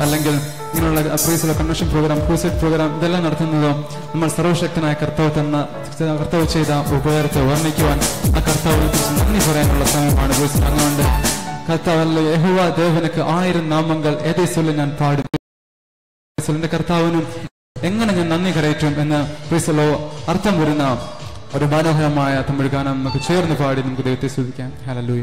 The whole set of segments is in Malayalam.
അല്ലെങ്കിൽ ഇങ്ങനെയുള്ള പ്രീസുള്ള കൺവെൻഷൻ പ്രോഗ്രാം ക്രൂസൈഡ് പ്രോഗ്രാം ഇതെല്ലാം നടത്തുന്നതോ നമ്മൾ സർവശക്തനായ കർത്താവ് തന്ന കർത്താവ് ചെയ്ത ഉപകാരത്തെ വർണ്ണിക്കുവാൻ ആ കർത്താവിനെ കുറിച്ച് നന്ദി പറയാനുള്ള സമയമാണ് പ്രീസ് അതുകൊണ്ട് കർത്താവല്ല യഹുവ ദേവനക്ക് ആയിരം നാമങ്ങൾ ഏതേ ചൊല്ലി ഞാൻ പാടും എന്റെ കർത്താവിനും എങ്ങനെ ഞാൻ നന്ദി കരയറ്റും എന്ന് പ്രീസലോ അർത്ഥം വരുന്ന ഒരു മനോഹരമായ തമിഴ് ഗാനം നമുക്ക് ചേർന്ന് പാടി നമുക്ക് ദൈവത്തെ സ്തുതിക്കാം hallelujah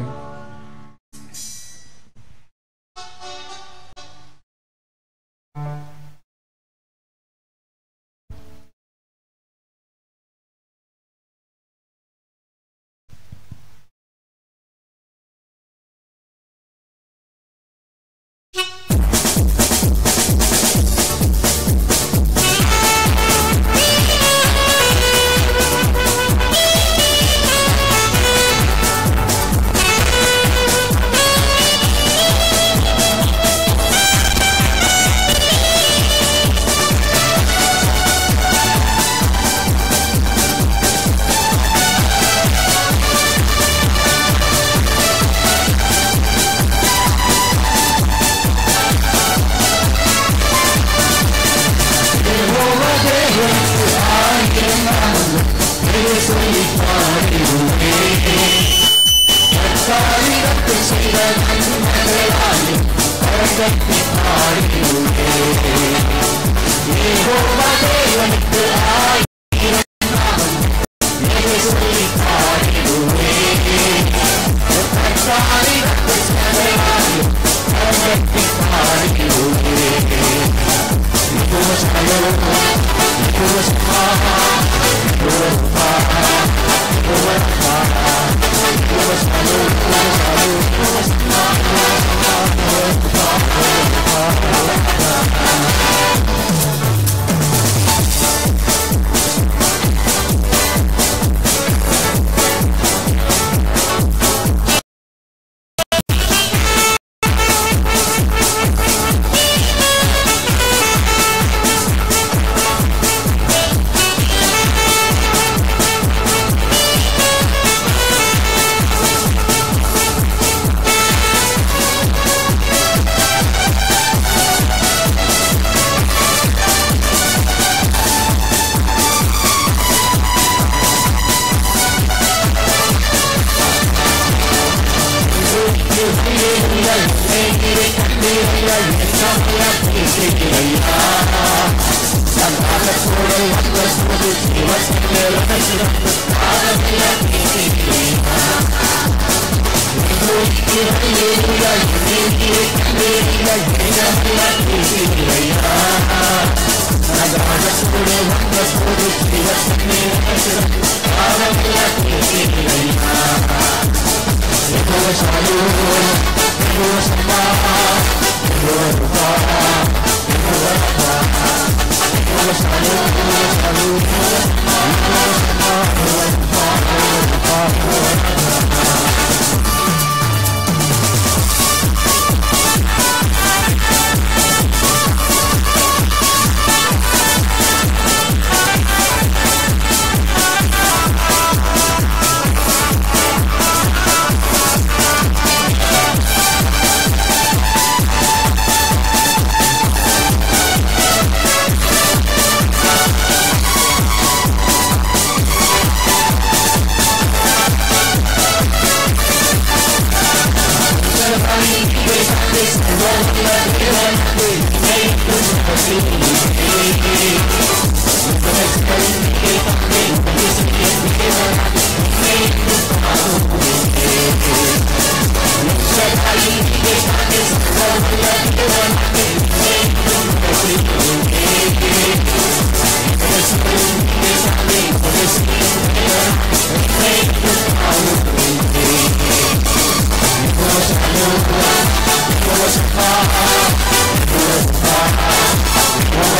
Thank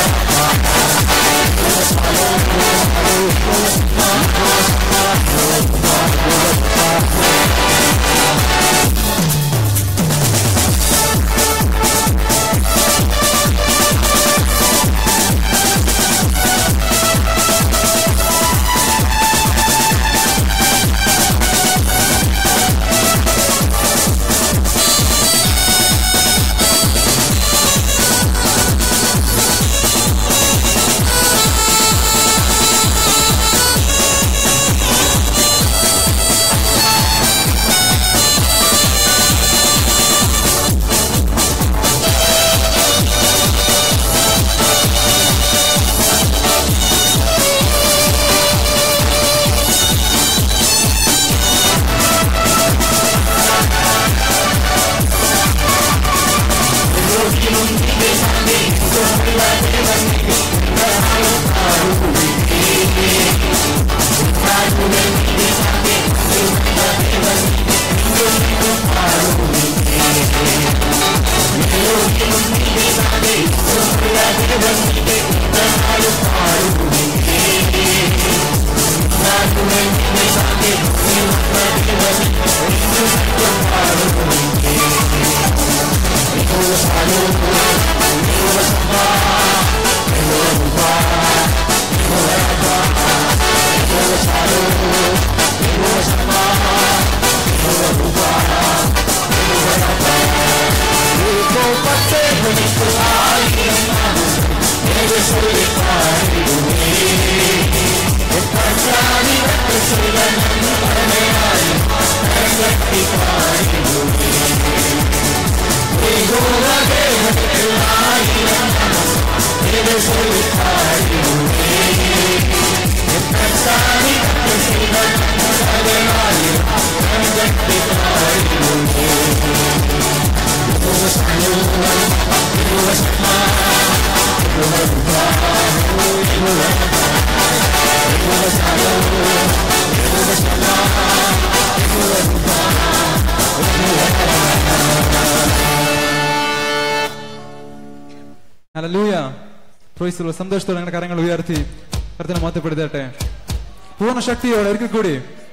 hallelujah praise the Lord. സന്തോഷത്തോടെ നിങ്ങളുടെ കരങ്ങൾ ഉയർത്തി കർത്തനെ മാറ്റപ്പെടുത്തട്ടെ പൂർണ്ണ ശക്തിയോടെ ഒരിക്കൽ കൂടി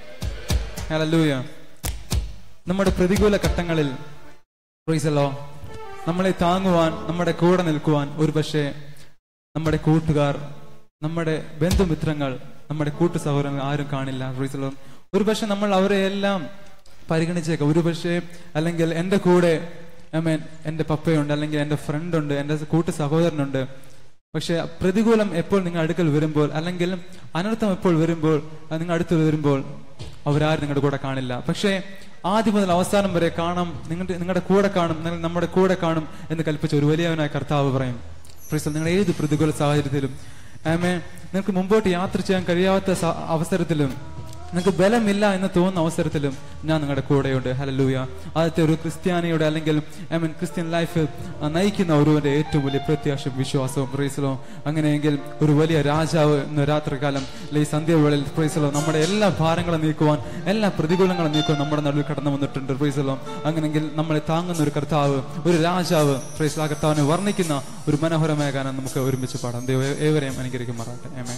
ഹല്ലേലൂയ നമ്മുടെ പ്രതികൂല ഘട്ടങ്ങളിൽ പ്രൈസല്ലോ നമ്മളെ താങ്ങുവാൻ നമ്മുടെ കൂടെ നിൽക്കുവാൻ ഒരു പക്ഷേ നമ്മുടെ കൂട്ടുകാർ നമ്മുടെ ബന്ധുമിത്രങ്ങൾ നമ്മുടെ കൂട്ടു സഹോദരങ്ങൾ ആരും കാണില്ല പ്രൈസല്ലോ ഒരു പക്ഷെ നമ്മൾ അവരെ എല്ലാം പരിഗണിച്ചേക്കാം ഒരു പക്ഷേ അല്ലെങ്കിൽ എൻ്റെ കൂടെ ഐ മീൻ എൻ്റെ പപ്പയുണ്ട് അല്ലെങ്കിൽ എൻ്റെ ഫ്രണ്ട് ഉണ്ട് എൻ്റെ കൂട്ടു സഹോദരനുണ്ട് പക്ഷെ പ്രതികൂലം എപ്പോൾ നിങ്ങൾ അടുക്കൽ വരുമ്പോൾ അല്ലെങ്കിൽ അനർത്ഥം എപ്പോൾ വരുമ്പോൾ അത് നിങ്ങൾ അടുത്ത് വരുമ്പോൾ അവരാരും നിങ്ങളുടെ കൂടെ കാണില്ല പക്ഷേ ആദ്യം മുതൽ അവസാനം വരെ കാണാം നിങ്ങളുടെ നിങ്ങളുടെ കൂടെ കാണും നിങ്ങൾ നമ്മുടെ കൂടെ കാണും എന്ന് കൽപ്പിച്ച ഒരു വലിയവനായ കർത്താവ് പറയും പ്രീസൽ നിങ്ങൾ ഏത് പ്രതികൂല സാഹചര്യത്തിലും ആമേ നിങ്ങൾക്ക് മുമ്പോട്ട് യാത്ര ചെയ്യാൻ കഴിയാത്ത സ- അവസരത്തിലും നിങ്ങൾക്ക് ബലമില്ല എന്ന് തോന്നുന്ന അവസരത്തിലും ഞാൻ നിങ്ങളുടെ കൂടെയുണ്ട് ഹലലൂയ ആദ്യത്തെ ഒരു ക്രിസ്ത്യാനിയുടെ അല്ലെങ്കിൽ ഐ മീൻ ക്രിസ്ത്യൻ ലൈഫ് നയിക്കുന്ന ഒരുവന്റെ ഏറ്റവും വലിയ പ്രത്യാശയും വിശ്വാസവും പ്രൈസലോ അങ്ങനെയെങ്കിൽ ഒരു വലിയ രാജാവ് ഇന്ന് രാത്രികാലം അല്ലെങ്കിൽ ഈ സന്ധ്യവേളയിൽ പ്രൈസലോ നമ്മുടെ എല്ലാ ഭാരങ്ങളും നീക്കുവാൻ എല്ലാ പ്രതികൂലങ്ങളും നീക്കുവാൻ നമ്മുടെ നടുവിൽ കടന്നു വന്നിട്ടുണ്ട് പ്രൈസലോ അങ്ങനെയെങ്കിൽ നമ്മളെ താങ്ങുന്ന ഒരു കർത്താവ് ഒരു രാജാവ് പ്രൈസലോ ആ കർത്താവിനെ വർണ്ണിക്കുന്ന ഒരു മനോഹരമായ ഗാനം നമുക്ക് ഒരുമിച്ച് പാടാം ദൈവം ഏവരെയും അനുകരിക്കുമാറാട്ടെ ഏമേ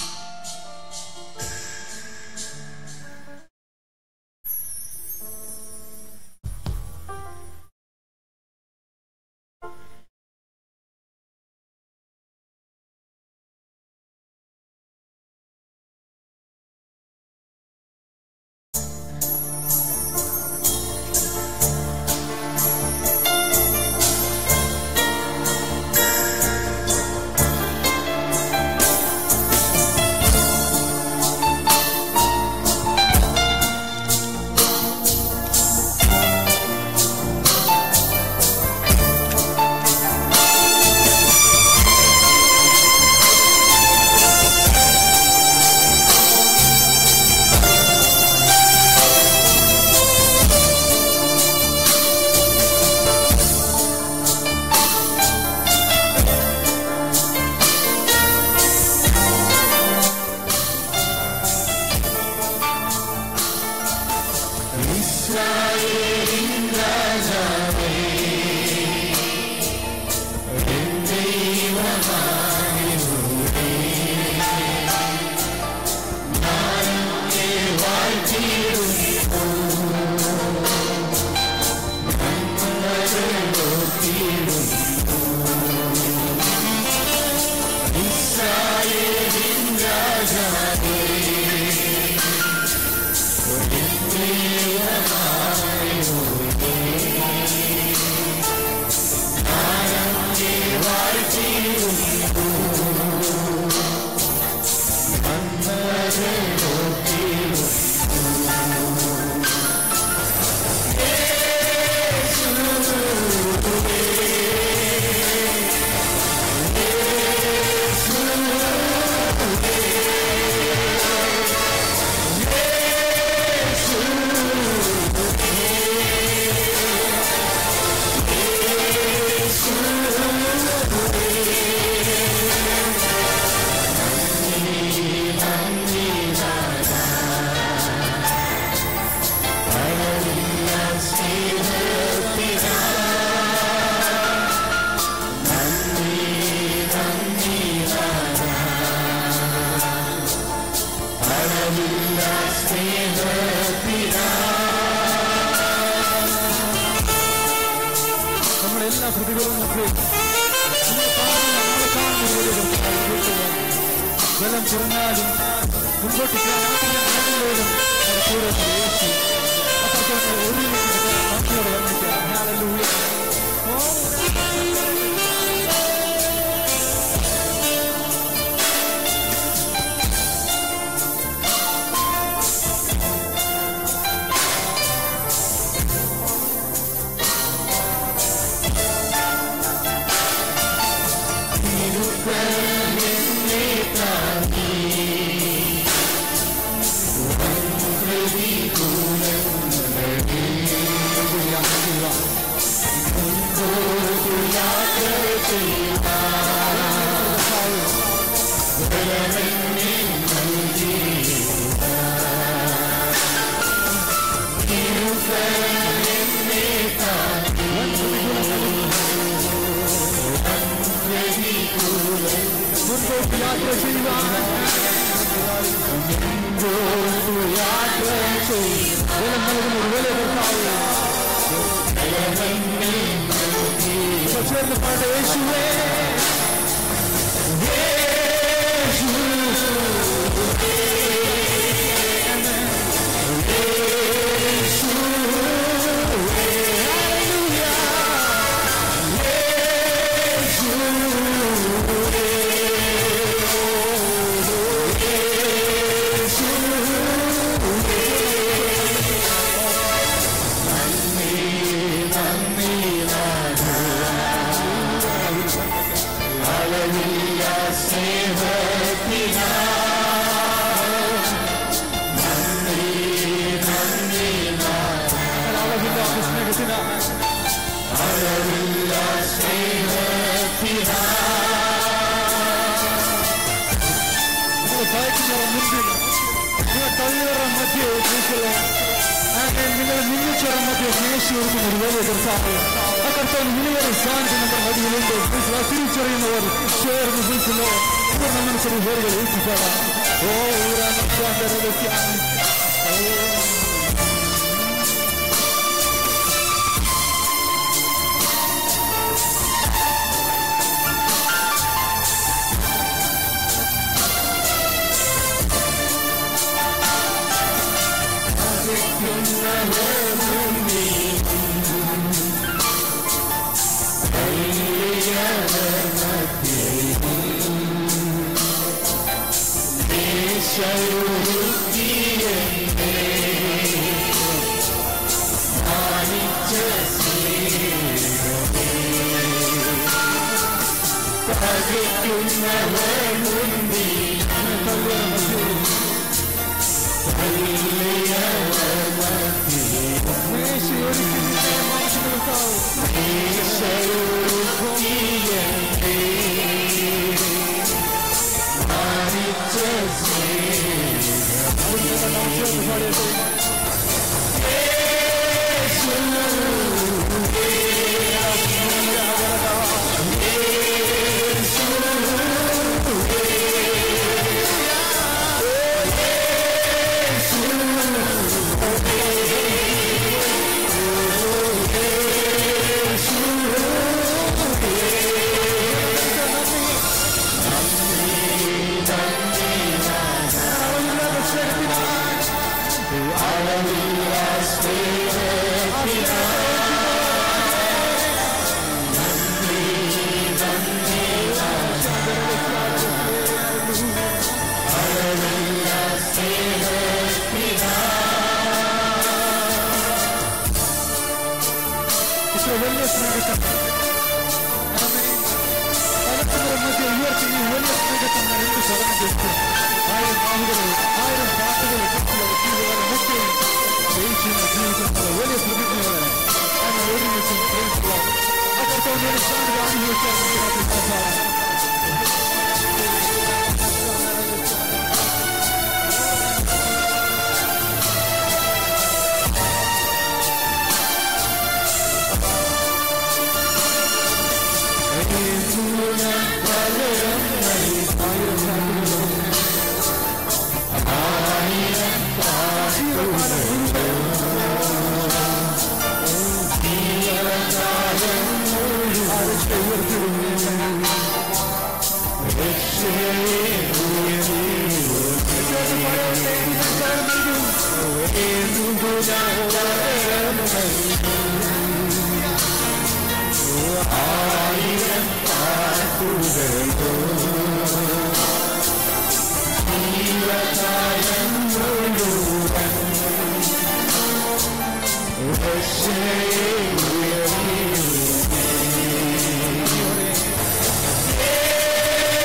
നമ്മുടെ എല്ലാ പ്രതികൂലങ്ങൾക്കും നമ്മളെ കാണുന്ന- നമ്മളെ കാണുന്ന ഒരു വലിയ കർത്താവ് ജീവിതത്തിൽ ബലം കുറഞ്ഞാലും മുമ്പോട്ട് ചെയ്യാൻ ആഗ്രഹങ്ങളിലും നമ്മുടെ കൂടെ ഉണ്ട് യേശു. അത്രത്തോളം ഒരുമിച്ച് നന്ദിയോടെ വർണ്ണിക്കാം. Hallelujah. Oh, മുൻപോട്ട് യാത്ര ചെയ്യുവാൻ മുൻപോട്ട് യാത്ര ചെയ്യും ബലം നൽകുന്ന ഒരു വലിയ കർത്താവ് ഇപ്പൊ ചേർന്ന് പാട്ട് യേശുവേ അളവില്ല സ്നേഹത്തിന് നിങ്ങൾ ഭയക്കുന്നവരുടെ മുൻപിൽ നിങ്ങൾ തള്ളിയവരുടെ മധ്യേ ക്രിസ്തുവേ, അങ്ങനെ നിങ്ങൾ നിന്നിച്ചവരുടെ മധ്യേ യേശു ഒരുക്കുന്ന ഒരു വലിയ കർത്താവ് ആ കർത്താവ് വിലയേറെ സ്ഥാനത്ത് നമ്മുടെ മടിയിലുണ്ട് ക്രിസ്തു ആ തിരിച്ചറിയുന്നവർ ചേർന്ന് ക്രിസ്തുവോ പൂർണ്ണ മനസ്സിൽ പേരുകൾ ഏറ്റുപാടാം ഓ ഊരാൻ ഇത്ര വലിയ സ്നേഹത്തെ പലപ്പോഴും മധ്യ ഉയർത്തി ഈ വലിയ സ്നേഹത്തെ ഞാൻ എന്ത് ശരണം ചെയ്തു ആയിരം വാക്കുകൾ ആയിരം പാട്ടുകൾ ജീവിതം മുഖ്യം ജയിച്ചിരുന്ന ജീവിതത്തിലുള്ള വലിയ പ്രതിജ്ഞകളെ ഞാൻ ഒരുമിച്ച് പ്രേമിക്കുക ആ കർത്താവിന്റെ സ്ഥാനം അനുഭവിച്ചാൽ യേശുവേ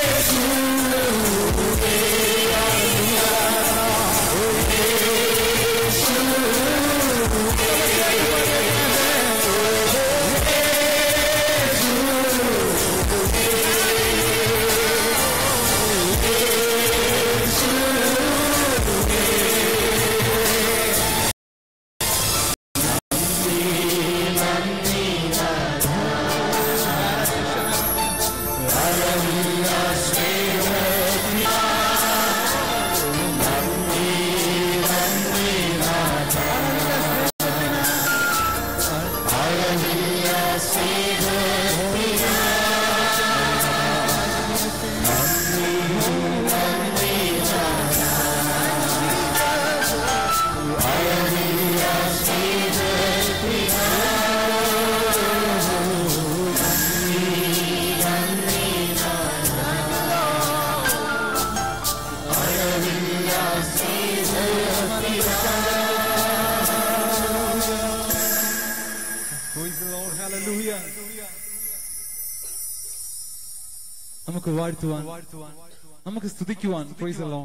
നമുക്ക് വാഴ്ത്തുവാൻ നമുക്ക് സ്തുതിക്കുവാൻ പ്രൈസ് അല്ലോ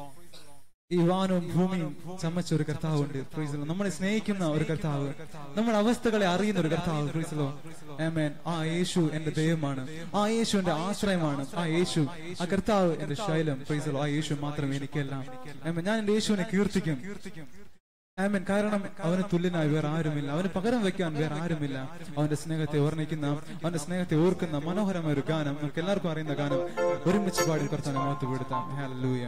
ഈ വാനവും ഭൂമിയും ചമച്ച ഒരു കർത്താവുണ്ട് പ്രൈസ് അല്ലോ നമ്മളെ സ്നേഹിക്കുന്ന ഒരു കർത്താവ് നമ്മുടെ അവസ്ഥകളെ അറിയുന്ന ഒരു കർത്താവ് പ്രൈസ് അല്ലോ ആമേൻ ആ യേശു എന്റെ ദൈവമാണ് ആ യേശു എന്റെ ആശ്രയമാണ് ആ യേശു ആ കർത്താവ് എന്റെ ശൈലം പ്രൈസ് അല്ലോ ആ യേശു മാത്രം എനിക്കെല്ലാം ആമേൻ ഞാൻ എന്റെ യേശുവിനെ കീർത്തിക്കും ആമേൻ കാരണം അവന് തുല്യനായി വേറെ ആരുമില്ല അവന് പകരം വെക്കാൻ വേറെ ആരുമില്ല അവന്റെ സ്നേഹത്തെ ഓർമ്മിക്കുന്ന അവന്റെ സ്നേഹത്തെ ഓർക്കുന്ന മനോഹരമായ ഒരു ഗാനം നമുക്ക് എല്ലാവർക്കും അറിയുന്ന ഗാനം ഒരുമിച്ച് പാടി കർത്താനെ മാത്തുപെടുത്താം ഹല്ലേലൂയ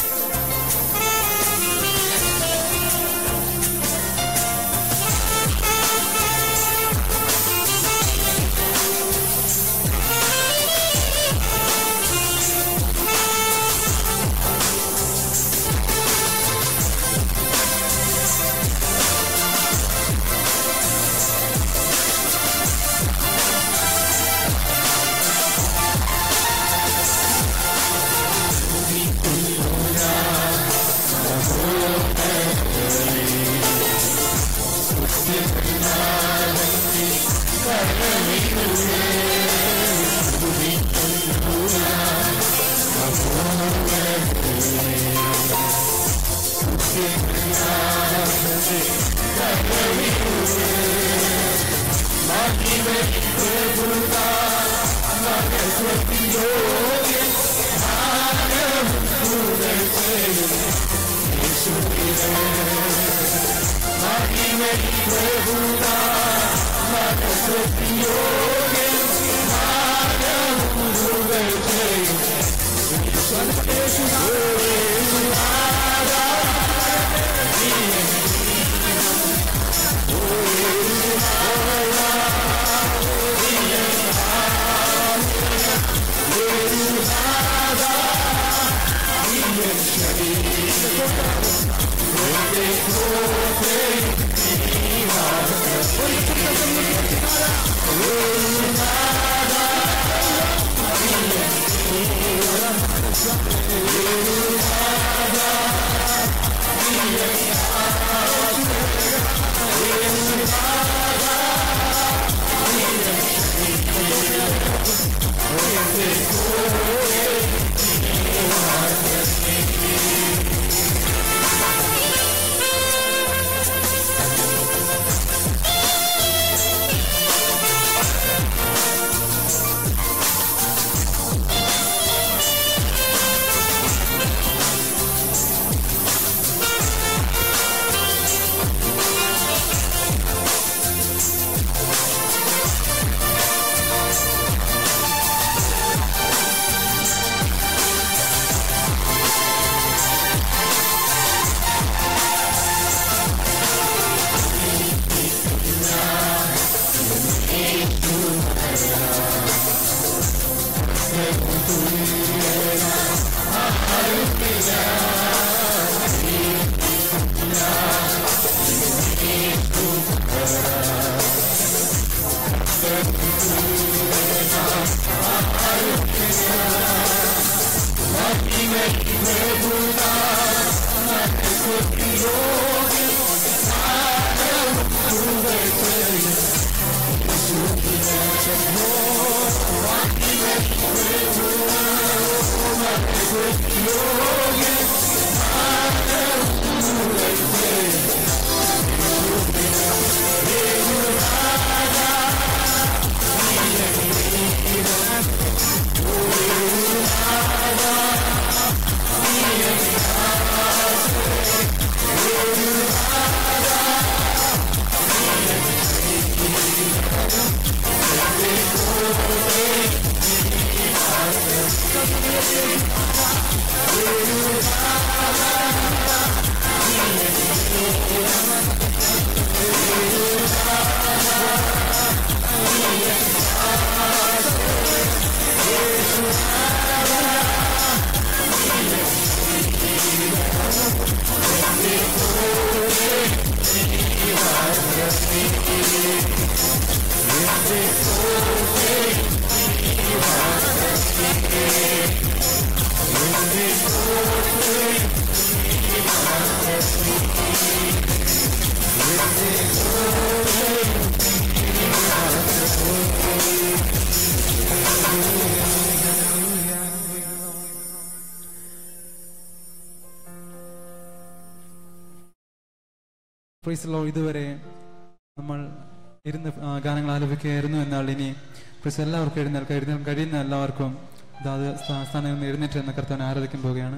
Thank പ്രൈസലോ ഇതുവരെ നമ്മൾ ഇരുന്ന് ആ, ഗാനങ്ങൾ ആലപിക്കുകയായിരുന്നു എന്നാൽ ഇനി പ്രൈസ് എല്ലാവർക്കും എഴുന്നേൽക്കാം എഴുന്നേൽക്കാൻ കഴിയുന്ന എല്ലാവർക്കും അതാത് സ്ഥാ- സ്ഥാനങ്ങളിൽ നിന്ന് എഴുന്നേറ്റ് എന്ന കർത്താവിനെ ആരാധിക്കാൻ പോവുകയാണ്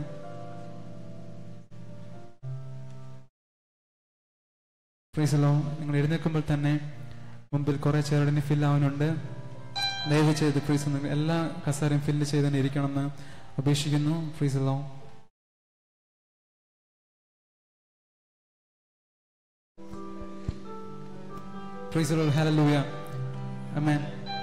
പ്രൈസലോ നിങ്ങൾ എഴുന്നേൽക്കുമ്പോൾ തന്നെ മുമ്പിൽ കുറെ ചേരടിന് ഫില്ല് ആവാനുണ്ട് ദയവ് ചെയ്ത് പ്രീസ് നിങ്ങൾ എല്ലാ കസാരയും ഫില്ല് ചെയ്ത് തന്നെ ഇരിക്കണമെന്ന് അപേക്ഷിക്കുന്നു പ്രീസലോ Praise the Lord. Hallelujah. Amen.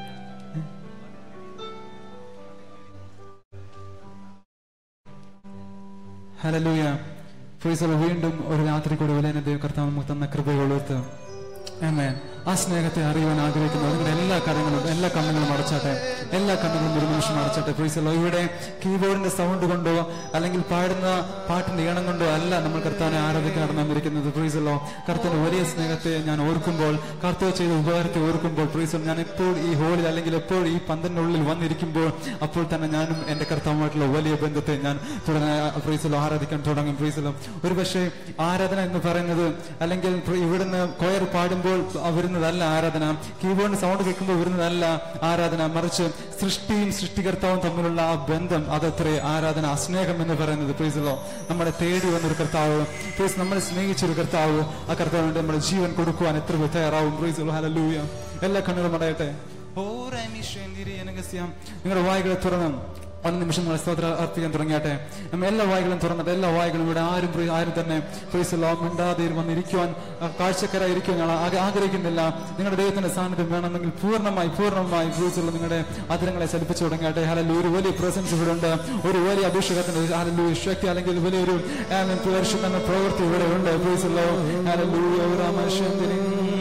Hallelujah ഫ്രീസർ വീണ്ടും ഒരു രാത്രി കൂടി വിലയന ദൈവ കർത്താവ് നമുക്ക് തന്ന കൃപകളോർത്ത് ആമേൻ ആ സ്നേഹത്തെ അറിയുവാൻ ആഗ്രഹിക്കുന്നു നിങ്ങളുടെ എല്ലാ കാര്യങ്ങളും എല്ലാ കണ്ണുകളും അടച്ചാട്ടെ എല്ലാ കണ്ണുകളും ഒരു നിമിഷം അടച്ചാട്ടെ ഫ്രീസർ ഇവിടെ കീബോർഡിന്റെ സൗണ്ട് കൊണ്ടോ അല്ലെങ്കിൽ പാടുന്ന പാട്ടിന്റെ ഈണം കൊണ്ടോ അല്ല നമ്മൾ കർത്താവിനെ ആരാധിക്കാൻ നടന്നിരിക്കുന്നത് ഫ്രീസല്ലോ കർത്താവിന്റെ വലിയ സ്നേഹത്തെ ഞാൻ ഓർക്കുമ്പോൾ കർത്താവ് ചെയ്ത ഉപകാരത്തെ ഓർക്കുമ്പോൾ ഫ്രീസർ ഞാൻ എപ്പോൾ ഈ ഹോളിൽ അല്ലെങ്കിൽ എപ്പോൾ ഈ പന്തലിനുള്ളിൽ വന്നിരിക്കുമ്പോൾ അപ്പോൾ തന്നെ ഞാനും എന്റെ കർത്താവുമായിട്ടുള്ള വലിയ ബന്ധത്തെ ഞാൻ തുടങ്ങി ഫ്രീസലോ ആരാധിക്കാൻ തുടങ്ങും ഫ്രീസലോ ഒരു പക്ഷേ ആരാധന എന്ന് പറയുന്നത് അല്ലെങ്കിൽ പ്ര- ഇവിടുന്ന് കൊയർ പാടുമ്പോൾ വരുന്ന വരുന്നതല്ല ആരാധന കീബോർഡിന് സൗണ്ട് കേൾക്കുമ്പോൾ വരുന്നതല്ല ആരാധന മറിച്ച് സൃഷ്ടിയും സൃഷ്ടികർത്താവും തമ്മിലുള്ള ആ ബന്ധം അതത്രേ ആരാധന ആ സ്നേഹം എന്ന് പറയുന്നത് പ്രീസലോ നമ്മളെ തേടി വന്നൊരു കർത്താവ് പ്രീസ് നമ്മളെ സ്നേഹിച്ചൊരു കർത്താവ് ആ കർത്താവ് വേണ്ടി നമ്മുടെ ജീവൻ കൊടുക്കുവാൻ എത്ര പേർ തയ്യാറാവും പ്രീസലോ ഹലലൂയ എല്ലാ കണ്ണുകളും അടയട്ടെ ഓ നിങ്ങളുടെ വായികളെ തുറന്ന് ഒന്ന് നിമിഷം നമ്മൾ സ്തോത്ര അർപ്പിക്കാൻ തുടങ്ങിയാട്ടെ നമ്മൾ എല്ലാ വായികളും തുറന്നത് എല്ലാ വായികളും ഇവിടെ ആരും പ്രി- ആരും തന്നെ പ്രീസലോ മിണ്ടാതെ വന്നിരിക്കുവാൻ ആ, കാഴ്ചക്കാരായി ഇരിക്കുവാൻ ഞാൻ ആഗ്ര- ആഗ്രഹിക്കുന്നില്ല നിങ്ങളുടെ ദൈവത്തിന്റെ സാന്നിധ്യം വേണമെങ്കിൽ പൂർണ്ണമായി പൂർണ്ണമായി പ്രീസുള്ള നിങ്ങളുടെ അതിരങ്ങളെ ചലിപ്പിച്ചു തുടങ്ങിയാട്ടെ ഹലല്ലു ഒരു വലിയ പ്രസൻസ് ഇവിടെ ഉണ്ട് ഒരു വലിയ അഭിഷേകത്തിന്റെ ഹലല്ലു ശക്തി അല്ലെങ്കിൽ വലിയൊരു പരിശുദ്ധ പ്രവൃത്തി ഇവിടെ ഉണ്ട് പ്രീസുള്ളോ ഹലല്ലു രാമശന്തിരി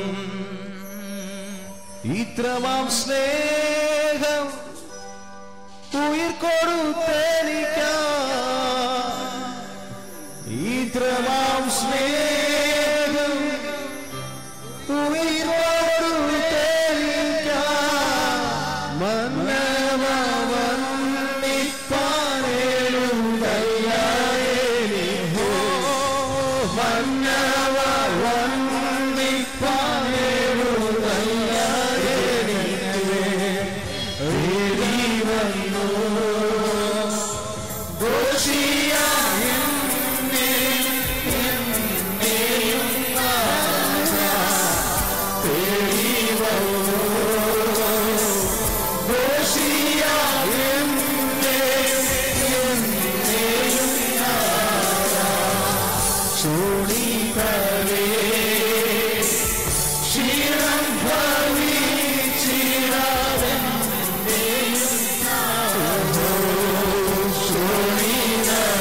ഇത്രമാം സ്നേഹം ഉയിർ കൊടുത്തേനിക്ക ഇത്രമാം സ്നേഹം ഉയിർ കൊടുത്തേനിക്ക മന്നവ വന്നിപ്പാനേഴുതയ്യായേനിഹോ മന്നവ ക്ഷീണം ഭവിച്ചിടാതെ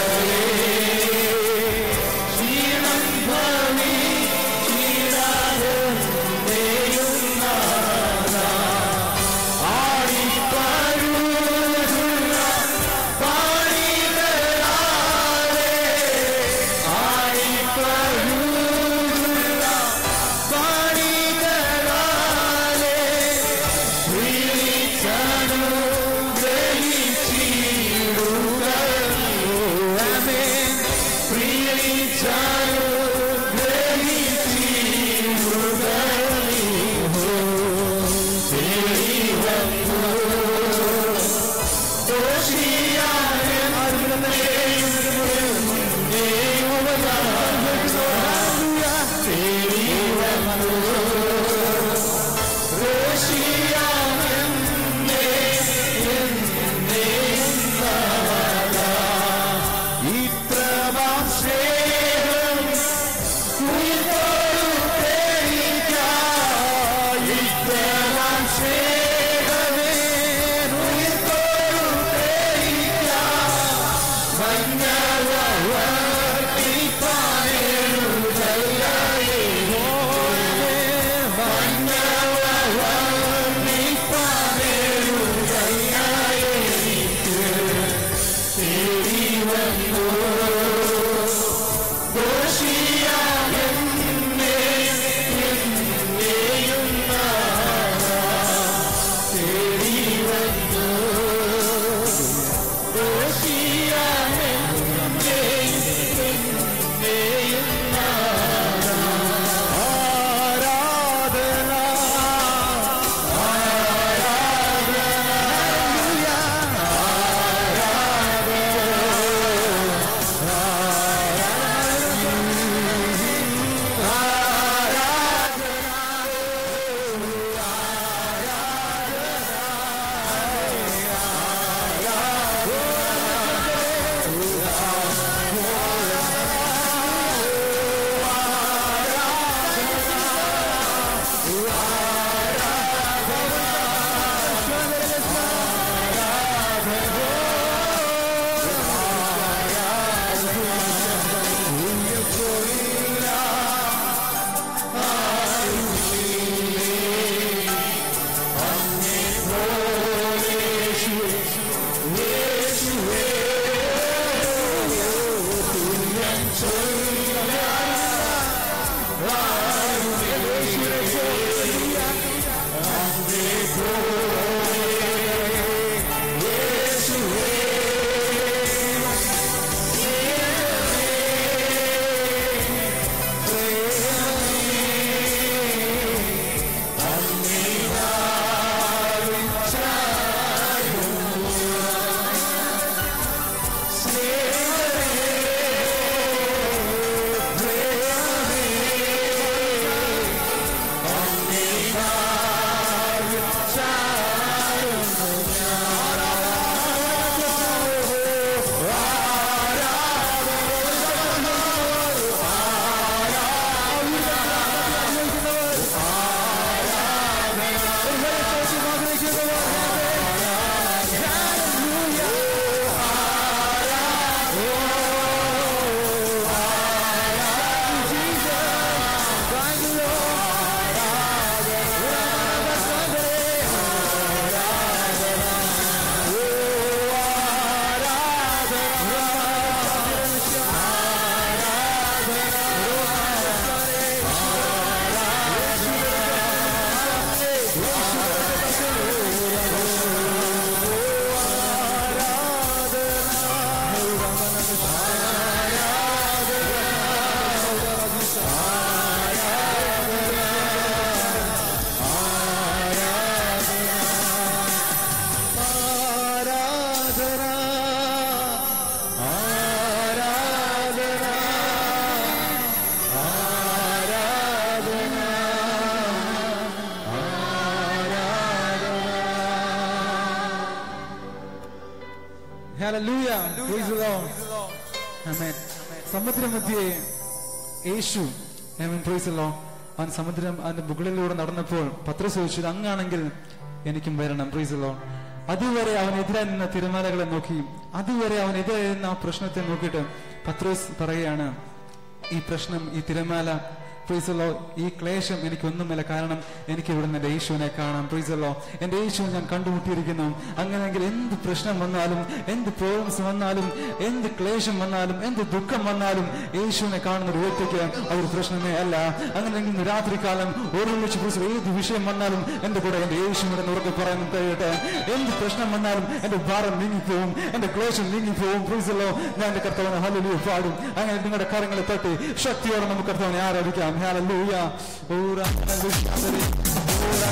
Hallelujah. Praise the Lord. Amen. സമുദ്രമധ്യേ Yeshu Amen. Praise the Lord. അവൻ സമുദ്രം അതിന്റെ മുകളിലൂടെ നടന്നപ്പോൾ പത്രസ് ചോദിച്ചത് അങ്ങാണെങ്കിൽ എനിക്കും വരണം പ്രീസ് ലോ അതുവരെ അവൻ എതിരായി നിന്ന തിരമാലകളെ നോക്കി അതുവരെ അവൻ എതിരായി നിന്ന ആ പ്രശ്നത്തെ നോക്കിയിട്ട് പത്രോസ് പറയുകയാണ് ഈ പ്രശ്നം ഈ തിരമാല പ്രീസല്ലോ ഈ ക്ലേശം എനിക്കൊന്നുമില്ല കാരണം എനിക്ക് ഇവിടുന്ന് എന്റെ യേശുവിനെ കാണാം പ്രീസല്ലോ എന്റെ യേശു ഞാൻ കണ്ടുമുട്ടിയിരിക്കുന്നു അങ്ങനെയെങ്കിൽ എന്ത് പ്രശ്നം വന്നാലും എന്ത് പ്രോബ്ലംസ് വന്നാലും എന്ത് ക്ലേശം വന്നാലും എന്ത് ദുഃഖം വന്നാലും യേശുവിനെ കാണുന്ന ഒരു വ്യക്തിക്ക് അതൊരു പ്രശ്നമേ അല്ല അങ്ങനെയെങ്കിൽ ഇന്ന് രാത്രികാലം ഒരുമിച്ച് പ്രീസൽ ഏത് വിഷയം വന്നാലും എന്റെ കൂടെ എന്റെ യേശുവിനെ ഉറക്കെ പറയാൻ കഴിയട്ടെ എന്ത് പ്രശ്നം വന്നാലും എന്റെ ഭാരം നീങ്ങിപ്പോവും എന്റെ ക്ലേശം നീങ്ങിപ്പോവും പ്രീസല്ലോ ഞാൻ എന്റെ കർത്തവനെ ഹല്ലേലൂയ പാടും അങ്ങനെ നിങ്ങളുടെ കരങ്ങളെ തട്ടി ശക്തിയോടെ നമുക്ക് കർത്തവനെ ആരാധിക്കാം ഹല്ലേലൂയ ഊറ ഹല്ലേലൂയ ഊറ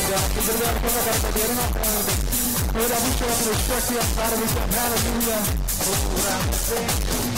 ഒരു അഭിഷേകത്തിന് ശക്തി ആരാധിക്കാം ഹല്ലേലൂയ ഊറ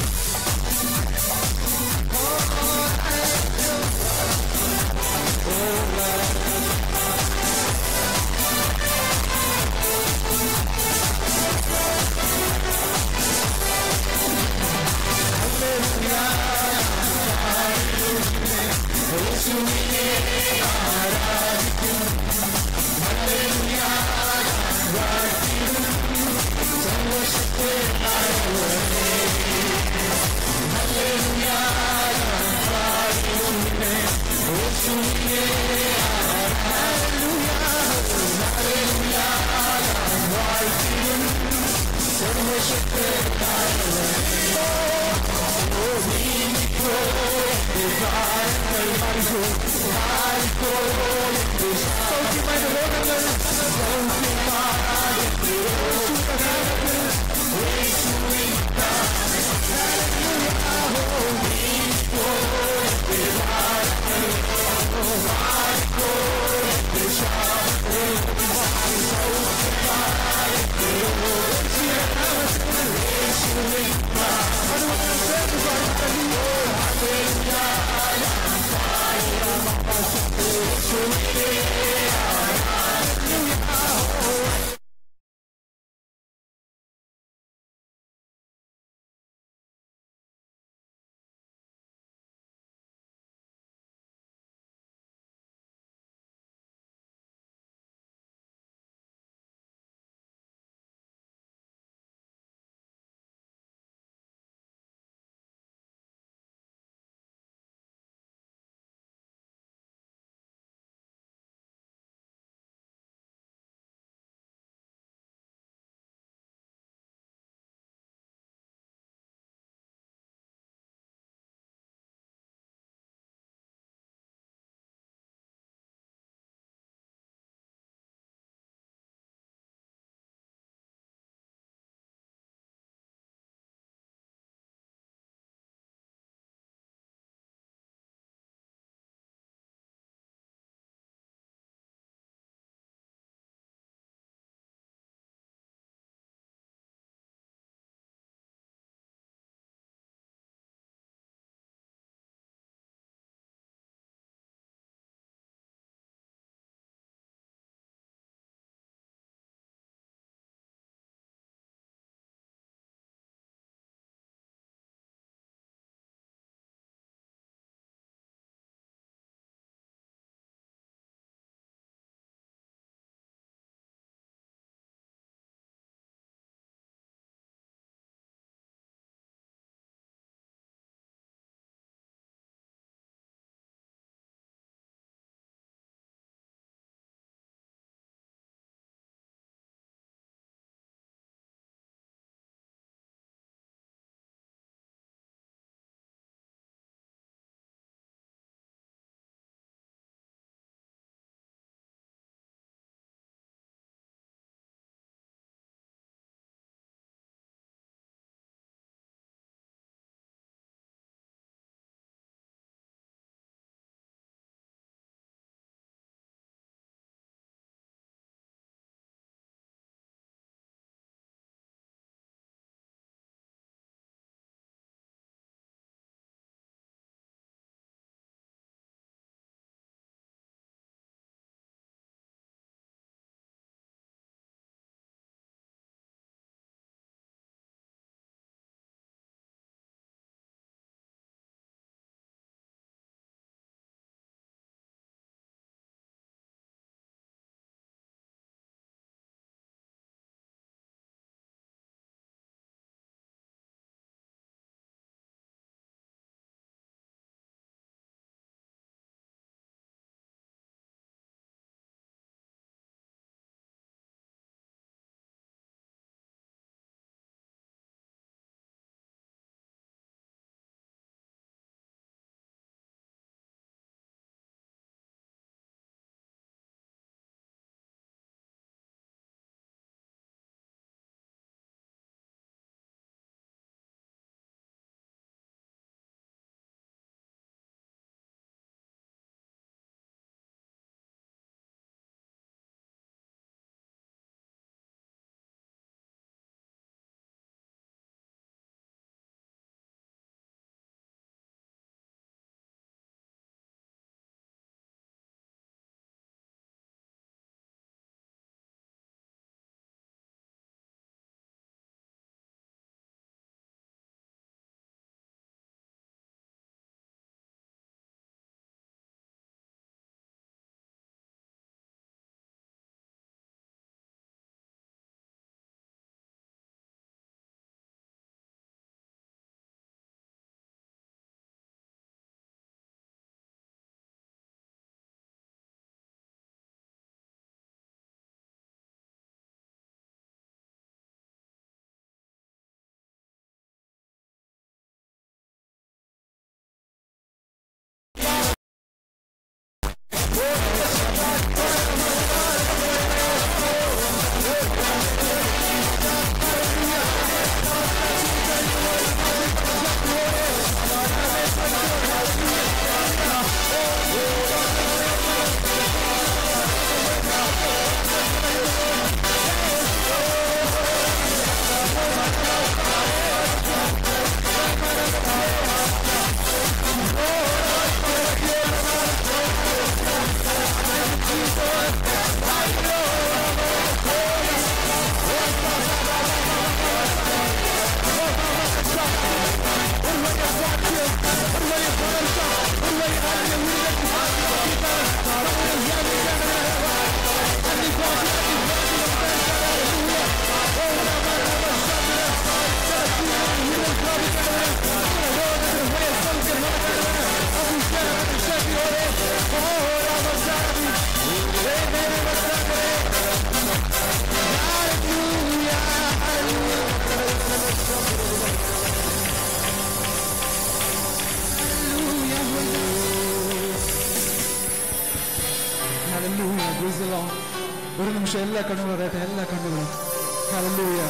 Hallelujah. Praise the Lord. ഒരു നിമിഷം എല്ലാ കണ്ണുകളും അറിയട്ടെ എല്ലാ കണ്ണുകളും Hallelujah.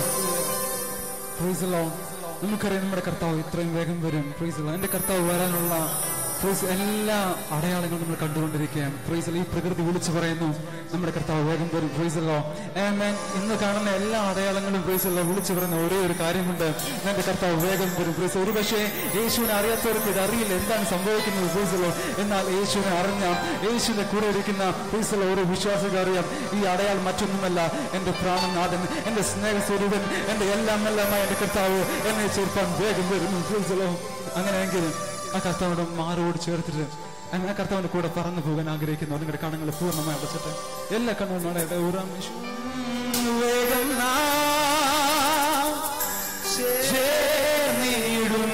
Praise the Lord. നമുക്കറിയാം നമ്മുടെ കർത്താവ് ഇത്രയും വേഗം വരും പ്രൈസ് എന്റെ കർത്താവ് വരാനുള്ള പ്രൈസ് എല്ലാ അടയാളങ്ങളും നമ്മൾ കണ്ടുകൊണ്ടിരിക്കുകയാണ് പ്രൈസ് ഈ പ്രകൃതി വിളിച്ചു പറയുന്നു നമ്മുടെ കർത്താവ് വേഗം വരും പ്രൈസല്ലോ ഇന്ന് കാണുന്ന എല്ലാ അടയാളങ്ങളും പ്രൈസല്ലോ വിളിച്ചു പറയുന്ന ഒരേ ഒരു കാര്യമുണ്ട് എന്റെ കർത്താവ് വേഗം വരും പ്രൈസ് ഒരു പക്ഷേ യേശുവിനെ അറിയാത്തവർക്ക് ഇത് അറിയില്ല എന്താണ് സംഭവിക്കുന്നത് പ്രൈസല്ലോ എന്നാൽ യേശുവിനെ അറിഞ്ഞ യേശുവിന്റെ കൂടെ ഇരിക്കുന്ന പ്രൈസല്ലോ ഒരു വിശ്വാസിക്ക് അറിയാം ഈ അടയാളം മറ്റൊന്നുമല്ല എന്റെ പ്രാണനാഥൻ എന്റെ സ്നേഹസ്വരൂപൻ എന്റെ എല്ലാം എല്ലാമായ എന്റെ കർത്താവ് എന്നെ ചേർപ്പാൻ വേഗം വരുന്നു പ്രൈസല്ലോ അങ്ങനെയെങ്കിൽ ആ കർത്താവിന്റെ മാറോട് ചേർത്തിട്ട് അങ്ങനെ ആ കർത്താവിന്റെ കൂടെ പറന്നു പോകാൻ ആഗ്രഹിക്കുന്നു നിങ്ങളുടെ കണ്ണുകൾ പൂർണ്ണമായി അടച്ചിട്ട് എല്ലാ കണ്ണുകളും അടയട്ടെ ഊറാം വേഗം നാം ചേർന്നിടും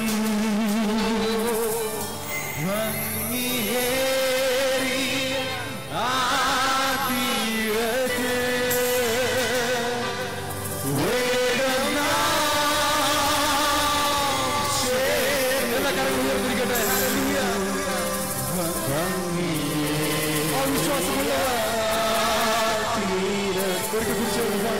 ഭംഗിയേറിയ ആ തീരത്ത് വേഗം നാം ചേർന്ന് എല്ലാ കണ്ണുകളും ഉയർന്നിരിക്കട്ടെ ഹല്ലേലൂയ. ആ വിശ്വാസമുള്ള ഒരിക്കൽ കുറിച്ച്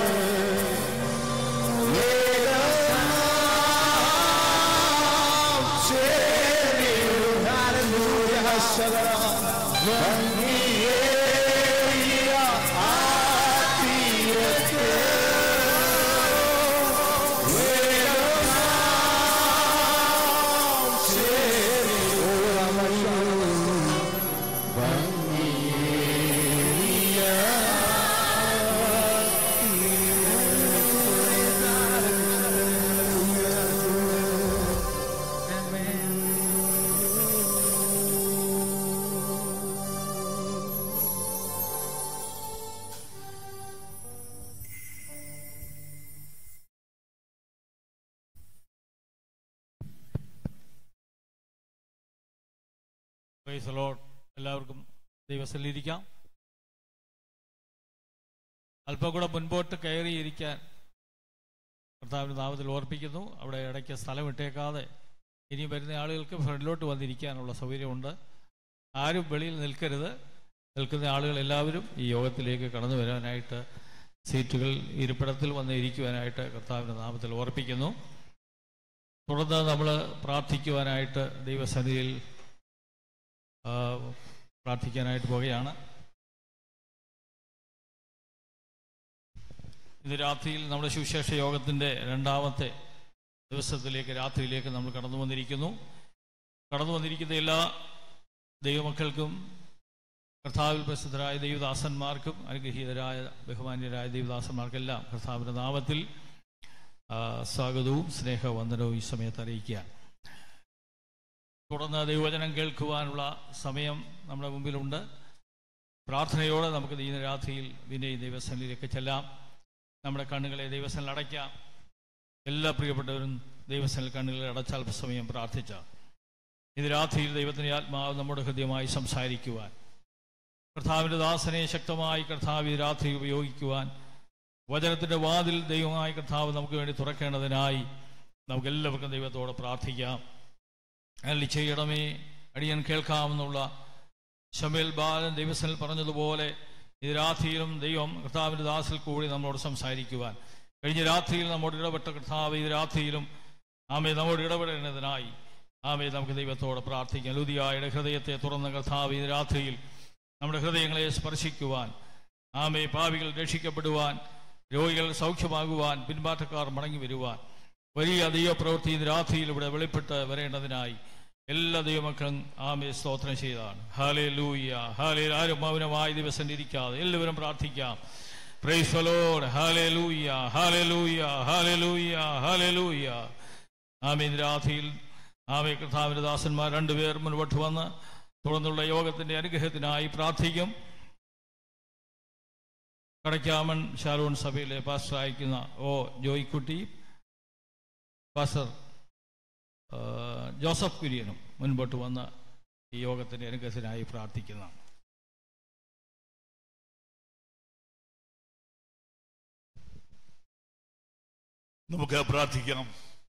പ്രൈസ് ലോഡ് എല്ലാവർക്കും ദൈവസ്ഥലിരിക്കാം അല്പം കൂടെ മുൻപോട്ട് കയറിയിരിക്കാൻ കർത്താവിൻ്റെ നാമത്തിൽ ഓർപ്പിക്കുന്നു അവിടെ ഇടയ്ക്ക് സ്ഥലം ഇട്ടേക്കാതെ ഇനി വരുന്ന ആളുകൾക്ക് ഫ്രണ്ടിലോട്ട് വന്നിരിക്കാനുള്ള സൗകര്യമുണ്ട് ആരും വെളിയിൽ നിൽക്കരുത് നിൽക്കുന്ന ആളുകൾ എല്ലാവരും ഈ യോഗത്തിലേക്ക് കടന്നു വരാനായിട്ട് സീറ്റുകൾ ഇരിപ്പിടത്തിൽ വന്ന് ഇരിക്കുവാനായിട്ട് കർത്താവിൻ്റെ നാമത്തിൽ ഓർപ്പിക്കുന്നു തുടർന്ന് നമ്മൾ പ്രാർത്ഥിക്കുവാനായിട്ട് ദൈവസന്നിധിയിൽ ആ, പ്രാർത്ഥിക്കാനായിട്ട് പോവുകയാണ് ഇന്ന് രാത്രിയിൽ നമ്മുടെ സുവിശേഷ യോഗത്തിൻ്റെ രണ്ടാമത്തെ ദിവസത്തിലേക്ക് രാത്രിയിലേക്ക് നമ്മൾ കടന്നു വന്നിരിക്കുന്നു കടന്നു വന്നിരിക്കുന്ന എല്ലാ ദൈവമക്കൾക്കും കർത്താവിൽ പ്രസിദ്ധരായ ദൈവദാസന്മാർക്കും അനുഗ്രഹീതരായ ബഹുമാന്യരായ ദൈവദാസന്മാർക്കെല്ലാം കർത്താവിൻ്റെ നാമത്തിൽ ആ, സ്വാഗതവും സ്നേഹവന്ദനവും ഈ സമയത്ത് അറിയിക്കുക തുടർന്ന് ദൈവവചനം കേൾക്കുവാനുള്ള സമയം നമ്മുടെ മുമ്പിലുണ്ട് പ്രാർത്ഥനയോടെ നമുക്ക് ഈ രാത്രിയിൽ വിനയ് ദൈവസനിലേക്ക് ചെല്ലാം നമ്മുടെ കണ്ണുകളെ ദൈവസനിൽ അടയ്ക്കാം എല്ലാ പ്രിയപ്പെട്ടവരും ദൈവസനിൽ കണ്ണുകളെ അടച്ചാൽ സമയം പ്രാർത്ഥിച്ച ഇത് രാത്രിയിൽ ദൈവത്തിൻ്റെ ആത്മാവ് നമ്മുടെ ഹൃദയമായി സംസാരിക്കുവാൻ കർത്താവിൻ്റെ ദാസനെ ശക്തമായി കർത്താവ് ഈ രാത്രി ഉപയോഗിക്കുവാൻ വചനത്തിൻ്റെ വാതിൽ ദൈവമായ കർത്താവ് നമുക്ക് വേണ്ടി തുറക്കേണ്ടതിനായി നമുക്ക് എല്ലാവർക്കും ദൈവത്തോട് പ്രാർത്ഥിക്കാം അല്ലി ചെയ്യണമേ അടിയൻ കേൾക്കാമെന്നുള്ള ഷമേൽ ബാലൻ ദൈവസനിൽ പറഞ്ഞതുപോലെ ഇത് രാത്രിയിലും ദൈവം കർത്താവിൻ്റെ ദാസിൽ കൂടി നമ്മളോട് സംസാരിക്കുവാൻ കഴിഞ്ഞ രാത്രിയിൽ നമ്മോട് ഇടപെട്ട കർത്താവ് ഇത് രാത്രിയിലും ആമേ നമ്മോട് ഇടപെടേണ്ടതിനായി ആമേ നമുക്ക് ദൈവത്തോട് പ്രാർത്ഥിക്കാം ലുതിയായുടെ ഹൃദയത്തെ തുറന്ന കർത്താവ് ഇത് രാത്രിയിൽ നമ്മുടെ ഹൃദയങ്ങളെ സ്പർശിക്കുവാൻ ആമേ പാവികൾ രക്ഷിക്കപ്പെടുവാൻ രോഗികൾ സൗഖ്യമാകുവാൻ പിൻമാറ്റക്കാർ മടങ്ങി വരുവാൻ വലിയ ദൈവപ്രവൃത്തി ഇന്ന് രാത്രിയിൽ ഇവിടെ വെളിപ്പെട്ട് വരേണ്ടതിനായി എല്ലാ ദൈവമക്കളും ആമേ സ്തോത്രം ചെയ്താണ് ഹാലേ ലൂയ്യ ഹാലേ ആരും മൗനമായി ദിവസം ഇരിക്കാതെ എല്ലാവരും പ്രാർത്ഥിക്കാം പ്രൈസ് ഫലോഡ് ഹാലേ ലൂയ്യ ഹാലേ ലൂയ്യ ഹാലേ ലൂയ്യ ഹാലേ ലൂയ്യ ആമേ ഇന്ന് രാത്രിയിൽ ആമേ കർത്താവിന്റെ ദാസന്മാർ രണ്ടുപേർ മുൻപോട്ട് വന്ന് തുടർന്നുള്ള യോഗത്തിന്റെ അനുഗ്രഹത്തിനായി പ്രാർത്ഥിക്കും കടയ്ക്കാമൺ ഷാലോൺ സഭയിലെ പാസ്റ്റർ അയക്കുന്ന ഓ ജോയിക്കുട്ടി പാസ്റ്റർ ആ, ജോസഫ് കുര്യനും മുൻപോട്ട് വന്ന് ഈ യോഗത്തിന്റെ അനുഗ്രഹത്തിനായി പ്രാർത്ഥിക്കുന്നതാണ് നമുക്ക് പ്രാർത്ഥിക്കാം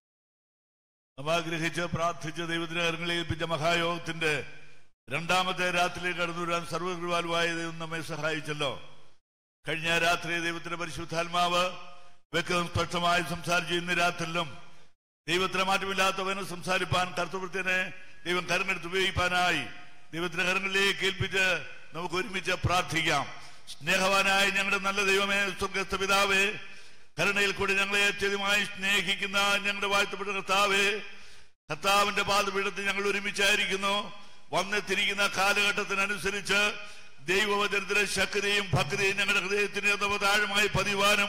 നമ്മ ആഗ്രഹിച്ച് പ്രാർത്ഥിച്ച് ദൈവത്തിന്റെ കരങ്ങളിൽ ഏൽപ്പിച്ച മഹായോഗത്തിന്റെ രണ്ടാമത്തെ രാത്രിയിലേക്ക് കടന്നു വരാൻ സർവകൃപാലുവായ ദൈവം നമ്മെ സഹായിച്ചല്ലോ കഴിഞ്ഞ രാത്രി ദൈവത്തിന്റെ പരിശുദ്ധാത്മാവ് വ്യക്തം സ്പഷ്ടമായി സംസാരിച്ചു ഇന്ന് രാത്രിയിലും ദൈവത്തിന് മാറ്റമില്ലാത്തവന് സംസാരിപ്പാൻ കർത്തവൃത്തിനെ ദൈവം കരങ്ങളെടുത്ത് ഉപയോഗിപ്പാനായി ദൈവത്തിന്റെ കരങ്ങളിലേക്ക് ഏൽപ്പിച്ച് നമുക്ക് ഒരുമിച്ച് പ്രാർത്ഥിക്കാം സ്നേഹവാനായ ഞങ്ങളുടെ നല്ല ദൈവമേ സ്വർഗസ്ഥ പിതാവേ കരുണയിൽ കൂടി ഞങ്ങളെ അത്യധികമായി സ്നേഹിക്കുന്ന ഞങ്ങളുടെ വാഴ്ത്തപ്പെട്ട കർത്താവേ കർത്താവിന്റെ പാദപീഠത്തിൽ ഞങ്ങൾ ഒരുമിച്ചായിരിക്കുന്നു വന്നെത്തിരിക്കുന്ന കാലഘട്ടത്തിനനുസരിച്ച് ദൈവവചനത്തിന്റെ ശക്തിയും ഭക്തിയും ഞങ്ങളുടെ ഹൃദയത്തിന് താഴമായി പതിവാനും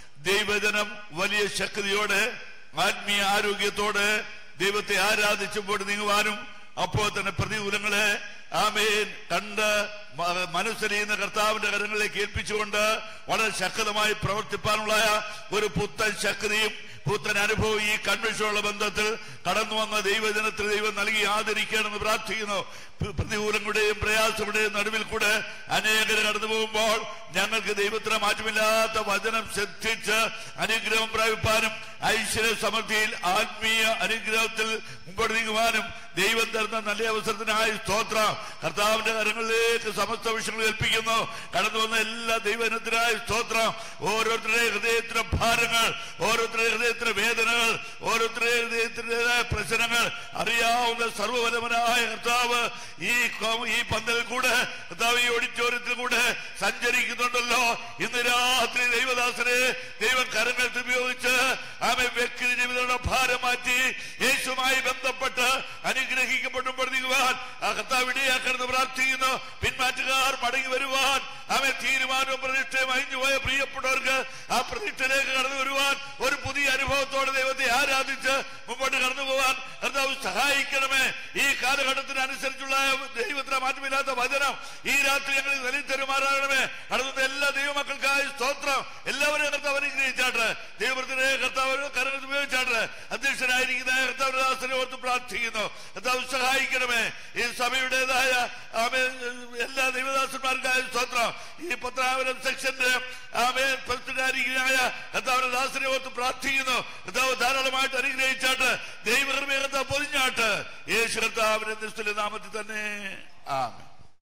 ദൈവജനം വലിയ ശക്തിയോടെ ആത്മീയ ആരോഗ്യത്തോടെ ദൈവത്തെ ആരാധിച്ചുമ്പോൾ നീങ്ങുവാനും അപ്പോൾ തന്നെ പ്രതികൂലങ്ങളെ ആമേൻ കണ്ട് മ- മനസ്സറിയുന്ന കർത്താവിന്റെ കരങ്ങളിലേക്ക് ഏൽപ്പിച്ചുകൊണ്ട് വളരെ ശക്തമായി പ്രവർത്തിപ്പാനുള്ള ഒരു പുത്തൻ ശക്തിയും പുത്തൻ അനുഭവം ഈ കൺവെൻഷനുള്ള ബന്ധത്തിൽ കടന്നു വന്ന ദൈവജനത്തിൽ ദൈവം നൽകി ആദരിക്കണമെന്ന് പ്രാർത്ഥിക്കുന്നു പ്ര- പ്രതികൂലങ്ങളുടെയും പ്രയാസങ്ങളുടെയും നടുവിൽ കൂടെ അനേകർ കടന്നു പോകുമ്പോൾ ഞങ്ങൾക്ക് ദൈവത്തിന് മാറ്റമില്ലാത്ത വചനം ശ്രദ്ധിച്ച് അനുഗ്രഹം പ്രാപിപ്പാനും ഐശ്വര്യ സമൃദ്ധിയിൽ ആത്മീയ അനുഗ്രഹത്തിൽ മുമ്പോട്ട് നീങ്ങുവാനും ദൈവം തരുന്ന നല്ല അവസരത്തിനായി സ്തോത്ര കർത്താവിന്റെ കരങ്ങളിലേക്ക് സമസ്ത വിഷയങ്ങൾ ഏൽപ്പിക്കുന്നു കടന്നു വന്ന എല്ലാ ദൈവജനത്തിനായി സ്തോത്രം ഓരോരുത്തരുടെ ഹൃദയത്തിലെ ഭാരങ്ങൾ ഓരോരുത്തരുടെ ഹൃദയത്തിലെ വേദനകൾ ഓരോരുത്തരുടെ ഹൃദയത്തിൻ്റെതായ പ്രശ്നങ്ങൾ അറിയാവുന്ന സർവബലവനായ കർത്താവ് ഈ കോ- ഈ പന്തലിൽ കൂടെ കർത്താവ് ഈ ഓഡിറ്റോറിയത്തിൽ കൂടെ സഞ്ചരിക്കുന്നുണ്ടല്ലോ ഇന്ന് രാത്രി ദൈവദാസനെ ദൈവം കരങ്ങൾ ഉപയോഗിച്ച് ആമെ വ്യക്തി ജീവിതങ്ങളുടെ ഭാരം മാറ്റി യേശുമായി ബന്ധപ്പെട്ട് അനുഗ്രഹിക്കപ്പെടുമ്പോൾ നീങ്ങുവാൻ ആ കർത്താവ് ഇടയാക്കണമെന്ന് പ്രാർത്ഥിക്കുന്നു പിന്മാറ്റുകാർ മടങ്ങി വരുവാൻ അവൻ തീരുമാനവും പ്രതിഷ്ഠയും അഴിഞ്ഞുപോയ പ്രിയപ്പെട്ടവർക്ക് ആ പ്രതിഷ്ഠയിലേക്ക് കടന്നു വരുവാൻ ഒരു പുതിയ അനുഭവത്തോടെ ദൈവത്തെ ആരാധിച്ച് മുമ്പോട്ട് കടന്നു പോവാൻ കർത്താവ് സഹായിക്കണമേ ഈ കാലഘട്ടത്തിന് അനുസരിച്ചുള്ള ദൈവത്തിന് മാറ്റമില്ലാത്ത വചനം ഈ രാത്രി ഞങ്ങൾ നൽകി തരുമാറാകണമേ കടന്നുന്ന എല്ലാ ദൈവമക്കൾക്കായി സ്തോത്രം എല്ലാവരെയും കർത്താവ് അനുഗ്രഹിച്ചാട്ട് ദൈവത്തിനെ കർത്താവ് കരങ്ങൾ ഉപയോഗിച്ചാട്ട് അധ്യക്ഷനായിരിക്കുന്ന കർത്താവ് ദാസനെ ഓർത്ത് പ്രാർത്ഥിക്കുന്നു കർത്താവ് സഹായിക്കണമേ ഈ സഭയുടേതായ ആമേ എല്ലാ ദൈവദാസന്മാർക്കായ സ്തോത്രം ഈ പത്രാവരം സെക്ഷന്റെ ആമേ പ്രസിഡന്റായിരിക്കുന്നതായ കർത്താവിന്റെ ദാസനെ ഓർത്ത് പ്രാർത്ഥിക്കുന്നു കർത്താവ് ധാരാളമായിട്ട് അനുഗ്രഹിച്ചാട്ട് ദൈവകൃപയെ കർത്താവ് പൊതിഞ്ഞാട്ട് യേശു കർത്താവിന്റെ നിശ്ചല നാമത്തിൽ തന്നെ ആമേ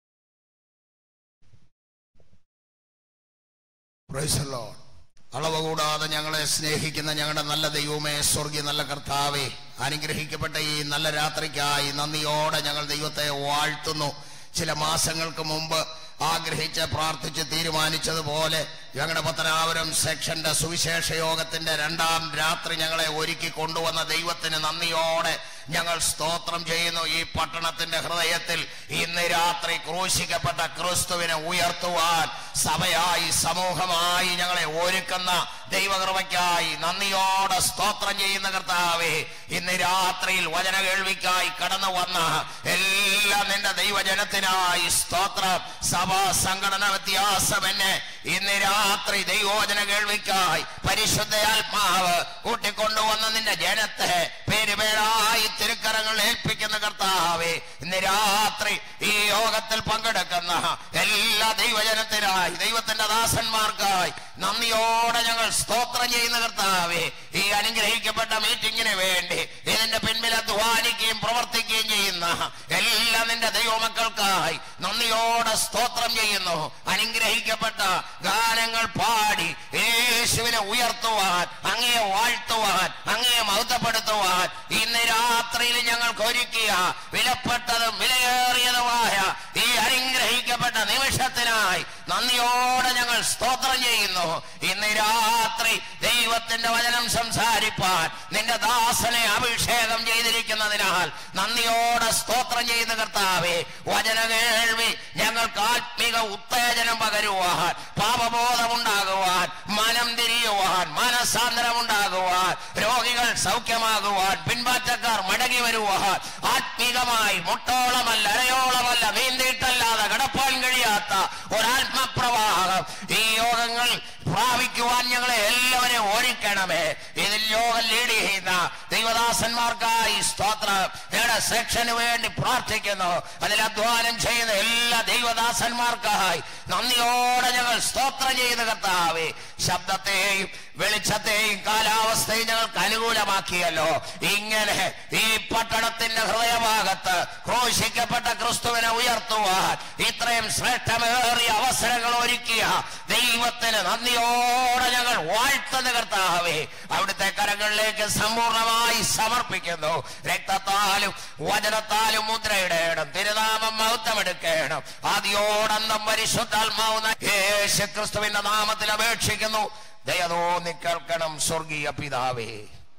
പ്രൈസ് ലോഡ് അളവ് കൂടാതെ ഞങ്ങളെ സ്നേഹിക്കുന്ന ഞങ്ങളുടെ നല്ല ദൈവമേ സ്വർഗീയ നല്ല കർത്താവേ അനുഗ്രഹിക്കപ്പെട്ട ഈ നല്ല രാത്രിക്കായി നന്ദിയോടെ ഞങ്ങൾ ദൈവത്തെ വാഴ്ത്തുന്നു ചില മാസങ്ങൾക്ക് മുമ്പ് ആഗ്രഹിച്ച് പ്രാർത്ഥിച്ച് തീരുമാനിച്ചതുപോലെ ഞങ്ങളുടെ പത്തനാപുരം സെക്ഷന്റെ സുവിശേഷ യോഗത്തിന്റെ രണ്ടാം രാത്രി ഞങ്ങളെ ഒരുക്കി കൊണ്ടുവന്ന ദൈവത്തിന് നന്ദിയോടെ ഞങ്ങൾ സ്തോത്രം ചെയ്യുന്നു ഈ പട്ടണത്തിന്റെ ഹൃദയത്തിൽ ഇന്ന് രാത്രി ക്രൂശിക്കപ്പെട്ട ക്രിസ്തുവിനെ ഉയർത്തുവാൻ സഭയായി സമൂഹമായി ഞങ്ങളെ ഒരുക്കുന്ന ദൈവകൃപയ്ക്കായി നന്ദിയോടെ സ്തോത്രം ചെയ്യുന്ന കർത്താവേ ഇന്ന് രാത്രിയിൽ വചന കേൾവിക്കായി കടന്നു വന്ന എല്ലാ നിന്റെ ദൈവജനത്തിനായി സ്തോത്രം സഭാ സംഘടന വ്യത്യാസമെന്നെ ഇന്ന് രാത്രി ദൈവോചന കേൾവിക്കായി പരിശുദ്ധ ആത്മാവ് കൂട്ടിക്കൊണ്ടുവന്ന നിന്റെ ജനത്തെ പേരുപേരായി തിരുക്കരങ്ങൾ ഏൽപ്പിക്കുന്ന കർത്താവേ ഇന്ന് രാത്രി ഈ യോഗത്തിൽ പങ്കെടുക്കുന്ന എല്ലാ ദൈവജനത്തിനായി ദൈവത്തിന്റെ ദാസന്മാർക്കായി നന്ദിയോടെ ഞങ്ങൾ സ്തോത്രം ചെയ്യുന്ന കർത്താവേ ഈ അനുഗ്രഹിക്കപ്പെട്ട മീറ്റിംഗിന് വേണ്ടി ഇതിന്റെ പിൻപിൽ അധ്വാനിക്കുകയും പ്രവർത്തിക്കുകയും ചെയ്യുന്ന എല്ലാ നിന്റെ ദൈവമക്കൾക്കായി നന്ദിയോടെ സ്തോത്രം ചെയ്യുന്നു അനുഗ്രഹിക്കപ്പെട്ട ഗാനങ്ങൾ പാടി യേശുവിനെ ഉയർത്തുവാൻ അങ്ങയെ വാഴ്ത്തുവാൻ അങ്ങയെ മഹത്വപ്പെടുത്തുവാൻ ഇന്ന് രാത്രിയിൽ ഞങ്ങൾക്ക് ഒരുക്കിയ വിലപ്പെട്ടതും വിലയേറിയതുമായ ഈ അനുഗ്രഹിക്കപ്പെട്ട നിമിഷത്തിനായി നന്ദിയോടെ ഞങ്ങൾ സ്തോത്രം ചെയ്യുന്നു ഇന്ന് രാത്രി ദൈവത്തിന്റെ വചനം സംസാരിപ്പാൻ നിന്റെ ദാസനെ അഭിഷേകം ചെയ്തിരിക്കുന്നതിനാൽ നന്ദിയോടെ സ്തോത്രം ചെയ്യുന്ന കർത്താവേ വചന കേൾവി ഞങ്ങൾക്ക് ആത്മിക ഉത്തേജനം പകരുവാൻ പാപബോധമുണ്ടാകുവാൻ മനം തിരിയുവാൻ മനസാന്തരമുണ്ടാകുവാൻ രോഗികൾ സൗഖ്യമാകുവാൻ പിൻപാറ്റക്കാർ മടങ്ങി വരുവാൻ ആത്മീകമായി മുട്ടോളമല്ല അരയോളമല്ല നീന്തിയിട്ടല്ലാതെ കടപ്പാൻ കഴിയാത്ത ഒരാത്മപ്രവാഹം ഈ യോഗങ്ങൾ പ്രാപിക്കുവാൻ ഞങ്ങളെ എല്ലാവരെയും ഒരുക്കണമേ ഇതിൽ യോഗം ലീഡ് ചെയ്യുന്ന ദൈവദാസന്മാർക്കായി സ്തോത്രം ഞങ്ങളുടെ സെക്ഷന് വേണ്ടി പ്രാർത്ഥിക്കുന്നു അതിൽ അധ്വാനം ചെയ്യുന്ന എല്ലാ ദൈവദാസന്മാർക്കായി നന്ദിയോടെ ഞങ്ങൾ സ്തോത്രം ചെയ്യുന്ന കർത്താവേ ശബ്ദത്തെയും വെളിച്ചത്തെയും കാലാവസ്ഥയും ഞങ്ങൾക്ക് അനുകൂലമാക്കിയല്ലോ ഇങ്ങനെ ഈ പട്ടണത്തിന്റെ ഹൃദയഭാഗത്ത് ക്രോശിക്കപ്പെട്ട ക്രിസ്തുവിനെ ഉയർത്തുവാൻ ഇത്രയും ശ്രേഷ്ഠമേറിയ അവസരങ്ങൾ ഒരുക്കിയ ദൈവത്തിന് നന്ദിയോടെ ഞങ്ങൾ വാഴ്ത്തുന്ന കർത്താവേ അവിടുത്തെ കരങ്ങളിലേക്ക് സമ്പൂർണമായി സമർപ്പിക്കുന്നു രക്തത്താലും വചനത്താലും മുദ്രയിടേണം തിരുനാമം മഹത്വമെടുക്കണം ആദ്യോടന്തം പരിശുദ്ധാത്മാവുന്ന യേശു ക്രിസ്തുവിന്റെ നാമത്തിൽ അപേക്ഷിക്കുന്നു ദയതോന്നി കേൾക്കണം സ്വർഗീയ പിതാവേ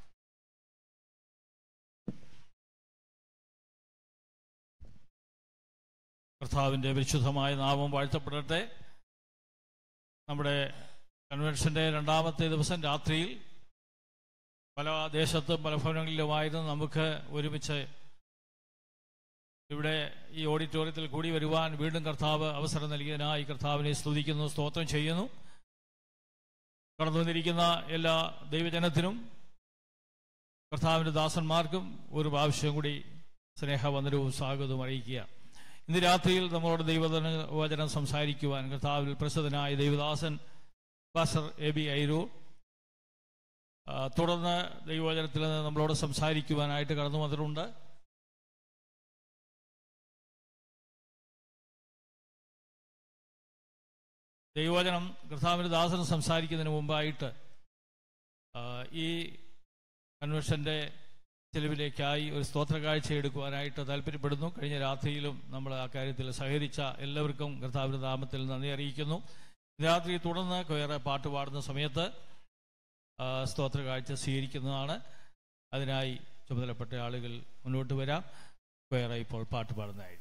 കർത്താവിൻ്റെ പരിശുദ്ധമായ നാമം വാഴ്ത്തപ്പെടട്ടെ നമ്മുടെ കൺവെൻഷൻ്റെ രണ്ടാമത്തെ ദിവസം രാത്രിയിൽ പല ദേശത്തും പല ഭവനങ്ങളിലുമായിരുന്നു നമുക്ക് ഒരുമിച്ച് ഇവിടെ ഈ ഓഡിറ്റോറിയത്തിൽ കൂടി വരുവാൻ വീണ്ടും കർത്താവ് അവസരം നൽകിയതിനായി കർത്താവിനെ സ്തുതിക്കുന്നു സ്തോത്രം ചെയ്യുന്നു കടന്നു വന്നിരിക്കുന്ന എല്ലാ ദൈവജനത്തിനും കർത്താവിൻ്റെ ദാസന്മാർക്കും ഒരു പ്രാവശ്യം കൂടി സ്നേഹവന്ദനവും സ്വാഗതവും അറിയിക്കുക ഇന്ന് രാത്രിയിൽ നമ്മളോട് ദൈവജന വചനം സംസാരിക്കുവാൻ കർത്താവിൽ പ്രസിദ്ധനായ ദൈവദാസൻ പാസ്റ്റർ എ ബി ഐരൂർ ആ, തുടർന്ന് ദൈവവചനത്തിൽ നിന്ന് നമ്മളോട് സംസാരിക്കുവാനായിട്ട് കടന്നു വന്നിട്ടുണ്ട് ദൈവവചനം കർത്താവിൻ്റെ ദാസൻ സംസാരിക്കുന്നതിന് മുമ്പായിട്ട് ആ, ഈ കൺവെൻഷൻ്റെ ചെലവിലേക്കായി ഒരു സ്തോത്ര കാഴ്ച എടുക്കുവാനായിട്ട് താല്പര്യപ്പെടുന്നു കഴിഞ്ഞ രാത്രിയിലും നമ്മൾ ആ കാര്യത്തിൽ സഹകരിച്ച എല്ലാവർക്കും കർത്താവിൻ്റെ നാമത്തിൽ നന്ദി അറിയിക്കുന്നു രാത്രി തുടർന്ന് വേറെ പാട്ട് പാടുന്ന സമയത്ത് ആ, സ്തോത്ര കാഴ്ച സ്വീകരിക്കുന്നതാണ് അതിനായി ചുമതലപ്പെട്ട ആളുകൾ മുന്നോട്ട് വരാം വേറെ ഇപ്പോൾ പാട്ട് പാടുന്നതായി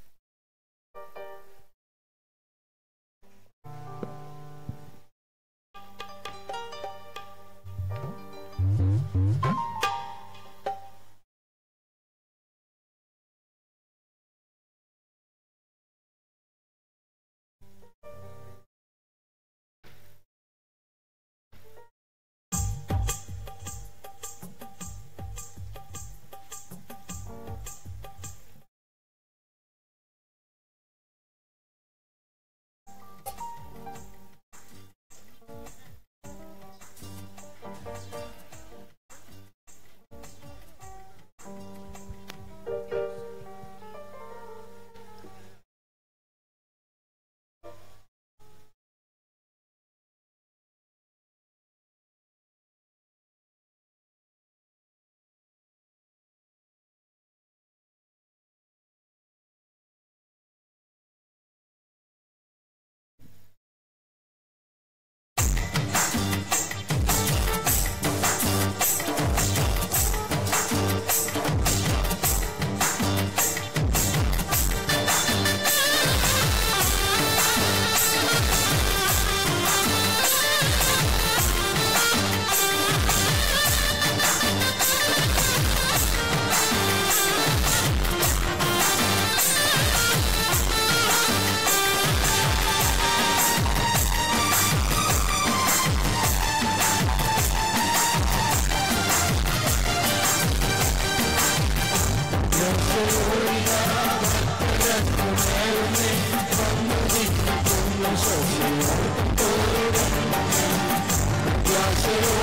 Yes,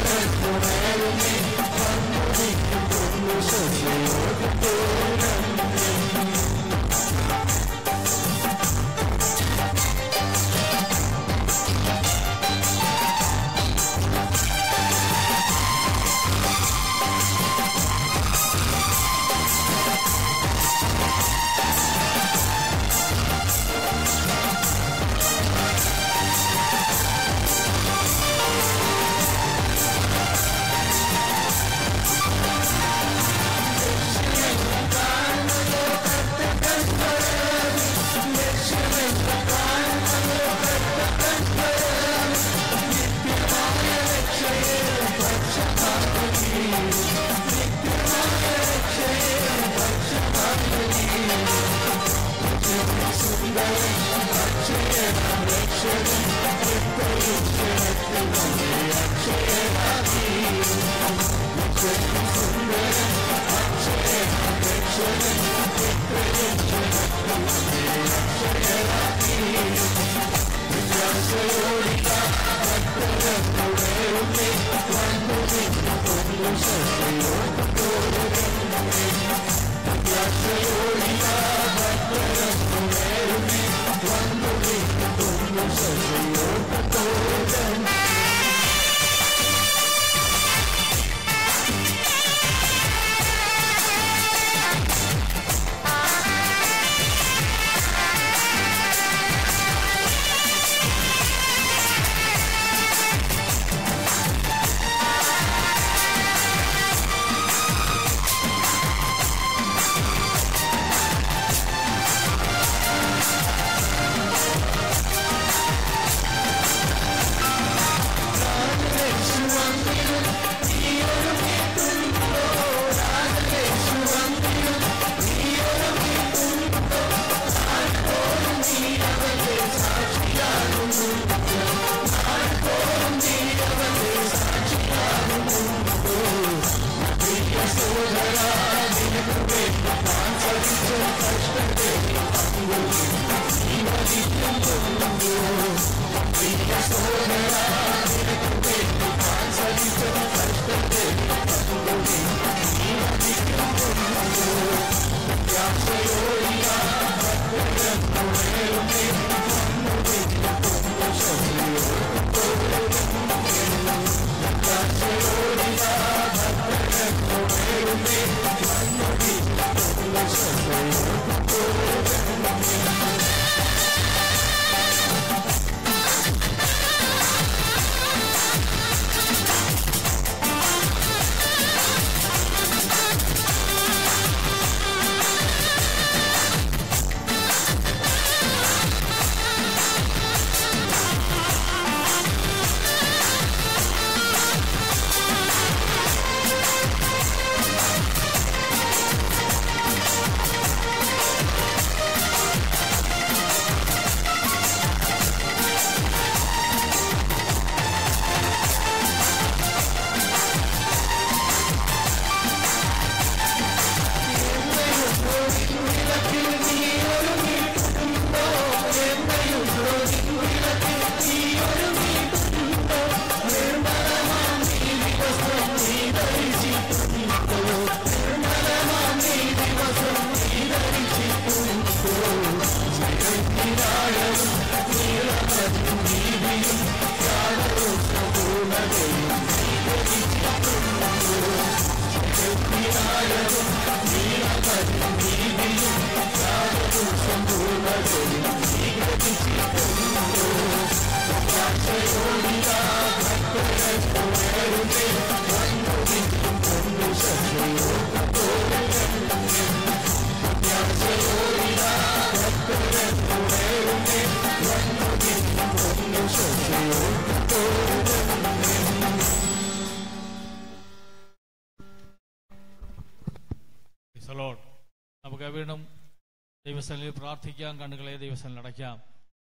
Praise the Lord. നമുക്ക് വീണ്ടും ദൈവസ്ഥലിൽ പ്രാർത്ഥിക്കാം കണ്ണുകളെ ദൈവസ്ഥലിൽ അടയ്ക്കാം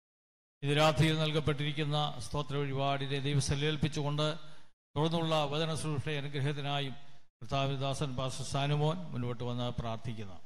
ഇത് രാത്രിയിൽ നൽകപ്പെട്ടിരിക്കുന്ന സ്തോത്ര വഴിപാടിനെ ദൈവസ്ഥലിൽ ഏൽപ്പിച്ചുകൊണ്ട് തുടർന്നുള്ള വചന സുരക്ഷ അനുഗ്രഹത്തിനായും കർത്താവിദാസൻ പാസ്റ്റർ സാനുമോൻ മുന്നോട്ട് വന്ന് പ്രാർത്ഥിക്കുന്നു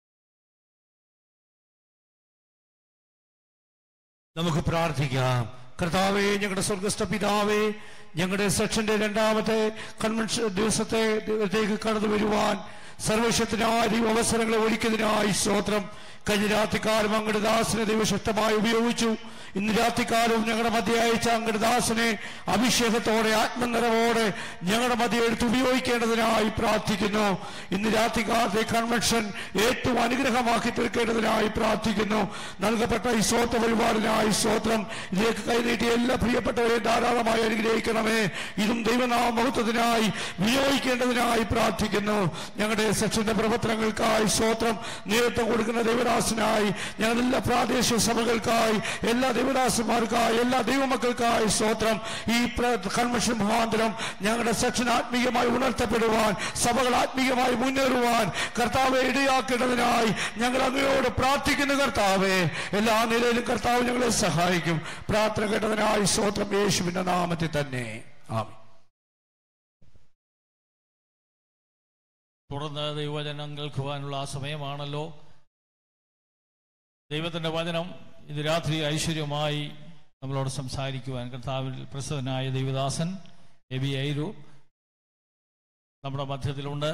നമുക്ക് പ്രാർത്ഥിക്കാം കർത്താവേ ഞങ്ങളുടെ സ്വർഗസ്ഥ പിതാവേ ഞങ്ങളുടെ സെക്ഷന്റെ രണ്ടാമത്തെ കൺവെൻഷൻ ദിവസത്തെ ദിവസത്തേക്ക് കടന്നു വരുവാൻ സർവശക്തനായ അവസരങ്ങളെ ഒഴിക്കുന്നതിനായി സ്തോത്രം കഴിഞ്ഞ രാത്രിക്കാലം അങ്ങയുടെ ദാസനെ ദൈവശക്തമായി ഉപയോഗിച്ചു ഇന്ന് രാത്രികാലവും ഞങ്ങളുടെ മധ്യ അയച്ച അങ്ങയുടെ ദാസനെ അഭിഷേകത്തോടെ ആത്മനിറവോടെ ഞങ്ങളുടെ മധ്യ എടുത്ത് ഉപയോഗിക്കേണ്ടതിനായി പ്രാർത്ഥിക്കുന്നു ഇന്ന് രാത്രികാലത്തെ കൺവെൻഷൻ ഏറ്റവും അനുഗ്രഹമാക്കി തീർക്കേണ്ടതിനായി പ്രാർത്ഥിക്കുന്നു നൽകപ്പെട്ട ഈ സ്വോത്ര പരിപാടിനായി സ്വോത്രം ഇതിലേക്ക് കൈനീട്ടിയ എല്ലാ പ്രിയപ്പെട്ടവരെയും ധാരാളമായി അനുഗ്രഹിക്കണമേ ഇതും ദൈവനാമ മഹത്വത്തിനായി വിനിയോഗിക്കേണ്ടതിനായി പ്രാർത്ഥിക്കുന്നു ഞങ്ങളുടെ സെക്ഷന്റെ പ്രവർത്തനങ്ങൾക്കായി സ്വോത്രം നേതൃത്വം കൊടുക്കുന്ന ദൈവദാസനായി ഞങ്ങളുടെ എല്ലാ പ്രാദേശിക സഭകൾക്കായി എല്ലാ ദൈവദാസന്മാർക്കായി എല്ലാ ദൈവമക്കൾക്കായി സ്വോത്രം ഈ പ്ര- കൺവെൻഷൻ മുഖാന്തരം ഞങ്ങളുടെ സെക്ഷൻ ആത്മീയമായി ഉണർത്തപ്പെടുവാൻ സഭകൾ ആത്മീയമായി മുന്നേറുവാൻ കർത്താവെ ഇടയാക്കേണ്ടതിനായി ഞങ്ങൾ അങ്ങയോട് പ്രാർത്ഥിക്കുന്ന കർത്താവെ എല്ലാ നിലയിലും കർത്താവ് ഞങ്ങളെ സഹായിക്കും പ്രാർത്ഥന കേട്ടതിനായി സ്വോത്രം യേശുവിന്റെ നാമത്തിൽ തന്നെ ആമേൻ തുടർന്ന് ദൈവവചനം കേൾക്കുവാനുള്ള ആ സമയമാണല്ലോ ദൈവത്തിന്റെ വചനം ഇത് രാത്രി ഐശ്വര്യമായി നമ്മളോട് സംസാരിക്കുവാൻ കർത്താവിൽ പ്രസിദ്ധനായ ദൈവദാസൻ എബി ഐരു നമ്മുടെ മധ്യത്തിലുണ്ട്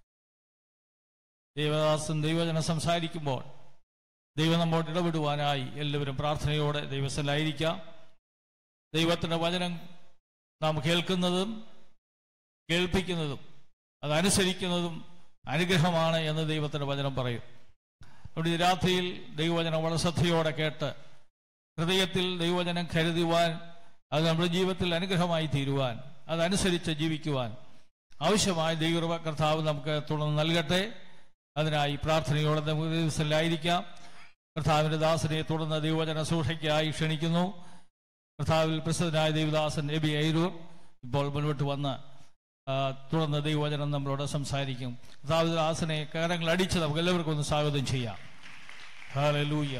ദൈവദാസൻ ദൈവജനം സംസാരിക്കുമ്പോൾ ദൈവം നമ്മോട് ഇടപെടുവാനായി എല്ലാവരും പ്രാർത്ഥനയോടെ ദൈവസ്ഥലായിരിക്കാം ദൈവത്തിന്റെ വചനം നാം കേൾക്കുന്നതും കേൾപ്പിക്കുന്നതും അതനുസരിക്കുന്നതും അനുഗ്രഹമാണ് എന്ന് ദൈവത്തിന്റെ വചനം പറയും അതുകൊണ്ട് ഈ രാത്രിയിൽ ദൈവവചനം വളരെ ശ്രദ്ധയോടെ കേട്ട് ഹൃദയത്തിൽ ദൈവവചനം കരുതുവാൻ അത് നമ്മുടെ ജീവിതത്തിൽ അനുഗ്രഹമായി തീരുവാൻ അതനുസരിച്ച് ജീവിക്കുവാൻ ആവശ്യമായ ദൈവ കർത്താവ് നമുക്ക് തുടർന്ന് നൽകട്ടെ അതിനായി പ്രാർത്ഥനയോടെ നമുക്ക് ദിവസത്തിലായിരിക്കാം കർത്താവിന്റെ ദാസനെ തുടർന്ന് ദൈവവചന സൂക്ഷയ്ക്കായി ക്ഷണിക്കുന്നു കർത്താവിൽ പ്രസിദ്ധനായ ദൈവദാസൻ എബി ഐരൂർ ഇപ്പോൾ മുന്നോട്ട് വന്ന് ആ, തുടർന്ന് ദൈവവചനം നമ്മളോട് സംസാരിക്കും കർത്താവ് ദാസനെ കരങ്ങൾ അടിച്ച് നമുക്ക് എല്ലാവർക്കും ഒന്ന് സ്വാഗതം ചെയ്യാം ഹല്ലേലൂയ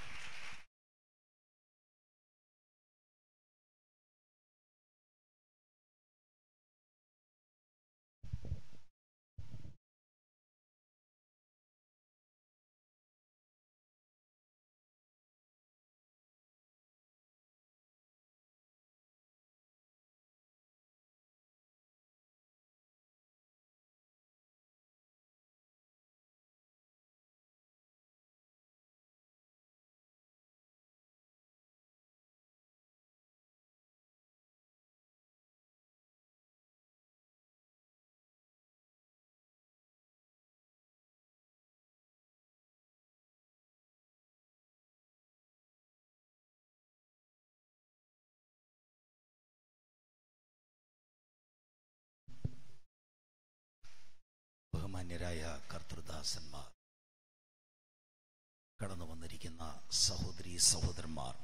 ബഹുമാന്യരായ കർത്തൃദാസന്മാർ കടന്നു വന്നിരിക്കുന്ന സഹോദരി സഹോദരന്മാർ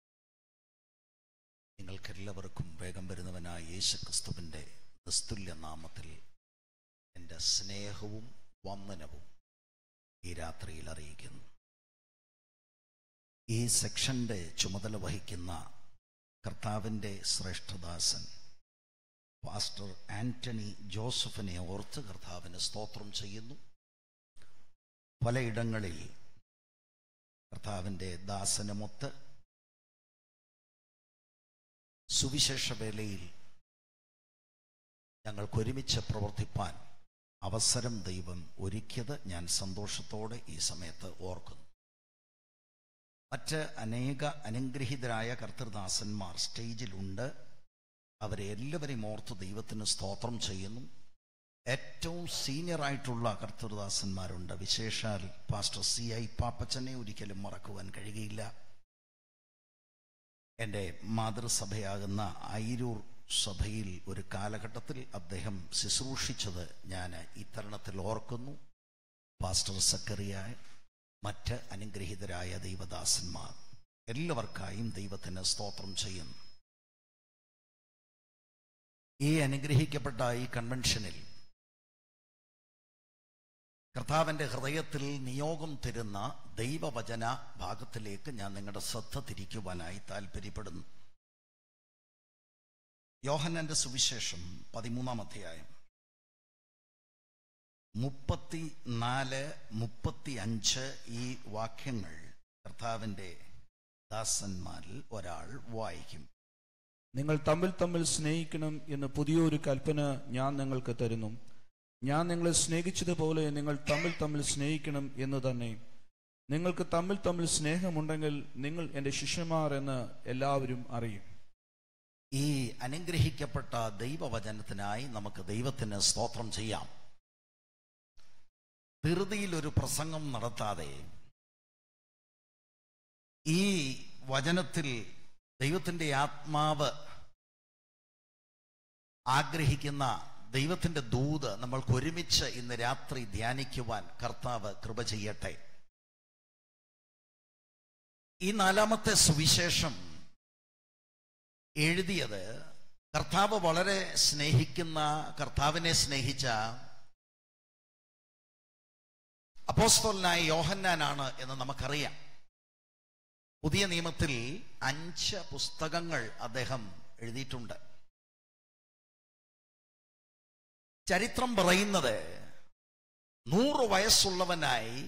നിങ്ങൾക്കെല്ലാവർക്കും വേഗം വരുന്നവനായ യേശുക്രിസ്തുവിൻ്റെ നിസ്തുല്യ നാമത്തിൽ എൻ്റെ സ്നേഹവും വന്ദനവും ഈ രാത്രിയിൽ അറിയിക്കുന്നു ഈ സെക്ഷന്റെ ചുമതല വഹിക്കുന്ന കർത്താവിൻ്റെ ശ്രേഷ്ഠദാസൻ പാസ്റ്റർ ആന്റണി ജോസഫിനെ ഓർത്ത് കർത്താവിന് സ്തോത്രം ചെയ്യുന്നു പലയിടങ്ങളിൽ കർത്താവിൻ്റെ ദാസനുമൊത്ത് സുവിശേഷ വേലയിൽ ഞങ്ങൾക്കൊരുമിച്ച് പ്രവർത്തിപ്പാൻ അവസരം ദൈവം ഒരുക്കിയത് ഞാൻ സന്തോഷത്തോടെ ഈ സമയത്ത് ഓർക്കുന്നു മറ്റ് അനേക അനുഗ്രഹീതരായ കർത്തൃദാസന്മാർ സ്റ്റേജിലുണ്ട് അവരെ എല്ലാവരെയും ഓർത്ത് ദൈവത്തിന് സ്തോത്രം ചെയ്യുന്നു ഏറ്റവും സീനിയർ ആയിട്ടുള്ള കർത്തൃദാസന്മാരുണ്ട് വിശേഷാൽ പാസ്റ്റർ സി ഐ പാപ്പച്ചനെ ഒരിക്കലും മറക്കുവാൻ കഴിയുകയില്ല എൻ്റെ മാതൃസഭയാകുന്ന ഐരൂർ സഭയിൽ ഒരു കാലഘട്ടത്തിൽ അദ്ദേഹം ശുശ്രൂഷിച്ചത് ഞാൻ ഈ തരുണത്തിൽ ഓർക്കുന്നു പാസ്റ്റർ സക്കറിയ മറ്റ് അനുഗ്രഹീതരായ ദൈവദാസന്മാർ എല്ലാവർക്കായും ദൈവത്തിന് സ്തോത്രം ചെയ്യുന്നു ഈ അനുഗ്രഹിക്കപ്പെട്ട ഈ കൺവെൻഷനിൽ കർത്താവിൻ്റെ ഹൃദയത്തിൽ നിയോഗം തരുന്ന ദൈവവചന ഭാഗത്തിലേക്ക് ഞാൻ നിങ്ങളുടെ ശ്രദ്ധ തിരിക്കുവാനായി താല്പര്യപ്പെടുന്നു യോഹന്നന്റെ സുവിശേഷം പതിമൂന്നാം അധ്യായം മുപ്പത്തി നാല് മുപ്പത്തി അഞ്ച് ഈ വാക്യങ്ങൾ കർത്താവിൻ്റെ ദാസന്മാരിൽ ഒരാൾ വായിക്കും നിങ്ങൾ തമ്മിൽ തമ്മിൽ സ്നേഹിക്കണം എന്ന് പുതിയൊരു കൽപ്പന ഞാൻ നിങ്ങൾക്ക് തരുന്നു ഞാൻ നിങ്ങളെ സ്നേഹിച്ചതുപോലെ നിങ്ങൾ തമ്മിൽ തമ്മിൽ സ്നേഹിക്കണം എന്ന് തന്നെ നിങ്ങൾക്ക് തമ്മിൽ തമ്മിൽ സ്നേഹമുണ്ടെങ്കിൽ നിങ്ങൾ എൻ്റെ ശിഷ്യന്മാർ എന്ന് എല്ലാവരും അറിയും ഈ അനുഗ്രഹിക്കപ്പെട്ട ദൈവവചനത്തിനായി നമുക്ക് ദൈവത്തിന് സ്തോത്രം ചെയ്യാം ധൃതിയിൽ ഒരു പ്രസംഗം നടത്താതെ ഈ വചനത്തിൽ ദൈവത്തിൻ്റെ ആത്മാവ് ആഗ്രഹിക്കുന്ന ദൈവത്തിൻ്റെ ദൂത് നമ്മൾക്ക് ഒരുമിച്ച് ഇന്ന് രാത്രി ധ്യാനിക്കുവാൻ കർത്താവ് കൃപ ചെയ്യട്ടെ ഈ നാലാമത്തെ സുവിശേഷം എഴുതിയത് കർത്താവ് വളരെ സ്നേഹിക്കുന്ന കർത്താവിനെ സ്നേഹിച്ച അപ്പോസ്തോലനായ യോഹന്നാനാണ് എന്ന് നമുക്കറിയാം പുതിയ നിയമത്തിൽ അഞ്ച് പുസ്തകങ്ങൾ അദ്ദേഹം എഴുതിയിട്ടുണ്ട് ചരിത്രം പറയുന്നത് നൂറ് വയസ്സുള്ളവനായി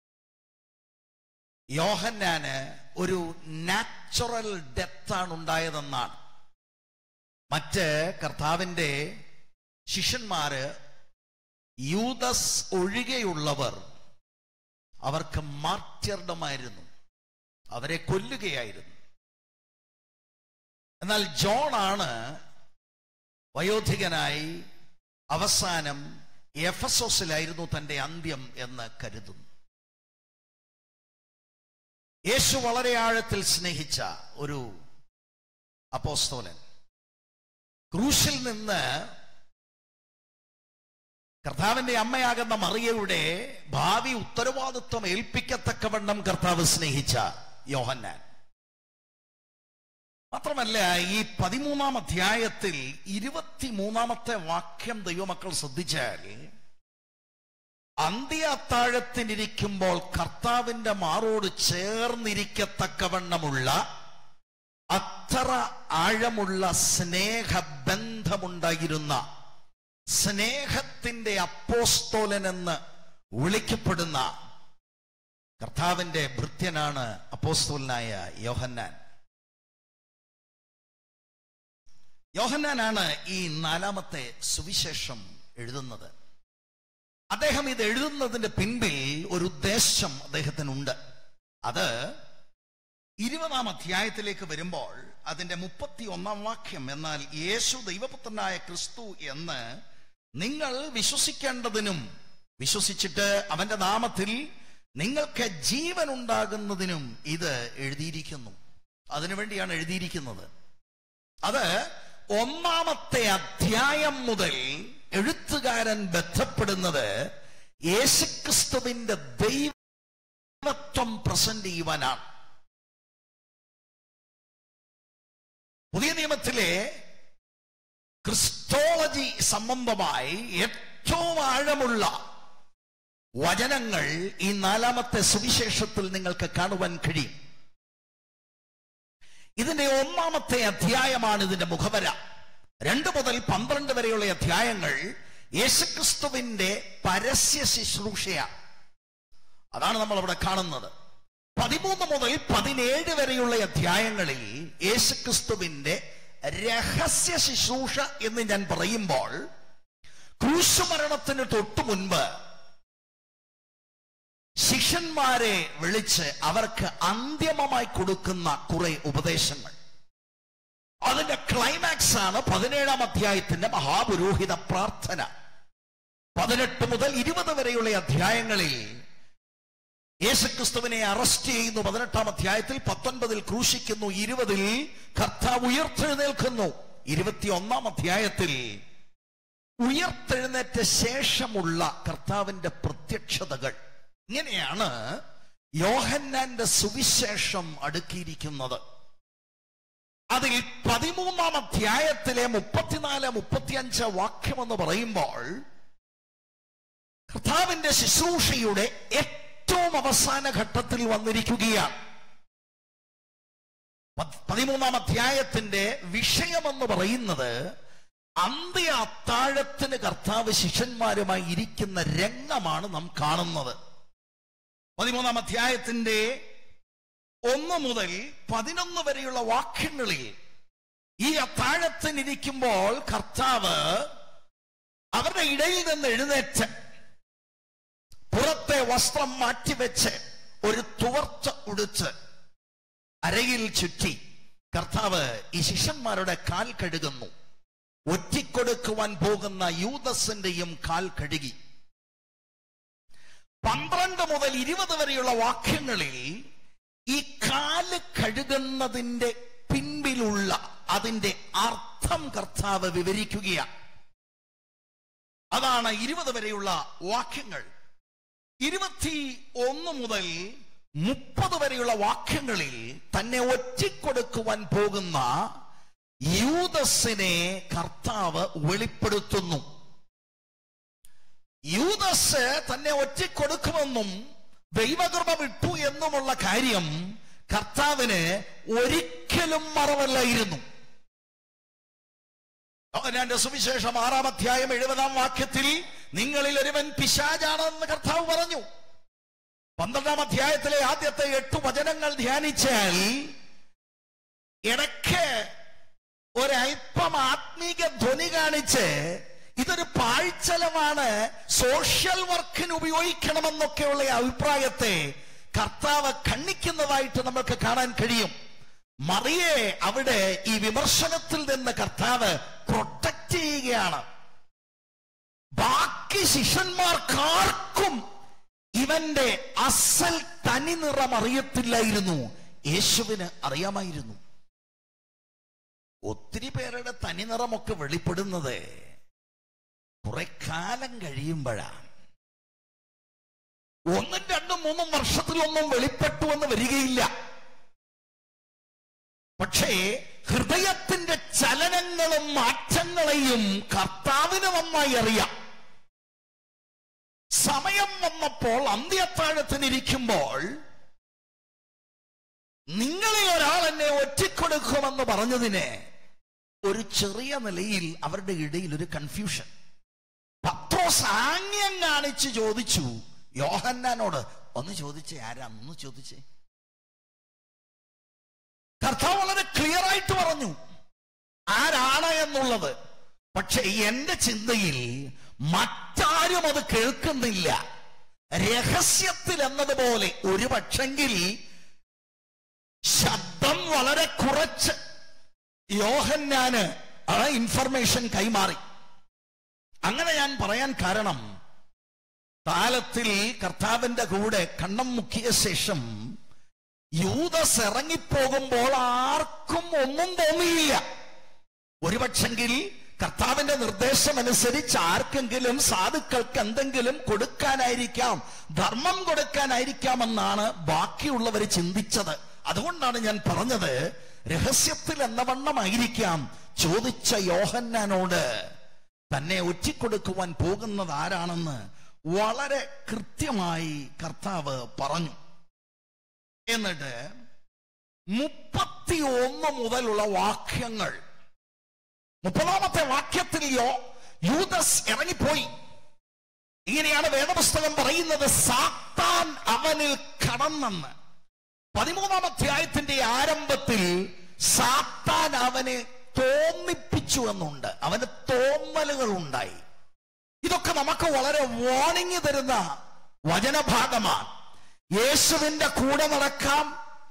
യോഹന്നാന് ഒരു നാച്ചുറൽ ഡെത്താണ് ഉണ്ടായതെന്നാണ് മറ്റ് കർത്താവിൻ്റെ ശിഷ്യന്മാര് യൂദസ് ഒഴികെയുള്ളവർ അവർക്ക് മാർത്യർഡമായിരുന്നു അവരെ കൊല്ലുകയായിരുന്നു എന്നാൽ ജോൺ ആണ് വയോധികനായി അവസാനം എഫസോസിലായിരുന്നു തന്റെ അന്ത്യം എന്ന് കരുതുന്നു യേശു വളരെ ആഴത്തിൽ സ്നേഹിച്ച ഒരു അപ്പോസ്തോലൻ ക്രൂശിൽ നിന്ന് കർത്താവിന്റെ അമ്മയാകുന്ന മറിയയുടെ ഭാവി ഉത്തരവാദിത്വം ഏൽപ്പിക്കത്തക്കവണ്ണം കർത്താവ് സ്നേഹിച്ച യോഹന്നാൻ മാത്രമല്ല ഈ പതിമൂന്നാം അധ്യായത്തിൽ ഇരുപത്തിമൂന്നാമത്തെ വാക്യം ദൈവമക്കൾ ശ്രദ്ധിച്ചാൽ അന്ത്യ അത്താഴത്തിനിരിക്കുമ്പോൾ കർത്താവിന്റെ മാറോട് ചേർന്നിരിക്കത്തക്കവണ്ണമുള്ള അത്ര ആഴമുള്ള സ്നേഹബന്ധമുണ്ടായിരുന്ന സ്നേഹത്തിന്റെ അപ്പോസ്തോലൻ എന്ന് വിളിക്കപ്പെടുന്ന കർത്താവിന്റെ ഭൃത്യനാണ് അപ്പോസ്തോലനായ യോഹന്നാൻ യോഹന്നാനാണ് ഈ നാലാമത്തെ സുവിശേഷം എഴുതുന്നത് അദ്ദേഹം ഇത് എഴുതുന്നതിന്റെ പിൻപിൽ ഒരു ഉദ്ദേശം അദ്ദേഹത്തിനുണ്ട് അത് ഇരുപതാം അധ്യായത്തിലേക്ക് വരുമ്പോൾ അതിന്റെ മുപ്പത്തി ഒന്നാം വാക്യം എന്നാൽ യേശു ദൈവപുത്രനായ ക്രിസ്തു എന്ന് നിങ്ങൾ വിശ്വസിക്കേണ്ടതിനും വിശ്വസിച്ചിട്ട് അവന്റെ നാമത്തിൽ നിങ്ങൾക്ക് ജീവൻ ഉണ്ടാകുന്നതിനും ഇത് എഴുതിയിരിക്കുന്നു അതിനുവേണ്ടിയാണ് എഴുതിയിരിക്കുന്നത് അത് ഒന്നാമത്തെ അധ്യായം മുതൽ എഴുത്തുകാരൻ ബന്ധപ്പെടുന്നത് യേശുക്രിസ്തുവിന്റെ ദൈവത്വം പ്രസന്റ് ചെയ്യുവാനാണ് പുതിയ നിയമത്തിലെ ക്രിസ്തോളജി സംബന്ധമായി ഏറ്റവും ആഴമുള്ള വചനങ്ങൾ ഈ നാലാമത്തെ സുവിശേഷത്തിൽ നിങ്ങൾക്ക് കാണുവാൻ കഴിയും ഇതിന്റെ ഒന്നാമത്തെ അധ്യായമാണ് ഇതിന്റെ മുഖവര രണ്ട് മുതൽ പന്ത്രണ്ട് വരെയുള്ള അധ്യായങ്ങൾ യേശുക്രിസ്തുവിന്റെ പരസ്യ ശുശ്രൂഷയാണ് അതാണ് നമ്മൾ അവിടെ കാണുന്നത് പതിമൂന്ന് മുതൽ പതിനേഴ് വരെയുള്ള അധ്യായങ്ങളിൽ യേശുക്രിസ്തുവിന്റെ രഹസ്യ ശുശ്രൂഷ എന്ന് ഞാൻ പറയുമ്പോൾ ക്രൂശുമരണത്തിന് തൊട്ടു മുൻപ് ശിഷ്യന്മാരെ വിളിച്ച് അവർക്ക് അന്തിമമായി കൊടുക്കുന്ന കുറെ ഉപദേശങ്ങൾ അതിന്റെ ക്ലൈമാക്സ് ആണ് പതിനേഴാം അധ്യായത്തിന്റെ മഹാപുരോഹിത പ്രാർത്ഥന പതിനെട്ട് മുതൽ ഇരുപത് വരെയുള്ള അധ്യായങ്ങളിൽ യേശുക്രിസ്തുവിനെ അറസ്റ്റ് ചെയ്യുന്നു പതിനെട്ടാം അധ്യായത്തിൽ പത്തൊൻപതിൽ ക്രൂശിക്കുന്നു ഇരുപതിൽ കർത്താവ് ഉയർത്തെഴുന്നേൽക്കുന്നു ഇരുപത്തിയൊന്നാം അധ്യായത്തിൽ ഉയർത്തെഴുന്നേറ്റ ശേഷമുള്ള കർത്താവിന്റെ പ്രത്യക്ഷതകൾ ഇങ്ങനെയാണ് യോഹന്നാന്റെ സുവിശേഷം അടുക്കിയിരിക്കുന്നത് അതിൽ പതിമൂന്നാം അധ്യായത്തിലെ മുപ്പത്തിനാല് മുപ്പത്തിയഞ്ച് വാക്യം എന്ന് പറയുമ്പോൾ കർത്താവിന്റെ ശുശ്രൂഷയുടെ ഏറ്റവും അവസാന ഘട്ടത്തിൽ വന്നിരിക്കുകയാണ് പത്- പതിമൂന്നാം അധ്യായത്തിന്റെ വിഷയമെന്ന് പറയുന്നത് അന്ത്യ അത്താഴത്തിന് കർത്താവ് ശിഷ്യന്മാരുമായി ഇരിക്കുന്ന രംഗമാണ് നാം കാണുന്നത് പതിമൂന്നാം അധ്യായത്തിന്റെ ഒന്ന് മുതൽ പതിനൊന്ന് വരെയുള്ള വാക്യങ്ങളിൽ ഈ അത്താഴത്തിനിരിക്കുമ്പോൾ കർത്താവ് അവരുടെ ഇടയിൽ നിന്ന് എഴുന്നേറ്റ് പുറത്തെ വസ്ത്രം മാറ്റിവെച്ച് ഒരു തുവർച്ച ഉടുച്ച് അരയിൽ ചുറ്റി കർത്താവ് ഈ ശിഷ്യന്മാരുടെ കാൽ കഴുകുന്നു ഒറ്റിക്കൊടുക്കുവാൻ പോകുന്ന യൂദസിന്റെയും കാൽ കഴുകി പന്ത്രണ്ട് മുതൽ ഇരുപത് വരെയുള്ള വാക്യങ്ങളിൽ ഈ കാല് കഴുകുന്നതിന്റെ പിൻപിലുള്ള അതിന്റെ അർത്ഥം കർത്താവ് വിവരിക്കുകയാണ് അതാണ് ഇരുപത് വരെയുള്ള വാക്യങ്ങൾ ഇരുപത്തി ഒന്ന് മുതൽ മുപ്പത് വരെയുള്ള വാക്യങ്ങളിൽ തന്നെ ഒറ്റിക്കൊടുക്കുവാൻ പോകുന്ന യൂദസിനെ കർത്താവ് വെളിപ്പെടുത്തുന്നു യൂദസ് തന്നെ ഒറ്റിക്കൊടുക്കുമെന്നും ദൈവകൃപ വിട്ടു എന്നുമുള്ള കാര്യം കർത്താവിന് ഒരിക്കലും മറവല്ലായിരുന്നു യോഹന്നാന്റെ സുവിശേഷം ആറാം അധ്യായം എഴുപതാം വാക്യത്തിൽ നിങ്ങളിൽ ഒരുവൻ പിശാചാണെന്ന് കർത്താവ് പറഞ്ഞു പന്ത്രണ്ടാം അധ്യായത്തിലെ ആദ്യത്തെ എട്ടു വചനങ്ങൾ ധ്യാനിച്ചാൽ ഇടയ്ക്ക് ഒരല്പം ആത്മീക ധ്വനി കാണിച്ച് ഇതൊരു പാഴ്ചലമാണ് സോഷ്യൽ വർക്കിന് ഉപയോഗിക്കണമെന്നൊക്കെയുള്ള അഭിപ്രായത്തെ കർത്താവ് ഖണ്ഡിക്കുന്നതായിട്ട് നമുക്ക് കാണാൻ കഴിയും മറിയെ അവിടെ ഈ വിമർശനത്തിൽ നിന്ന് കർത്താവ് പ്രൊട്ടക്ട് ചെയ്യുകയാണ് ബാക്കി ശിഷ്യന്മാർക്കാർക്കും ഇവന്റെ അസൽ തനി നിറം അറിയത്തില്ലായിരുന്നു യേശുവിന് അറിയാമായിരുന്നു ഒത്തിരി പേരുടെ തനി നിറമൊക്കെ വെളിപ്പെടുന്നത് കുറെ കാലം കഴിയുമ്പോഴാണ് ഒന്നും രണ്ടും മൂന്നും വർഷത്തിലൊന്നും വെളിപ്പെട്ടു എന്ന് വരികയില്ല പക്ഷേ ഹൃദയത്തിന്റെ ചലനങ്ങളും മാറ്റങ്ങളെയും കർത്താവിന് നന്നായി അറിയാം സമയം വന്നപ്പോൾ അന്ത്യത്താഴത്തിനിരിക്കുമ്പോൾ നിങ്ങളെ ഒരാൾ എന്നെ ഒറ്റിക്കൊടുക്കുമെന്ന് പറഞ്ഞതിന് ഒരു ചെറിയ നിലയിൽ അവരുടെ ഇടയിൽ ഒരു കൺഫ്യൂഷൻ പത്രോസ് ആംഗ്യം കാണിച്ച് ചോദിച്ചു യോഹന്നാനോട് ഒന്ന് ചോദിച്ചേ ആരാ ഒന്ന് ചോദിച്ചേ കർത്താവ് വളരെ ക്ലിയർ ആയിട്ട് പറഞ്ഞു ആരാണ് എന്നുള്ളത് പക്ഷെ എന്റെ ചിന്തയിൽ മറ്റാരും അത് കേൾക്കുന്നില്ല രഹസ്യത്തിൽ എന്നതുപോലെ ഒരു പക്ഷെങ്കിൽ ശബ്ദം വളരെ കുറച്ച് യോഹന്നാന് ആ ഇൻഫർമേഷൻ കൈമാറി അങ്ങനെ ഞാൻ പറയാൻ കാരണം താലത്തിൽ കർത്താവിന്റെ കൂടെ കണ്ണം മുക്കിയ ശേഷം യൂതസ് ഇറങ്ങിപ്പോകുമ്പോൾ ആർക്കും ഒന്നും തോന്നിയില്ല ഒരുപക്ഷെങ്കിൽ കർത്താവിന്റെ നിർദ്ദേശം അനുസരിച്ച് ആർക്കെങ്കിലും സാധുക്കൾക്ക് എന്തെങ്കിലും കൊടുക്കാനായിരിക്കാം ധർമ്മം കൊടുക്കാനായിരിക്കാമെന്നാണ് ബാക്കിയുള്ളവർ ചിന്തിച്ചത് അതുകൊണ്ടാണ് ഞാൻ പറഞ്ഞത് രഹസ്യത്തിൽ എന്നവണ്ണമായിരിക്കാം ചോദിച്ച യോഹന്നാനോട് തന്നെ ഒറ്റിക്കൊടുക്കുവാൻ പോകുന്നത് ആരാണെന്ന് വളരെ കൃത്യമായി കർത്താവ് പറഞ്ഞു എന്നിട്ട് മുപ്പത്തി ഒന്ന് മുതലുള്ള വാക്യങ്ങൾ മുപ്പതാമത്തെ വാക്യത്തിൽ യോ യൂദസ് ഇറങ്ങിപ്പോയി ഇങ്ങനെയാണ് വേദപുസ്തകം പറയുന്നത് സാത്താൻ അവനിൽ കടന്നെന്ന് പതിമൂന്നാം അധ്യായത്തിന്റെ ആരംഭത്തിൽ സാത്താൻ അവനെ തോന്നിപ്പിച്ചു എന്നുണ്ട് അവന് തോന്നലുകൾ ഉണ്ടായി ഇതൊക്കെ നമുക്ക് വളരെ വാണിംഗ് തരുന്ന വചനഭാഗമാണ് യേശുവിന്റെ കൂടെ നടക്കാം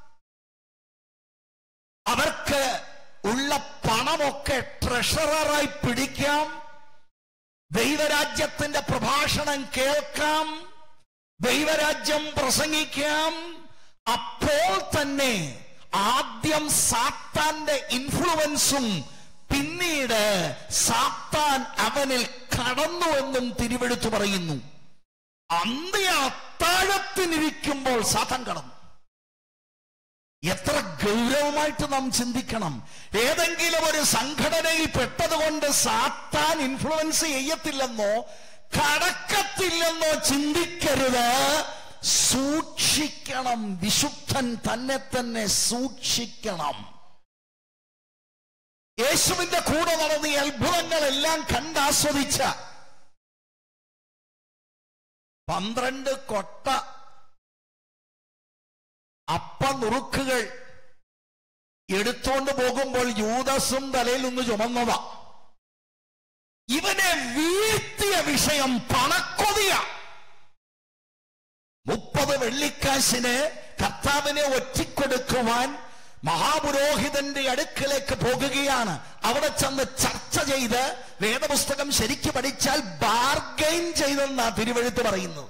അവർക്ക് ഉള്ള പണമൊക്കെ ട്രഷററായി പിടിക്കാം ദൈവരാജ്യത്തിന്റെ പ്രഭാഷണം കേൾക്കാം ദൈവരാജ്യം പ്രസംഗിക്കാം അപ്പോൾ തന്നെ ആദ്യം സാത്താന്റെ ഇൻഫ്ലുവൻസും പിന്നീട് സാത്താൻ അവനിൽ കടന്നുവെന്നും തിരുവെടുത്തു പറയുന്നു അന്ത്യ അത്താഴത്തിനിരിക്കുമ്പോൾ സാത്താൻ കടന്നു എത്ര ഗൗരവമായിട്ട് നാം ചിന്തിക്കണം ഏതെങ്കിലും ഒരു സംഘടനയിൽ പെട്ടതുകൊണ്ട് സാത്താൻ ഇൻഫ്ലുവൻസ് ചെയ്യത്തില്ലെന്നോ കടക്കത്തില്ലെന്നോ ചിന്തിക്കരുത് സൂക്ഷിക്കണം വിശുദ്ധൻ തന്നെ തന്നെ സൂക്ഷിക്കണം യേശുവിന്റെ കൂടെ നടന്ന ഈ അത്ഭുതങ്ങളെല്ലാം കണ്ടാസ്വദിച്ച പന്ത്രണ്ട് കൊട്ട അപ്പ നുറുക്കുകൾ എടുത്തോണ്ട് പോകുമ്പോൾ യൂദസും തലയിൽ നിന്ന് ചുമന്നതാ ഇവനെ വീഴ്ത്തിയ വിഷയം പണക്കൊതിയ മുപ്പത് വെള്ളിക്കാശിന് കർത്താവിനെ ഒറ്റിക്കൊടുക്കുവാൻ മഹാപുരോഹിതന്റെ അടുക്കലേക്ക് പോകുകയാണ് അവിടെ ചെന്ന് ചർച്ച ചെയ്ത് വേദപുസ്തകം ശരിക്ക് പഠിച്ചാൽ ബാർഗൈൻ ചെയ്തെന്നാ തിരുവഴുത്ത് പറയുന്നത്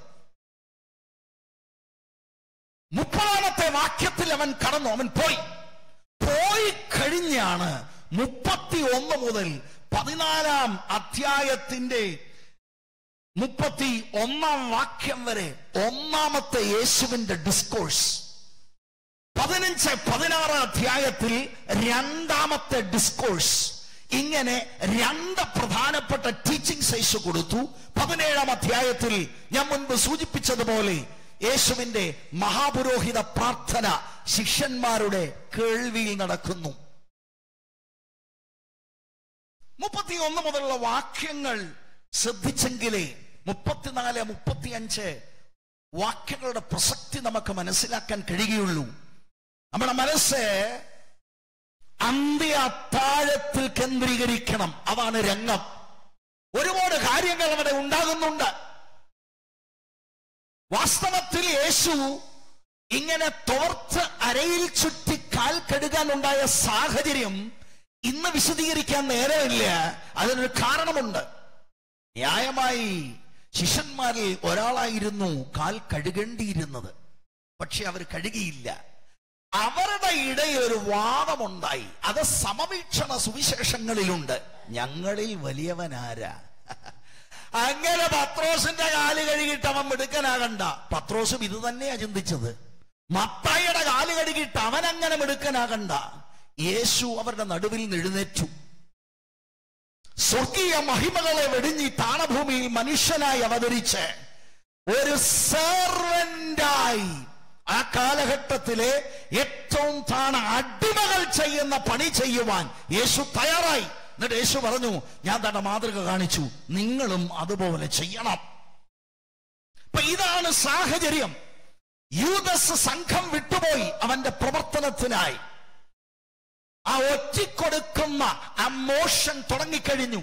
മുപ്പതാമത്തെ വാക്യത്തിൽ അവൻ കടന്നു അവൻ പോയി പോയി കഴിഞ്ഞാണ് മുപ്പത്തി ഒന്ന് മുതൽ പതിനാലാം അധ്യായത്തിന്റെ മുപ്പത്തി ഒന്നാം വാക്യം വരെ ഒന്നാമത്തെ യേശുവിന്റെ ഡിസ്കോഴ്സ് പതിനഞ്ച് പതിനാറ് അധ്യായത്തിൽ രണ്ടാമത്തെ ഡിസ്കോഴ്സ് ഇങ്ങനെ രണ്ട് പ്രധാനപ്പെട്ട ടീച്ചിങ്സ് യേശു കൊടുത്തു പതിനേഴാം അധ്യായത്തിൽ ഞാൻ മുൻപ് സൂചിപ്പിച്ചതുപോലെ യേശുവിന്റെ മഹാപുരോഹിത പ്രാർത്ഥന ശിഷ്യന്മാരുടെ കേൾവിയിൽ നടക്കുന്നു മുപ്പത്തി ഒന്ന് മുതലുള്ള വാക്യങ്ങൾ ശ്രദ്ധിച്ചെങ്കിലേ മുപ്പത്തിനാല് മുപ്പത്തിയഞ്ച് വാക്യങ്ങളുടെ പ്രസക്തി നമുക്ക് മനസ്സിലാക്കാൻ കഴിയുകയുള്ളൂ നമ്മുടെ മനസ്സ് അന്ത്യ അത്താഴത്തിൽ കേന്ദ്രീകരിക്കണം അതാണ് രംഗം ഒരുപാട് കാര്യങ്ങൾ അവിടെ ഉണ്ടാകുന്നുണ്ട് വാസ്തവത്തിൽ യേശു ഇങ്ങനെ തോർത്ത് അരയിൽ ചുറ്റി കാൽ കഴുകാനുണ്ടായ സാഹചര്യം ഇന്ന് വിശദീകരിക്കാൻ നേരമില്ല അതിനൊരു കാരണമുണ്ട് ന്യായമായി ശിഷ്യന്മാരിൽ ഒരാളായിരുന്നു കാൽ കഴുകേണ്ടിയിരുന്നത് പക്ഷെ അവർ കഴുകിയില്ല അവരുടെ ഇടയിൽ ഒരു വാദമുണ്ടായി അത് സമവീക്ഷണ സുവിശേഷങ്ങളിലുണ്ട് ഞങ്ങളിൽ വലിയവനാരാ അങ്ങനെ പത്രോസിന്റെ കാല് കഴുകിയിട്ട് അവൻ മിടുക്കനാകണ്ട പത്രോസും ഇത് തന്നെയാ ചിന്തിച്ചത് മത്തായിയുടെ കാല് കഴുകിയിട്ട് അവൻ അങ്ങനെ മിടുക്കനാകണ്ട യേശു അവരുടെ നടുവിൽ എഴുന്നേറ്റു സ്വർഗീയ മഹിമകളെ വെടിഞ്ഞ് ഈ താണഭൂമിയിൽ മനുഷ്യനായി അവതരിച്ച് ഒരു സെർവന്റായി ആ കാലഘട്ടത്തിലെ ഏറ്റവും താണ അടിമകൾ ചെയ്യുന്ന പണി ചെയ്യുവാൻ യേശു തയ്യാറായി എന്നിട്ട് യേശു പറഞ്ഞു ഞാൻ തന്റെ മാതൃക കാണിച്ചു നിങ്ങളും അതുപോലെ ചെയ്യണം അപ്പൊ ഇതാണ് സാഹചര്യം യൂദസ് സംഘം വിട്ടുപോയി അവന്റെ പ്രവർത്തനത്തിനായി ആ ഒറ്റിക്കൊടുക്കുന്ന ആ മോഷൻ തുടങ്ങിക്കഴിഞ്ഞു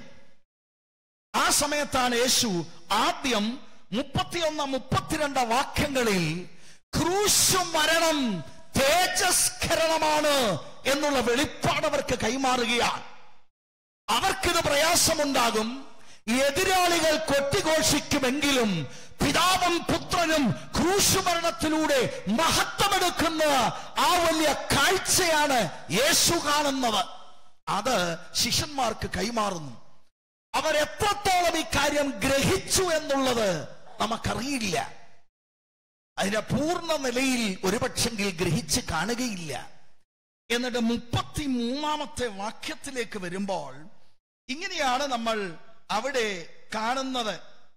ആ സമയത്താണ് യേശു ആദ്യം മുപ്പത്തിയൊന്ന് മുപ്പത്തിരണ്ട് വാക്യങ്ങളിൽ ക്രൂശു മരണം തേജസ്കരണമാണ് എന്നുള്ള വെളിപ്പാട് അവർക്ക് കൈമാറുകയാണ് അവർക്കിത് പ്രയാസമുണ്ടാകും എതിരാളികൾ കൊട്ടിഘോഷിക്കുമെങ്കിലും പിതാവും പുത്രനും ക്രൂശുമരണത്തിലൂടെ മഹത്വമെടുക്കുന്ന ആ വലിയ കാഴ്ചയാണ് യേശു കാണുന്നത് അത് ശിഷ്യന്മാർക്ക് കൈമാറുന്നു അവരെത്രത്തോളം ഈ കാര്യം ഗ്രഹിച്ചു എന്നുള്ളത് നമുക്കറിയില്ല അതിന്റെ പൂർണ്ണ നിലയിൽ ഒരുപക്ഷെങ്കിൽ ഗ്രഹിച്ച് കാണുകയില്ല എന്നിട്ട് മുപ്പത്തി മൂന്നാമത്തെ വാക്യത്തിലേക്ക് വരുമ്പോൾ ഇങ്ങനെയാണ് നമ്മൾ അവിടെ കാണുന്നത്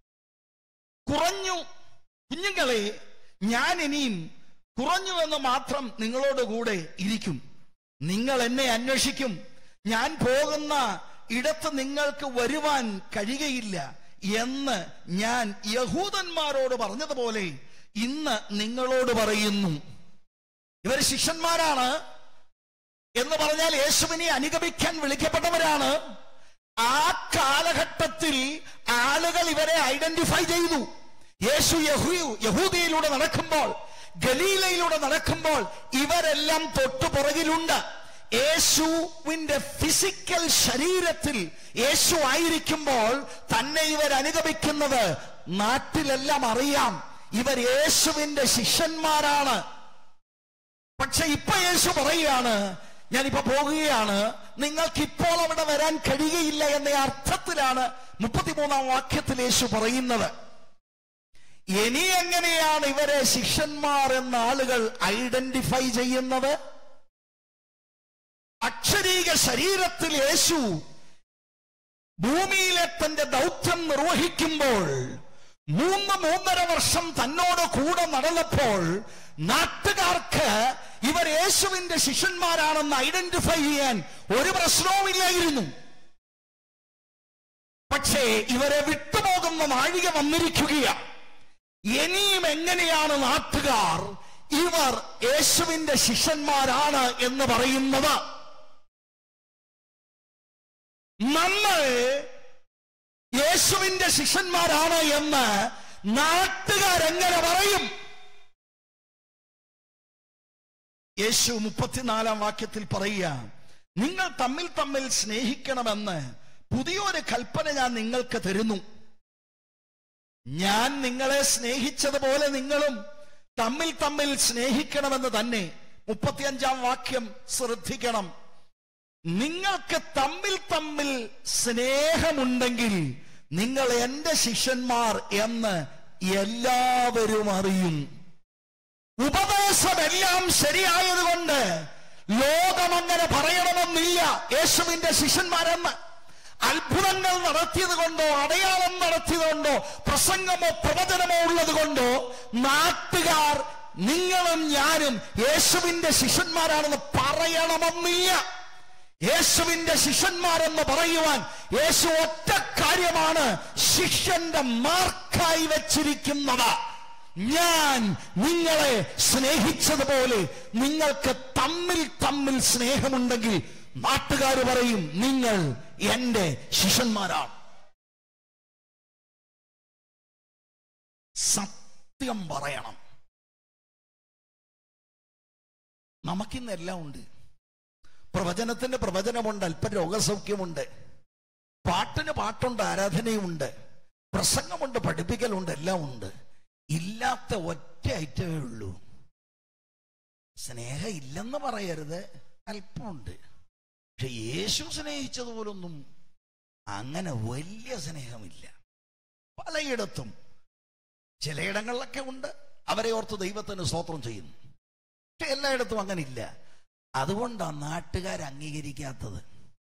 കുറഞ്ഞു കുഞ്ഞുങ്ങളെ ഞാൻ ഇനിയും കുറഞ്ഞു എന്ന് മാത്രം നിങ്ങളോട് കൂടെ ഇരിക്കും നിങ്ങൾ എന്നെ അന്വേഷിക്കും ഞാൻ പോകുന്ന ഇടത്ത് നിങ്ങൾക്ക് വരുവാൻ കഴിയുകയില്ല എന്ന് ഞാൻ യഹൂദന്മാരോട് പറഞ്ഞതുപോലെ ഇന്ന് നിങ്ങളോട് പറയുന്നു ഇവർ ശിഷ്യന്മാരാണ് എന്ന് പറഞ്ഞാൽ യേശുവിനെ അനുഗമിക്കാൻ വിളിക്കപ്പെട്ടവരാണ് ആ കാലഘട്ടത്തിൽ ആളുകൾ ഇവരെ ഐഡന്റിഫൈ ചെയ്തു യേശു യഹൂ യഹൂദിയിലൂടെ നടക്കുമ്പോൾ ഗലീലയിലൂടെ നടക്കുമ്പോൾ ഇവരെല്ലാം തൊട്ടു പുറകിലുണ്ട് യേശുവിന്റെ ഫിസിക്കൽ ശരീരത്തിൽ യേശു ആയിരിക്കുമ്പോൾ തന്നെ ഇവർ അനുഗമിക്കുന്നത് നാട്ടിലെല്ലാം അറിയാം ഇവർ യേശുവിന്റെ ശിഷ്യന്മാരാണ് പക്ഷെ ഇപ്പൊ യേശു പറയുകയാണ് ഞാനിപ്പോ പോകുകയാണ് നിങ്ങൾക്ക് ഇപ്പോൾ അവിടെ വരാൻ കഴിയുകയില്ല എന്ന അർത്ഥത്തിലാണ് മുപ്പത്തിമൂന്നാം വാക്യത്തിൽ യേശു പറയുന്നത് ഇനി എങ്ങനെയാണ് ഇവരെ ശിഷ്യന്മാർ എന്ന ആളുകൾ ഐഡന്റിഫൈ ചെയ്യുന്നത് അക്ഷരീക ശരീരത്തിൽ യേശു ഭൂമിയിലെ തന്റെ ദൗത്യം നിർവഹിക്കുമ്പോൾ മൂന്ന് മൂന്നര വർഷം തന്നോട് കൂടെ നടന്നപ്പോൾ നാട്ടുകാർക്ക് ഇവർ യേശുവിന്റെ ശിഷ്യന്മാരാണെന്ന് ഐഡന്റിഫൈ ചെയ്യാൻ ഒരു പ്രശ്നവുമില്ലായിരുന്നു പക്ഷേ ഇവരെ വിട്ടുപോകുന്ന നാഴിക വന്നിരിക്കുകയാണ് ഇനിയും എങ്ങനെയാണ് നാട്ടുകാർ ഇവർ യേശുവിന്റെ ശിഷ്യന്മാരാണ് എന്ന് പറയുന്നത് നമ്മൾ യേശുവിന്റെ ശിഷ്യന്മാരാണ് എന്ന് നാട്ടുകാരെങ്ങനെ പറയും യേശു മുപ്പത്തിനാലാം വാക്യത്തിൽ പറയുക നിങ്ങൾ തമ്മിൽ തമ്മിൽ സ്നേഹിക്കണമെന്ന് പുതിയൊരു കൽപ്പന ഞാൻ നിങ്ങൾക്ക് തരുന്നു ഞാൻ നിങ്ങളെ സ്നേഹിച്ചതുപോലെ നിങ്ങളും തമ്മിൽ തമ്മിൽ സ്നേഹിക്കണമെന്ന് തന്നെ മുപ്പത്തിയഞ്ചാം വാക്യം ശ്രദ്ധിക്കണം നിങ്ങൾക്ക് തമ്മിൽ തമ്മിൽ സ്നേഹമുണ്ടെങ്കിൽ നിങ്ങൾ എന്റെ ശിഷ്യന്മാർ എന്ന് എല്ലാവരും അറിയും ഉപദേശമെല്ലാം ശരിയായതുകൊണ്ട് ലോകം അങ്ങനെ പറയണമെന്നില്ല യേശുവിന്റെ ശിഷ്യന്മാരെന്ന് അത്ഭുതങ്ങൾ നടത്തിയത് കൊണ്ടോ അടയാളം നടത്തിയത് കൊണ്ടോ പ്രസംഗമോ പ്രവചനമോ ഉള്ളത് കൊണ്ടോ നാട്ടുകാർ നിങ്ങളും ഞാനും യേശുവിന്റെ ശിഷ്യന്മാരാണെന്ന് പറയണമെന്നില്ല യേശുവിന്റെ ശിഷ്യന്മാരെന്ന് പറയുവാൻ യേശു ഒറ്റ കാര്യമാണ് ശിഷ്യന്റെ മാർക്കായി വെച്ചിരിക്കുന്നത് ഞാൻ നിങ്ങളെ സ്നേഹിച്ചതുപോലെ നിങ്ങൾക്ക് തമ്മിൽ തമ്മിൽ സ്നേഹമുണ്ടെങ്കിൽ നാട്ടുകാർ പറയും നിങ്ങൾ എന്റെ ശിഷ്യന്മാരാണ് സത്യം പറയണം നമുക്കിന്നെല്ലാം ഉണ്ട് പ്രവചനത്തിന്റെ പ്രവചനമുണ്ട് അല്പം രോഗസൗഖ്യമുണ്ട് പാട്ടിന് പാട്ടുണ്ട് ആരാധനയുമുണ്ട് പ്രസംഗമുണ്ട് പഠിപ്പിക്കലുണ്ട് എല്ലാം ഉണ്ട് ഇല്ലാത്ത ഒറ്റ ഐറ്റമേ ഉള്ളൂ സ്നേഹം ഇല്ലെന്ന് പറയരുത് അല്പമുണ്ട് പക്ഷെ യേശു സ്നേഹിച്ചതുപോലൊന്നും അങ്ങനെ വലിയ സ്നേഹമില്ല പലയിടത്തും ചിലയിടങ്ങളിലൊക്കെ ഉണ്ട് അവരെ ഓർത്ത് ദൈവത്തിന് സ്തോത്രം ചെയ്യുന്നു പക്ഷെ എല്ലായിടത്തും അങ്ങനെ ഇല്ല അതുകൊണ്ടാണ് നാട്ടുകാർ അംഗീകരിക്കാത്തത്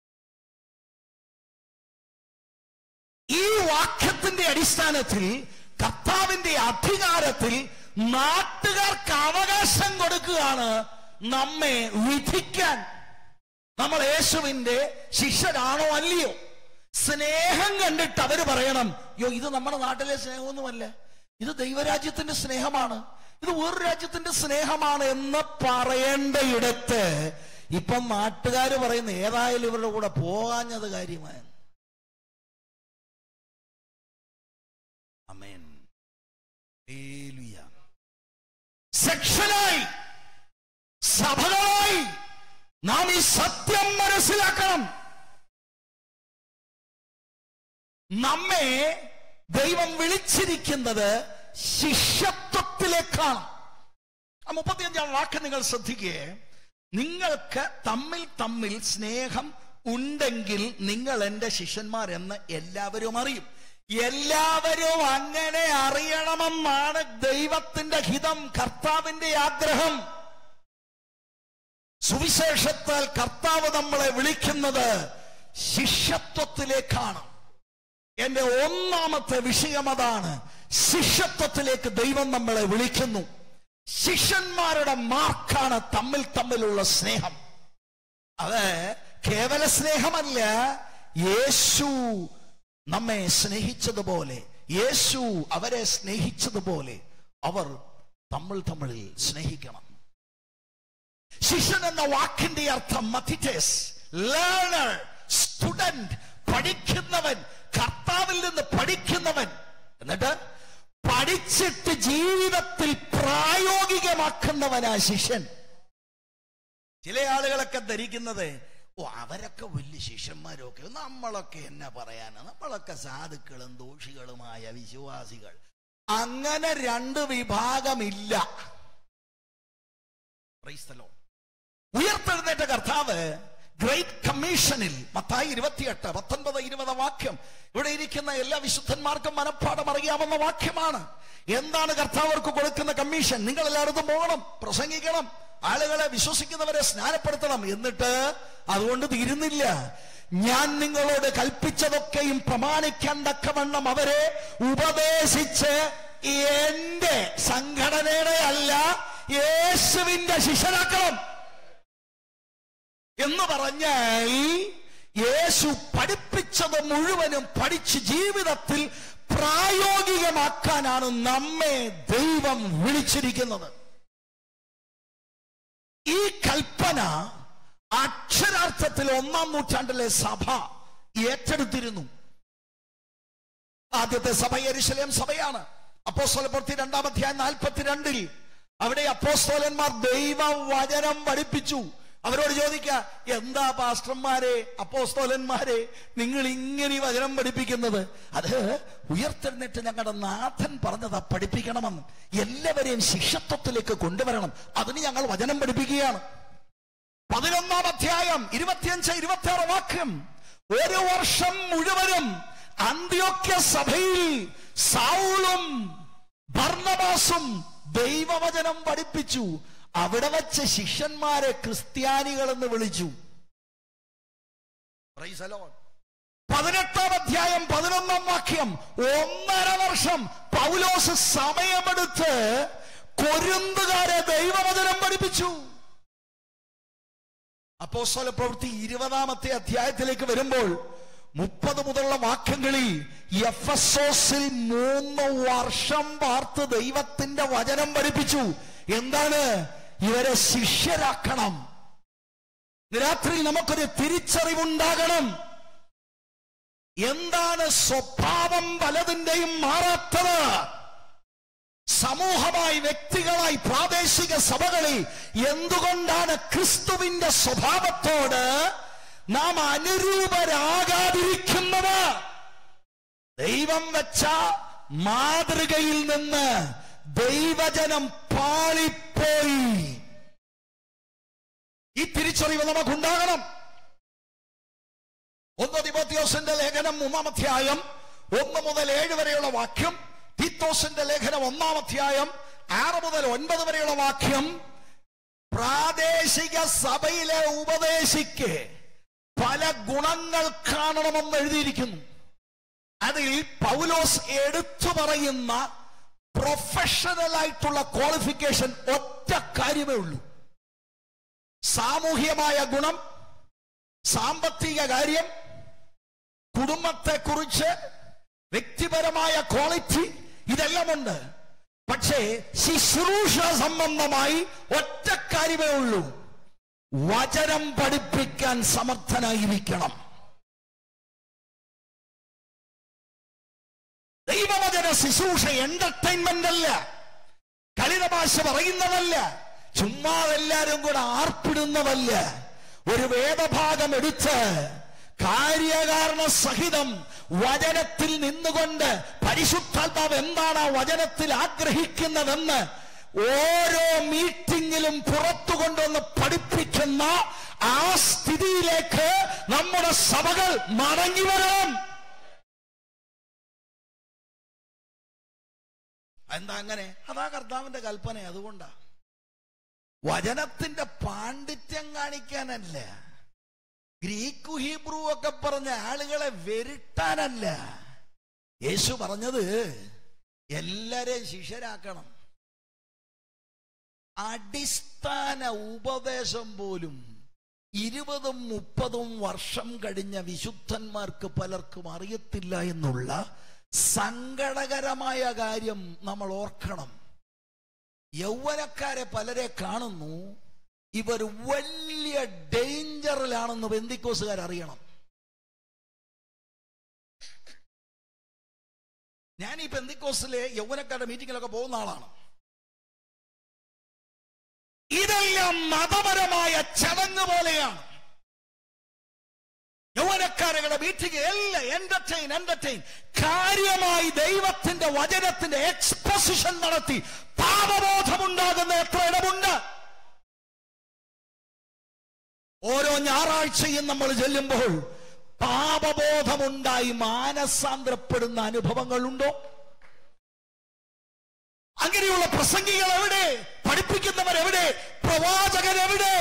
ഈ വാക്യത്തിന്റെ അടിസ്ഥാനത്തിൽ കർത്താവിന്റെ അധികാരത്തിൽ നാട്ടുകാർക്ക് അവകാശം കൊടുക്കുകയാണ് നമ്മെ വിധിക്കാൻ നമ്മൾ യേശുവിന്റെ ശിഷ്യരാണോ അല്ലയോ സ്നേഹം കണ്ടിട്ട് അവര് പറയണം യോ ഇത് നമ്മുടെ നാട്ടിലെ സ്നേഹമൊന്നുമല്ല ഇത് ദൈവരാജ്യത്തിന്റെ സ്നേഹമാണ് ഇത് വേറൊരു രാജ്യത്തിന്റെ സ്നേഹമാണ് എന്ന് പറയേണ്ടയിടത്ത് ഇപ്പം നാട്ടുകാർ പറയുന്ന ഏതായാലും ഇവരുടെ കൂടെ പോകാഞ്ഞത് കാര്യമാണ് അമേൻ ഹല്ലേലൂയ. സെക്ഷനായി സഭകളായി നാം ഈ സത്യം മനസ്സിലാക്കണം നമ്മെ ദൈവം വിളിച്ചിരിക്കുന്നത് ശിഷ്യത്വത്തിലേക്കാണ് ആ മുപ്പത്തിയഞ്ചാം വാക്ക് നിങ്ങൾ ശ്രദ്ധിക്കേ നിങ്ങൾക്ക് തമ്മിൽ തമ്മിൽ സ്നേഹം ഉണ്ടെങ്കിൽ നിങ്ങൾ എന്റെ ശിഷ്യന്മാരെന്ന് എല്ലാവരും അറിയും എല്ലാവരും അങ്ങനെ അറിയണമെന്നാണ് ദൈവത്തിന്റെ ഹിതം കർത്താവിന്റെ ആഗ്രഹം സുവിശേഷത്താൽ കർത്താവ് നമ്മളെ വിളിക്കുന്നത് ശിഷ്യത്വത്തിലേക്കാണ് എന്റെ ഒന്നാമത്തെ വിഷയം അതാണ് ശിഷ്യത്വത്തിലേക്ക് ദൈവം നമ്മളെ വിളിക്കുന്നു ശിഷ്യന്മാരുടെ മാർക്കാണ് തമ്മിൽ തമ്മിലുള്ള സ്നേഹം അത് കേവല സ്നേഹമല്ല യേശു നമ്മെ സ്നേഹിച്ചതുപോലെ യേശു അവരെ സ്നേഹിച്ചതുപോലെ അവർ തമ്മിൽ തമ്മിൽ സ്നേഹിക്കണം ശിഷ്യൻ എന്ന വാക്കിന്റെ അർത്ഥം മത്തിറ്റേസ് ലേണർ സ്റ്റുഡന്റ് പഠിക്കുന്നവൻ കർത്താവിൽ നിന്ന് പഠിക്കുന്നവൻ എന്നിട്ട് പഠിച്ചിട്ട് ജീവിതത്തിൽ പ്രായോഗികമാക്കുന്നവനാ ശിഷ്യൻ ചില ആളുകളൊക്കെ ധരിക്കുന്നത് ഓ അവരൊക്കെ വലിയ ശിഷ്യന്മാരൊക്കെ നമ്മളൊക്കെ എന്നാ പറയാനാ നമ്മളൊക്കെ സാധുക്കളും ദോഷികളുമായ വിശ്വാസികൾ അങ്ങനെ രണ്ട് വിഭാഗമില്ല Praise the Lord. ഉയർത്തെഴുന്നേറ്റ കർത്താവ് ഗ്രേറ്റ് കമ്മീഷനിൽ മത്തായി ഇരുപത്തിയെട്ട് പത്തൊൻപത് ഇരുപത് വാക്യം ഇവിടെ ഇരിക്കുന്ന എല്ലാ വിശുദ്ധന്മാർക്കും മനഃപ്പാടം അറിയാവുന്ന വാക്യമാണ് എന്താണ് കർത്താവർക്ക് കൊടുക്കുന്ന കമ്മീഷൻ നിങ്ങൾ എല്ലായിടത്തും പോകണം പ്രസംഗിക്കണം ആളുകളെ വിശ്വസിക്കുന്നവരെ സ്നാനപ്പെടുത്തണം എന്നിട്ട് അതുകൊണ്ട് തീരുന്നില്ല ഞാൻ നിങ്ങളോട് കൽപ്പിച്ചതൊക്കെയും പ്രമാണിക്കാൻ തക്കവണ്ണം അവരെ ഉപദേശിച്ച് എന്റെ സംഘടനയുടെ അല്ല യേശുവിന്റെ ശിഷ്യനാക്കണം എന്ന് പറഞ്ഞാൽ യേശു പഠിപ്പിച്ചത് മുഴുവനും പഠിച്ച് ജീവിതത്തിൽ പ്രായോഗികമാക്കാനാണ് നമ്മെ ദൈവം വിളിച്ചിരിക്കുന്നത് ഈ കൽപ്പന അക്ഷരാർത്ഥത്തിൽ ഒന്നാം നൂറ്റാണ്ടിലെ സഭ ഏറ്റെടുത്തിരുന്നു ആദ്യത്തെ സഭ യെരുശലേം സഭയാണ് അപ്പോസ്തലപ്രവൃത്തി രണ്ടാം അധ്യായം നാൽപ്പത്തിരണ്ടിൽ അവിടെ അപ്പോസ്തോലന്മാർ ദൈവ വചനം പഠിപ്പിച്ചു അവരോട് ചോദിക്ക എന്താ പാസ്റ്റർമാരെ അപ്പോസ്തോലന്മാരെ നിങ്ങൾ ഇങ്ങനെ ഈ വചനം പഠിപ്പിക്കുന്നത് അത് ഉയർത്തെഴുന്നേറ്റ് ഞങ്ങളുടെ നാഥൻ പറഞ്ഞതാ പഠിപ്പിക്കണമെന്ന് എല്ലാവരെയും ശിഷ്യത്വത്തിലേക്ക് കൊണ്ടുവരണം അതിന് ഞങ്ങൾ വചനം പഠിപ്പിക്കുകയാണ് പതിനൊന്നാം അധ്യായം ഇരുപത്തിയഞ്ച് ഇരുപത്തി ആറ് വാക്യം ഒരു വർഷം മുഴുവനും അന്ത്യോക്യ സഭയിൽ സൗളും ഭർണബാസും ദൈവവചനം പഠിപ്പിച്ചു അവിടെ വച്ച് ശിഷ്യന്മാരെ ക്രിസ്ത്യാനികൾ എന്ന് വിളിച്ചു Praise the Lord. പതിനെട്ടാം അധ്യായം പതിനൊന്നാം വാക്യം ഒന്നര വർഷം പൗലോസ് സമയമെടുത്ത് കൊരുന്തുകാരെ ദൈവവചനം പഠിപ്പിച്ചു അപ്പോസ്തല പ്രവൃത്തി ഇരുപതാമത്തെ അധ്യായത്തിലേക്ക് വരുമ്പോൾ മുപ്പത് മുതലുള്ള വാക്യങ്ങളിൽ എഫസോസിൽ മൂന്ന് വർഷം പാർത്ത് ദൈവത്തിന്റെ വചനം പഠിപ്പിച്ചു എന്താണ് ഇവരെ ശിഷ്യരാക്കണം രാത്രി നമുക്കൊരു തിരിച്ചറിവുണ്ടാകണം എന്താണ് സ്വഭാവം പലതിന്റെയും മാറാത്തത് സമൂഹമായി വ്യക്തികളായി പ്രാദേശിക സഭകളിൽ എന്തുകൊണ്ടാണ് ക്രിസ്തുവിന്റെ സ്വഭാവത്തോട് നാം അനുരൂപരാകാതിരിക്കുന്നത് ദൈവം വെച്ച മാതൃകയിൽ നിന്ന് ദൈവജനം പാളിപ്പോയി ഈ തിരിച്ചറിവ് നമുക്കുണ്ടാകണം ഒന്ന് തിമോത്തിയോസിന്റെ ലേഖനം മൂന്നാം അധ്യായം ഒന്ന് മുതൽ ഏഴ് വരെയുള്ള വാക്യം തീത്തോസിന്റെ ലേഖനം ഒന്നാം അധ്യായം ആറ് മുതൽ ഒൻപത് വരെയുള്ള വാക്യം പ്രാദേശിക സഭയിലെ ഉപദേശിക്ക് പല ഗുണങ്ങൾ കാണണമെന്ന് എഴുതിയിരിക്കുന്നു അതിൽ പൗലോസ് എടുത്തു പറയുന്ന പ്രൊഫഷണൽ ആയിട്ടുള്ള ക്വാളിഫിക്കേഷൻ ഒറ്റ കാര്യമേ ഉള്ളൂ സാമൂഹ്യമായ ഗുണം സാമ്പത്തിക കാര്യം കുടുംബത്തെക്കുറിച്ച് വ്യക്തിപരമായ ക്വാളിറ്റി ഇതെല്ലാമുണ്ട് പക്ഷേ ശുശ്രൂഷ സംബന്ധമായി ഒറ്റ കാര്യമേ ഉള്ളൂ വചനം പഠിപ്പിക്കാൻ സമർത്ഥനായിരിക്കണം ദൈവവചന ശുശ്രൂഷ എന്റർടൈൻമെന്റ് അല്ല കളിതമാശ പറയുന്നതല്ല ചുമ്മാ എല്ലാരും കൂടെ ആർപ്പിടുന്നതല്ല ഒരു വേദഭാഗം എടുത്ത് കാര്യകാരണ സഹിതം വചനത്തിൽ നിന്നുകൊണ്ട് പരിശുദ്ധാത്മാവ് എന്താണ് ആ വചനത്തിൽ ആഗ്രഹിക്കുന്നതെന്ന് ഓരോ മീറ്റിംഗിലും പുറത്തു കൊണ്ടുവന്ന് പഠിപ്പിക്കുന്ന ആ സ്ഥിതിയിലേക്ക് നമ്മുടെ സഭകൾ മടങ്ങി വരണം എന്താ അങ്ങനെ അതാ കർത്താവിന്റെ കൽപ്പന അതുകൊണ്ടാ വചനത്തിന്റെ പാണ്ഡിത്യം കാണിക്കാനല്ല ഗ്രീക്കു ഹീബ്രു ഒക്കെ പറഞ്ഞ ആളുകളെ വെരുട്ടാനല്ല യേശു പറഞ്ഞത് എല്ലാരെയും ശിഷ്യരാക്കണം അടിസ്ഥാന ഉപദേശം പോലും ഇരുപതും മുപ്പതും വർഷം കഴിഞ്ഞ വിശുദ്ധന്മാർക്ക് പലർക്കും അറിയത്തില്ല എന്നുള്ള സങ്കടകരമായ കാര്യം നമ്മൾ ഓർക്കണം യൗവനക്കാരെ പലരെ കാണുന്നു ഇവർ വലിയ ഡേഞ്ചറിലാണെന്ന് ബന്ദിക്കോസുകാർ അറിയണം ഞാൻ ഈ ബന്ദിക്കോസിലെ യൗവനക്കാരുടെ മീറ്റിങ്ങിലൊക്കെ പോകുന്ന ആളാണ് ഇതെല്ലാം മതപരമായ ചടങ്ങ് പോലെയാണ് യൗവനക്കാരുടെ മീറ്റിംഗ് എല്ലാം എന്റർടൈൻ എന്റർടൈൻ കാര്യമായി ദൈവത്തിന്റെ വചനത്തിന്റെ എക്സ്പോസിഷൻ നടത്തി പാപബോധമുണ്ടാകുന്ന എത്ര ഇടമുണ്ട് ഓരോ ഞായറാഴ്ചയും നമ്മൾ ചെല്ലുമ്പോൾ പാപബോധമുണ്ടായി മാനസാന്തരപ്പെടുന്ന അനുഭവങ്ങളുണ്ടോ അങ്ങനെയുള്ള പ്രസംഗികൾ എവിടെ പഠിപ്പിക്കുന്നവർ എവിടെ പ്രവാചകൻ എവിടെ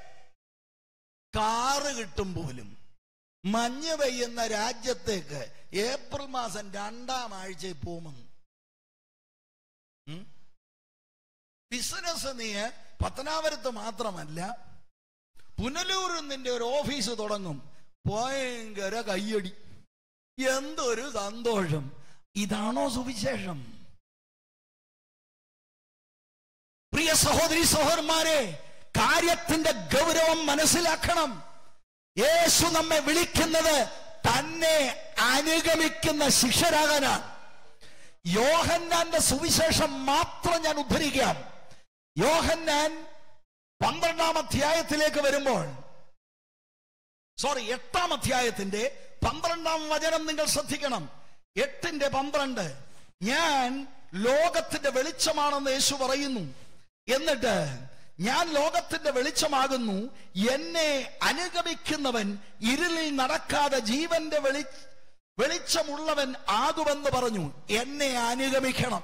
കാറ് കിട്ടും പോലും മഞ്ഞ് പെയ്യുന്ന രാജ്യത്തേക്ക് ഏപ്രിൽ മാസം രണ്ടാം ആഴ്ചയിൽ പോകുമെന്ന് ഉം? ബിസിനസ് നീ പത്തനാപുരത്ത് മാത്രമല്ല പുനലൂരിൽ നിന്റെ ഒരു ഓഫീസ് തുടങ്ങും ഭയങ്കര കയ്യടി എന്തൊരു സന്തോഷം ഇതാണോ സുവിശേഷം പ്രിയ സഹോദരി സഹോദരന്മാരെ കാര്യത്തിന്റെ ഗൗരവം മനസ്സിലാക്കണം യേശു നമ്മെ വിളിക്കുന്നത് തന്നെ അനുഗമിക്കുന്ന ശിഷ്യരാകാനാണ് യോഹന്നാന്റെ സുവിശേഷം മാത്രം ഞാൻ ഉദ്ധരിക്കാം യോഹന്നാൻ പന്ത്രണ്ടാം അധ്യായത്തിലേക്ക് വരുമ്പോൾ സോറി എട്ടാം അധ്യായത്തിന്റെ പന്ത്രണ്ടാം വചനം നിങ്ങൾ ശ്രദ്ധിക്കണം എട്ടിന്റെ പന്ത്രണ്ട് ഞാൻ ലോകത്തിന്റെ വെളിച്ചമാണെന്ന് യേശു പറയുന്നു എന്നിട്ട് ഞാൻ ലോകത്തിന്റെ വെളിച്ചമാകുന്നു എന്നെ അനുഗമിക്കുന്നവൻ ഇരുളിൽ നടക്കാതെ ജീവന്റെ വെളി വെളിച്ചമുള്ളവൻ ആകുമെന്ന് പറഞ്ഞു എന്നെ അനുഗമിക്കണം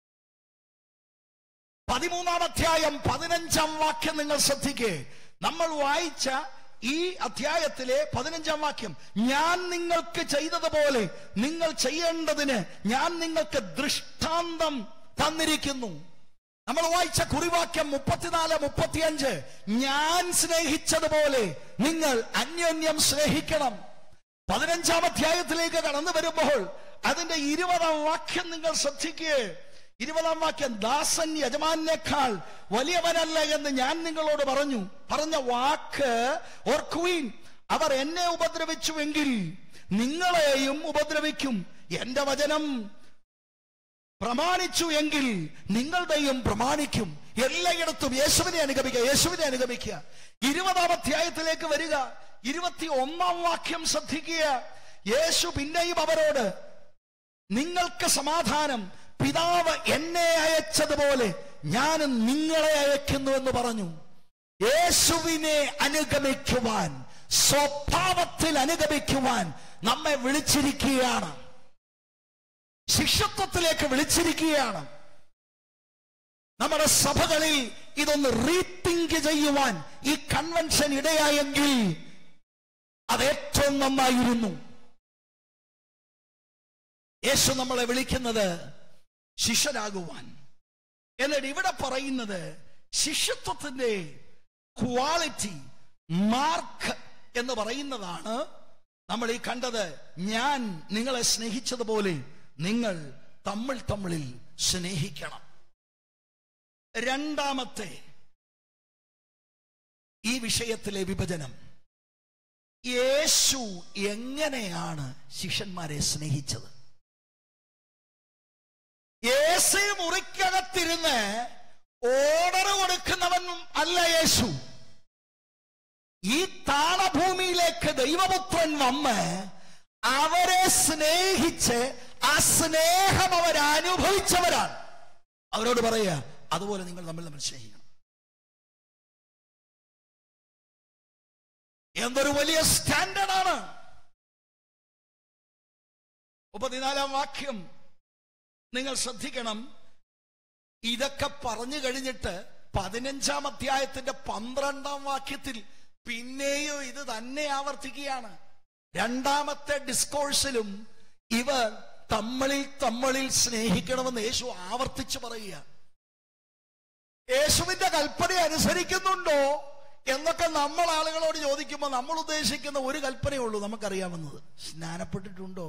പതിമൂന്നാം അധ്യായം പതിനഞ്ചാം വാക്യം നിങ്ങൾ ശ്രദ്ധിക്കേ നമ്മൾ വായിച്ച ഈ അധ്യായത്തിലെ പതിനഞ്ചാം വാക്യം ഞാൻ നിങ്ങൾക്ക് ചെയ്തതുപോലെ നിങ്ങൾ ചെയ്യേണ്ടതിന് ഞാൻ നിങ്ങൾക്ക് ദൃഷ്ടാന്തം തന്നിരിക്കുന്നു നമ്മൾ വായിച്ച കുറിവാക്യം മുപ്പത്തിനാല് മുപ്പത്തിയഞ്ച് ഞാൻ സ്നേഹിച്ചതുപോലെ നിങ്ങൾ അന്യോന്യം സ്നേഹിക്കണം പതിനഞ്ചാം അധ്യായത്തിലേക്ക് കടന്നു വരുമ്പോൾ അതിന്റെ ഇരുപതാം വാക്യം നിങ്ങൾ ശ്രദ്ധിക്കുക ഇരുപതാം വാക്യം ദാസൻ യജമാനേക്കാൾ വലിയവനല്ല എന്ന് ഞാൻ നിങ്ങളോട് പറഞ്ഞു പറഞ്ഞ വാക്ക് ഓർക്കുവീൻ അവർ എന്നെ ഉപദ്രവിച്ചുവെങ്കിൽ നിങ്ങളെയും ഉപദ്രവിക്കും എന്റെ വചനം പ്രമാണിച്ചു എങ്കിൽ നിങ്ങളുടെയും പ്രമാണിക്കും എല്ലായിടത്തും യേശുവിനെ അനുഗമിക്കുക യേശുവിനെ അനുഗമിക്കുക ഇരുപതാം അധ്യായത്തിലേക്ക് വരിക ഇരുപത്തി ഒന്നാം വാക്യം ശ്രദ്ധിക്കുക യേശു പിന്നെയും അവരോട് നിങ്ങൾക്ക് സമാധാനം പിതാവ് എന്നെ അയച്ചതുപോലെ ഞാനും നിങ്ങളെ അയക്കുന്നു എന്ന് പറഞ്ഞു യേശുവിനെ അനുഗമിക്കുവാൻ സ്വഭാവത്തിൽ അനുഗമിക്കുവാൻ നമ്മെ വിളിച്ചിരിക്കുകയാണ് ശിഷ്യത്വത്തിലേക്ക് വിളിച്ചിരിക്കുകയാണ് നമ്മുടെ സഭകളിൽ ഇതൊന്ന് റീതിങ്ക് ചെയ്യുവാൻ ഈ കൺവെൻഷൻ ഇടയായെങ്കിൽ അത് ഏറ്റവും നന്നായിരുന്നു യേശു നമ്മളെ വിളിക്കുന്നത് ശിഷ്യരാകുവാൻ എന്നിട്ട് ഇവിടെ പറയുന്നത് ശിഷ്യത്വത്തിന്റെ ക്വാളിറ്റി മാർക്ക് എന്ന് പറയുന്നതാണ് നമ്മൾ ഈ കണ്ടത് ഞാൻ നിങ്ങളെ സ്നേഹിച്ചതുപോലെ നിങ്ങൾ തമ്മിൽ തമ്മിൽ സ്നേഹിക്കണം രണ്ടാമത്തെ ഈ വിഷയത്തിലെ വിഭജനം യേശു എങ്ങനെയാണ് ശിഷ്യന്മാരെ സ്നേഹിച്ചത് യേശു മുറിക്കകത്തിരുന്ന് ഓർഡർ കൊടുക്കുന്നവൻ അല്ല യേശു ഈ താളഭൂമിയിലേക്ക് ദൈവപുത്രൻ വന്ന് അവരെ സ്നേഹിച്ച് ആ സ്നേഹം അവർ അനുഭവിച്ചവരാണ് അവരോട് പറയുക അതുപോലെ നിങ്ങൾ തമ്മിൽ തമ്മിൽ സ്നേഹിക്കണം എന്തൊരു വലിയ സ്റ്റാൻഡേർഡാണ് മുപ്പത്തിനാലാം വാക്യം നിങ്ങൾ ശ്രദ്ധിക്കണം ഇതൊക്കെ പറഞ്ഞു കഴിഞ്ഞിട്ട് പതിനഞ്ചാം അധ്യായത്തിന്റെ പന്ത്രണ്ടാം വാക്യത്തിൽ പിന്നെയും ഇത് തന്നെ ആവർത്തിക്കുകയാണ് രണ്ടാമത്തെ ഡിസ്കോഴ്സിലും ഇവർ തമ്മിൽ തമ്മിൽ സ്നേഹിക്കണമെന്ന് യേശു ആവർത്തിച്ചു പറയുക യേശുവിന്റെ കൽപ്പന അനുസരിക്കുന്നുണ്ടോ എന്നൊക്കെ നമ്മൾ ആളുകളോട് ചോദിക്കുമ്പോൾ നമ്മൾ ഉദ്ദേശിക്കുന്ന ഒരു കൽപ്പനയേ ഉള്ളൂ നമുക്കറിയാവുന്നത് സ്നാനപ്പെട്ടിട്ടുണ്ടോ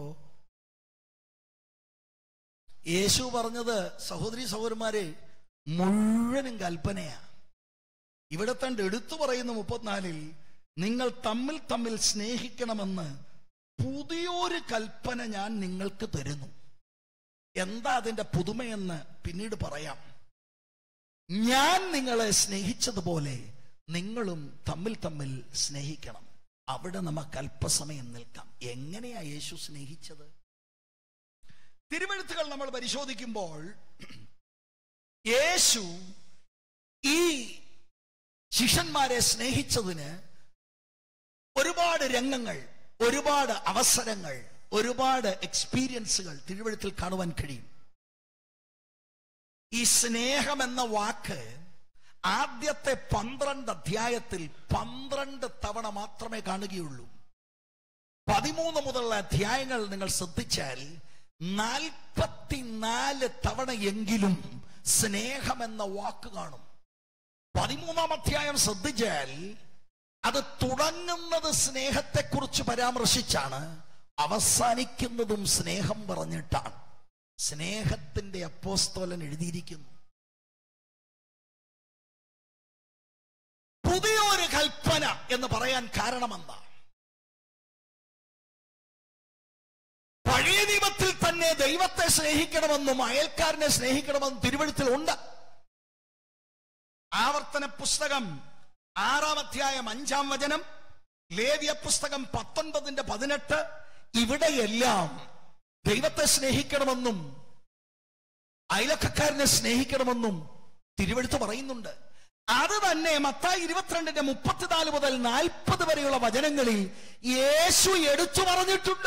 യേശു പറഞ്ഞത് സഹോദരി സഹോദരന്മാരെ മുഴുവനും കൽപ്പനയാ ഇവിടെ തണ്ട് എടുത്തു പറയുന്ന മുപ്പത്തിനാലിൽ നിങ്ങൾ തമ്മിൽ തമ്മിൽ സ്നേഹിക്കണമെന്ന് പുതിയൊരു കൽപ്പന ഞാൻ നിങ്ങൾക്ക് തരുന്നു എന്താ അതിന്റെ പുതുമയെന്ന് പിന്നീട് പറയാം ഞാൻ നിങ്ങളെ സ്നേഹിച്ചതുപോലെ നിങ്ങളും തമ്മിൽ തമ്മിൽ സ്നേഹിക്കണം അവിടെ നമുക്ക് അല്പസമയം നിൽക്കാം എങ്ങനെയാ യേശു സ്നേഹിച്ചത് തിരുവഴുത്തുകൾ നമ്മൾ പരിശോധിക്കുമ്പോൾ യേശു ഈ ശിഷ്യന്മാരെ സ്നേഹിച്ചതിന് ഒരുപാട് രംഗങ്ങൾ ഒരുപാട് അവസരങ്ങൾ ഒരുപാട് എക്സ്പീരിയൻസുകൾ തിരുവഴുത്തിൽ കാണുവാൻ കഴിയും ഈ സ്നേഹം എന്ന വാക്ക് ആദ്യത്തെ പന്ത്രണ്ട് അധ്യായത്തിൽ പന്ത്രണ്ട് തവണ മാത്രമേ കാണുകയുള്ളൂ പതിമൂന്ന് മുതലുള്ള അധ്യായങ്ങൾ നിങ്ങൾ ശ്രദ്ധിച്ചാൽ നാൽപ്പത്തിനാല് തവണയെങ്കിലും സ്നേഹം എന്ന വാക്ക് കാണും പതിമൂന്നാം അധ്യായം ശ്രദ്ധിച്ചാൽ അത് തുടങ്ങുന്നത് സ്നേഹത്തെക്കുറിച്ച് പരാമർശിച്ചാണ് അവസാനിക്കുന്നതും സ്നേഹം പറഞ്ഞിട്ടാണ് സ്നേഹത്തിന്റെ അപ്പോസ്തോലൻ എഴുതിയിരിക്കുന്നു പുതിയൊരു കൽപ്പന എന്ന് പറയാൻ കാരണമെന്താ പഴയ നിയമത്തിൽ തന്നെ ദൈവത്തെ സ്നേഹിക്കണമെന്നും അയൽക്കാരനെ സ്നേഹിക്കണമെന്നും തിരുവഴുത്തിൽ ഉണ്ട് ആവർത്തന പുസ്തകം ആറാം അധ്യായം അഞ്ചാം വചനം ലേവ്യ പുസ്തകം പത്തൊൻപതിന്റെ പതിനെട്ട് ഇവിടെയെല്ലാം ദൈവത്തെ സ്നേഹിക്കണമെന്നും അയലക്കാരനെ സ്നേഹിക്കണമെന്നും തിരുവഴുത്ത് പറയുന്നുണ്ട് അത് തന്നെ മത്തായി ഇരുപത്തിരണ്ടിന്റെ മുപ്പത്തിനാല് മുതൽ നാൽപ്പത് വരെയുള്ള വചനങ്ങളിൽ യേശു എടുത്തു പറഞ്ഞിട്ടുണ്ട്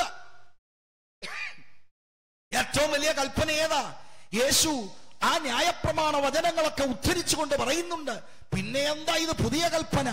ഏറ്റവും വലിയ കൽപ്പന ഏതാ യേശു ആ ന്യായപ്രമാണ വചനങ്ങളൊക്കെ ഉദ്ധരിച്ചുകൊണ്ട് പറയുന്നുണ്ട് പിന്നെ എന്താ ഇത് പുതിയ കൽപ്പന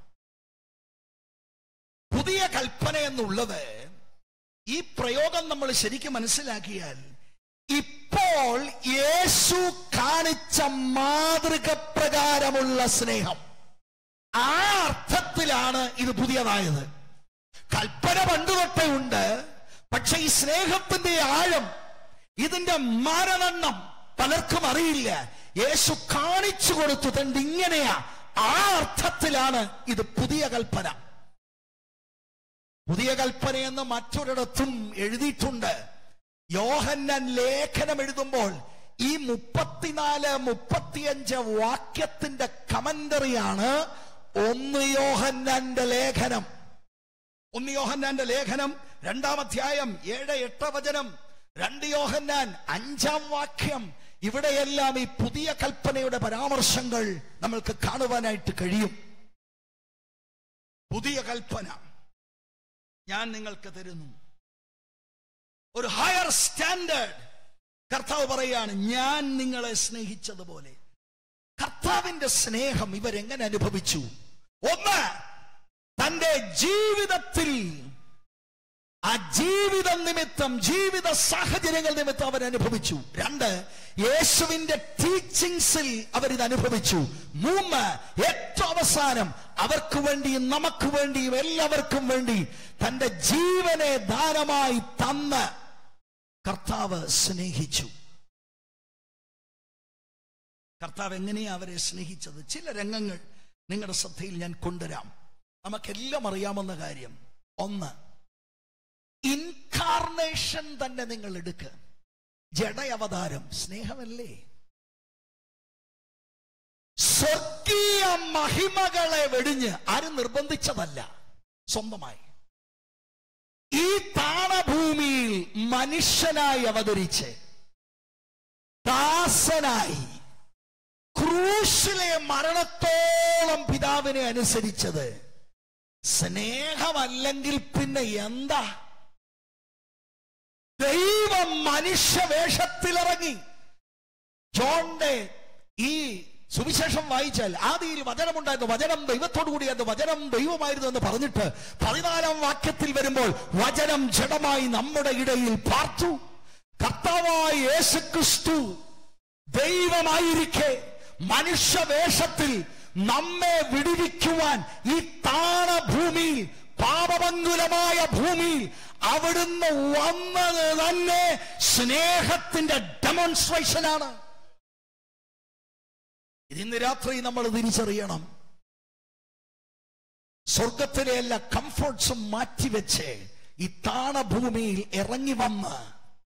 പുതിയ കൽപ്പന എന്നുള്ളത് ഈ പ്രയോഗം നമ്മൾ ശരിക്കും മനസ്സിലാക്കിയാൽ ഇപ്പോൾ യേശു കാണിച്ച മാതൃക പ്രകാരമുള്ള സ്നേഹം ആ അർത്ഥത്തിലാണ് ഇത് പുതിയതായത് കൽപ്പന പണ്ട് തൊട്ടേ ഉണ്ട് പക്ഷെ ഈ സ്നേഹത്തിന്റെ ആഴം ഇതിന്റെ മാനദണ്ഡം പലർക്കും അറിയില്ല യേശു കാണിച്ചു കൊടുത്തു തണ്ട് ഇങ്ങനെയാ ആ അർത്ഥത്തിലാണ് ഇത് പുതിയ കൽപ്പന പുതിയ കൽപ്പന എന്ന് മറ്റൊരിടത്തും എഴുതിയിട്ടുണ്ട് യോഹന്നൻ ലേഖനം എഴുതുമ്പോൾ ഈ മുപ്പത്തിനാല് മുപ്പത്തിയഞ്ച് വാക്യത്തിന്റെ കമന്ററിയാണ് ഒന്ന് യോഹന്നന്റെ ലേഖനം ഒന്ന് യോഹന്നാന്റെ ലേഖനം രണ്ടാം അധ്യായം ഏഴ് എട്ട് വചനം രണ്ട് യോഹന്നാൻ അഞ്ചാം വാക്യം ഇവിടെയെല്ലാം ഈ പുതിയ കൽപ്പനയുടെ പരാമർശങ്ങൾ നമ്മൾക്ക് കാണുവാനായിട്ട് കഴിയും പുതിയ കൽപ്പന ഞാൻ നിങ്ങൾക്ക് തരുന്നു ഒരു ഹയർ സ്റ്റാൻഡേർഡ് കർത്താവ് പറയാണ് ഞാൻ നിങ്ങളെ സ്നേഹിച്ചതുപോലെ കർത്താവിന്റെ സ്നേഹം ഇവരെങ്ങനെ അനുഭവിച്ചു ഒന്ന് തന്റെ ജീവിതത്തിൽ ആ ജീവിത നിമിത്തം ജീവിത സാഹചര്യങ്ങൾ നിമിത്തം അവർ അനുഭവിച്ചു രണ്ട് യേശുവിന്റെ ടീച്ചിങ്സിൽ അവരിത് അനുഭവിച്ചു മൂന്ന് ഏറ്റവും അവസാനം അവർക്ക് വേണ്ടിയും നമുക്ക് വേണ്ടിയും എല്ലാവർക്കും വേണ്ടി തന്റെ ജീവനെ ദാനമായി തന്ന് കർത്താവ് സ്നേഹിച്ചു കർത്താവ് എങ്ങനെയാ അവരെ സ്നേഹിച്ചത് ചില രംഗങ്ങൾ നിങ്ങളുടെ ശ്രദ്ധയിൽ ഞാൻ കൊണ്ടുവരാം നമുക്കെല്ലാം അറിയാവുന്ന കാര്യം ഒന്ന് ഇൻകാർണേഷൻ തന്നെ നിങ്ങൾ എടുക്കുക ജഡ അവതാരം സ്നേഹമല്ലേ സ്വർഗീയ മഹിമകളെ വെടിഞ്ഞ് ആരും നിർബന്ധിച്ചതല്ല സ്വന്തമായി ഈ താണഭൂമിയിൽ മനുഷ്യനായി അവതരിച്ച് ദാസനായി ക്രൂശിലെ മരണത്തോളം പിതാവിനെ അനുസരിച്ചത് സ്നേഹമല്ലെങ്കിൽ പിന്നെ എന്താ ദൈവം മനുഷ്യവേഷത്തിലിറങ്ങി ജോന്റെ ഈ സുവിശേഷം വായിച്ചാൽ ആദിയിൽ വചനമുണ്ടായിരുന്നു വചനം ദൈവത്തോടു കൂടിയായിരുന്നു വചനം ദൈവമായിരുന്നു എന്ന് പറഞ്ഞിട്ട് പതിനാലാം വാക്യത്തിൽ വരുമ്പോൾ വചനം ജഡമായി നമ്മുടെ ഇടയിൽ പാർത്തു കർത്താവായ യേശുക്രിസ്തു ദൈവമായിരിക്കെ മനുഷ്യവേഷത്തിൽ നമ്മെ വിടുവിക്കുവാൻ ഈ താണ ഭൂമിയിൽ പാപമംഗുലമായ ഭൂമിയിൽ അവിടുന്ന് വന്നത് തന്നെ സ്നേഹത്തിന്റെ ഡെമോൺസ്ട്രേഷനാണ് ഇന്ന് രാത്രി നമ്മൾ തിരിച്ചറിയണം സ്വർഗത്തിലെ എല്ലാ കംഫർട്ട്സും മാറ്റിവെച്ച് ഈ താണഭൂമിയിൽ ഇറങ്ങി വന്ന്